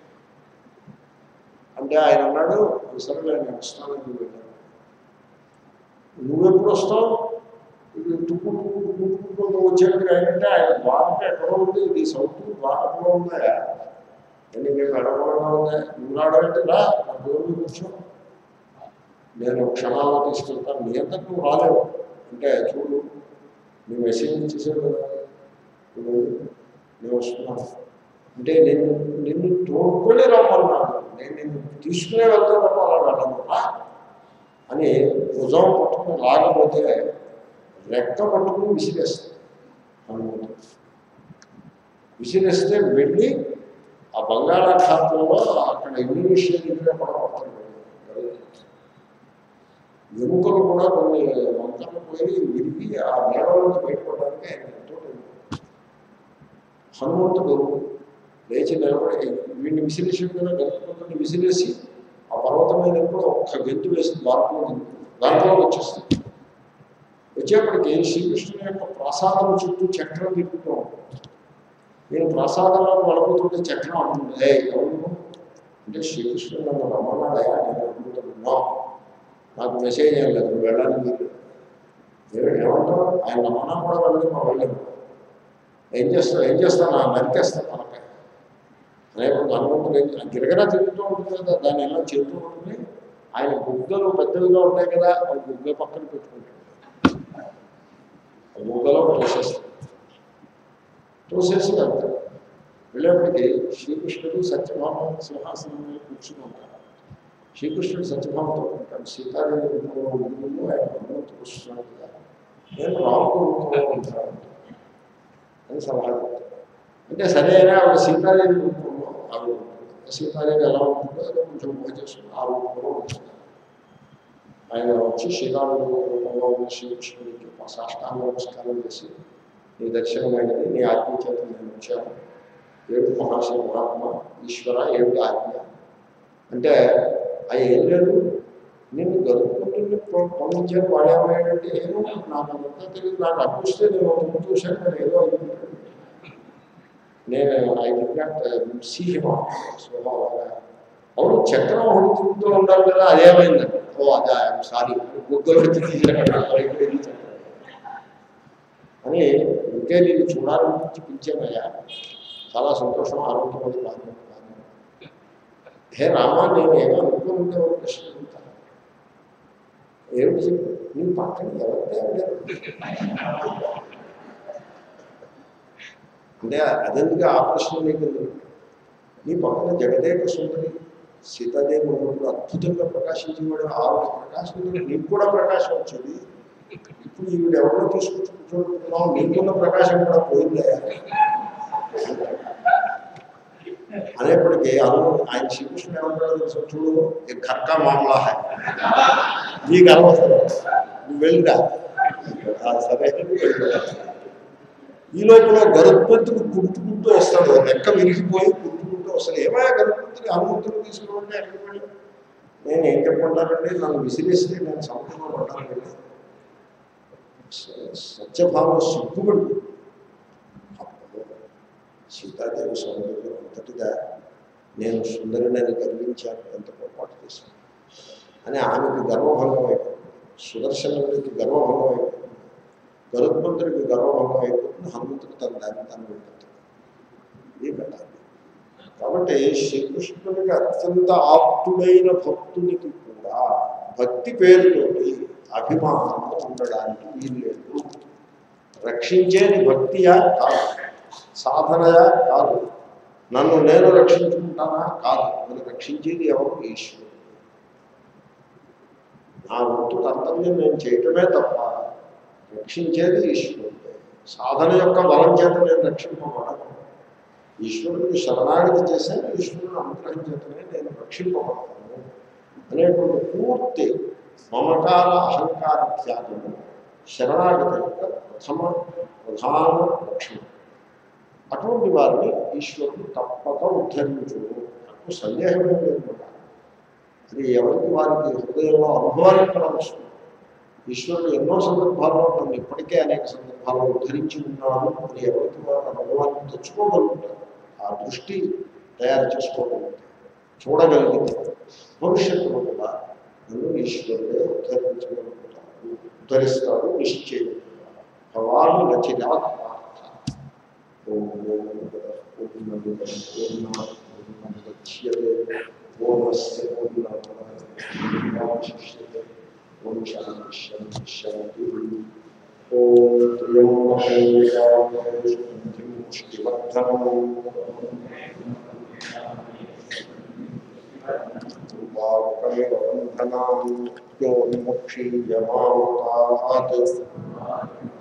అంటే ఆయన అన్నాడు సరేలే నేను వస్తానని వెళ్ళాను నువ్వెప్పుడు వస్తావు ఇది టుక్కు టుక్కు టుక్కు టుక్కు నువ్వు వచ్చేట్టుగా ఏంటంటే ఆయన ద్వారం ఎక్కడో ఉంది ఇది సౌత్ ద్వారంలో ఉందా అని నేను అడగకుండా ఉందా నువ్వు రావడం రా నా దూరం కూర్చో నేను క్షణాల్లో తీసుకెళ్తాను నీ అంతా నువ్వు రాలేవు అంటే చూడు నీ మెసేజ్ ఇచ్చేసావు కదా నువ్వు నేను వస్తున్నాను అంటే నేను నిన్ను తోడుకొని రమ్మన్నాను నేను నిన్ను తీసుకునే వెళ్తాను తప్ప అలా వెళ్ళను రా అని భుజం పట్టుకుని లాగపోతే రెక్క పట్టుకుని విసిరేస్తాను హనుమంతుడు విసిరేస్తే వెళ్ళి ఆ బంగాళాఖాతంలో అక్కడ ఇండోనేషియా దగ్గర పడబడతాడు ఎముకలు కూడా కొన్ని వంకలు పోయి విరిగి ఆ నేల నుంచి బయటపడడానికి ఆయన ఎంతో హనుమంతుడు లేచి నిలబడి వీడిని విసిరేసాడు కదా గరుత్మంతుడిని విసిరేసి ఆ పర్వతం మీద ఎప్పుడు ఒక్క గెంతు వేసి ద్వారకలో దిగు ద్వారకలోకి వచ్చేస్తుంది వచ్చేప్పటికి శ్రీకృష్ణుని యొక్క ప్రసాదం చుట్టూ చక్రం తిప్పుతూ ఉంటుంది నేను ప్రసాదంలో వడపోతుంటే చక్రం అంటుంది ఏ ఎవరు అంటే శ్రీకృష్ణుడు నన్ను రమ్మన్నాడయా నేను అనుకుంటున్నా నాకు మెసేజ్ ఏం లేదు నువ్వు వెళ్ళాలని మీరు నేను ఏమంటావు ఆయన రమ్మన్నా కూడా వెళ్ళి మా వెళ్ళాను ఏం చేస్తావు ఏం చేస్తాను నరికేస్తాను తనకాయ అనేప్పుడు హనుమంతుడు ఏం చే- గిరగిరా తిరుగుతూ ఉంటుంది కదా దాన్ని ఎలా చేస్తూ ఉంటుంది ఆయన బుగ్గలు పెద్దవిగా ఉంటాయి కదా ఆ బుగ్గ పక్కన పెట్టుకుంటాడు ఆ బుగ్గలో తోసేస్తాడు తోసేసి వెళ్తాడు వెళ్ళేప్పటికీ శ్రీకృష్ణుడు సత్యభామ సింహాసనం మీద కూర్చుని ఉంటాడు శ్రీకృష్ణుడు సత్యభామతో ఉంటాడు సీతాదేవి రూపంలో ఉండి ఆయన హనుమంతుడు వస్తున్నాడు కదా నేను రాముడు రూపంలో ఉంటాను అని సలహా చెప్తాడు. అంటే సరే అయినా ఆవిడ సీతాదేవి రూపంలో ఆవిడ ఉంటుంది సీతాదేవి ఎలా ఉంటుందో అదే కొంచెం ఊహ చేసుకుని ఆ రూపంలో ఉంటుంది ఆయన వచ్చి శ్రీరాముడు రూపంలో ఉన్న శ్రీకృష్ణుడికి సాష్టాంగ నమస్కారం చేసి నీ దర్శనమైనది నీ ఆజ్ఞ చేత నేను వచ్చాను ఏడు మహాశయ మహాత్మ ఈశ్వర ఏమిటి ఆజ్ఞ అంటే అది ఏం లేదు నేను గరుపుకుంటున్న పంపించాను వాడేమయ్యాడంటే ఏమో నాకు అంతా తెలియదు నాకు అనిపిస్తే నేను ఒక ముందు చూశాను నేను ఏదో అయిపోయింది నేను I did not see him స్వభావంగా అవును చక్రం ఒకటి తిరుగుతూ ఉండాలి కదా అదేమైందండి ఓ అదే ఐఎమ్ సారీ గుగ్గలు వచ్చి తీసుకెళ్ళి అని ఇంకే నేను చూడాలని పిలిచానయ్యా చాలా సంతోషం ఆరోగ్యపడి బాగా హే రామా నేను ఏమో అనుకుంటే ఒక ప్రశ్న అడుగుతాను ఏమిటి చెప్పు నీ పక్కన ఎవరిదే అంటే అదెందుకు ఆ ప్రశ్న నీకు ఎందుకు? నీ పక్కన జగదేక సుందరి సీతాదేవి ఉన్నప్పుడు అద్భుతంగా ప్రకాశించేవాడు ఆవిడ ప్రకాశించడం నీకు కూడా ప్రకాశం వచ్చేది ఇప్పుడు ఈవిడ ఎవరో తీసుకొచ్చి కూర్చోబెట్టుకున్నావు నీకున్న ప్రకాశం కూడా పోయిందే అనేప్పటికీ అను ఆయన శ్రీకృష్ణుడు ఏమంటాడు తెలుసా చూడు ఈ ఖర్కా మామలా హై నీకు అనవసరం నువ్వు వెళ్ళిరా ఆ, సరే నువ్వు వెళ్ళిరా. ఈ లోపల గరుత్మంతుడు కుట్టుకుంటూ వస్తాడు లెక్క విరిగిపోయి కుట్టుకుంటూ వస్తాడు ఏమయ్యా గరుత్మంతుడు హనుమంతుడు తీసుకుంటే ఎక్కడికి వెళ్ళి నేను ఏం చెప్పంటానండి నన్ను విసిరేస్తే నేను సముద్రంలో పడ్డాను వెళ్ళి సత్యభావం సిగ్గుపడి సీతాదేవి సౌందర్యం అంతటిగా నేను సుందరుడని గర్వించాను ఎంత పొరపాటు చేశాను అని ఆమెకి గర్వభంగం అయిపోతుంది సుదర్శనుడికి గర్వభంగం అయిపోతుంది గరుత్మంతుడికి గర్వభంగం అయిపోతుంది హనుమంతుడు తన దాన్ని తను వెళ్ళిపోతుంది ఇది కట్టాలి కాబట్టి శ్రీకృష్ణుడికి అత్యంత ఆప్తుడైన భక్తునికి కూడా భక్తి పేరుతోటి అభిమానం ఉండడానికి వీలు లేదు రక్షించేది భక్తియా కాదు సాధనయా కాదు నన్ను నేను రక్షించుకుంటానా కాదు నన్ను రక్షించేది ఎవరు ఈశ్వరుడు నా వంతు కర్తవ్యం నేను చేయటమే తప్ప రక్షించేది ఈశ్వరుడే సాధన యొక్క బలం చేత నేను రక్షింపబడను ఈశ్వరుడికి శరణాగతి చేశాను ఈశ్వరుడు అనుగ్రహం చేతనే నేను రక్షింపబడతాను అనేటువంటి పూర్తి మమకార అహంకార త్యాగము శరణాగతి యొక్క ప్రథమ ప్రధాన లక్షణం అటువంటి వారిని ఈశ్వరుడు తప్పక ఉద్ధరించు నాకు సందేహమే లేదు కూడా. అది ఎవరికి వారికి హృదయంలో అనుభవానికి కూడా వస్తుంది ఈశ్వరుడు ఎన్నో సందర్భాల్లో నన్ను ఇప్పటికే అనేక సందర్భాల్లో ఉద్ధరించి ఉన్నాను అని ఎవరికి వారు అనుభవాన్ని తెచ్చుకోగలుగుతారు ఆ దృష్టి తయారు చేసుకోగలుగుతారు చూడగలిగితే భవిష్యత్తులో కూడా నన్ను ఈశ్వరుడే ఉద్ధరించగలుగుతాడు ఉద్ధరిస్తాడు నిశ్చయం భవాను నచిరాత్ పార్థ ఓం పూర్ణముద్యతే పూర్ణస్య పూర్ణమాదాశిష్యతే ఓం శాంతి శాంతి శాంతి ఓం త్ర్యంబకం పుష్టివర్ధనం వాకమివ బంధనాన్ యో విముక్షీయమాతాత్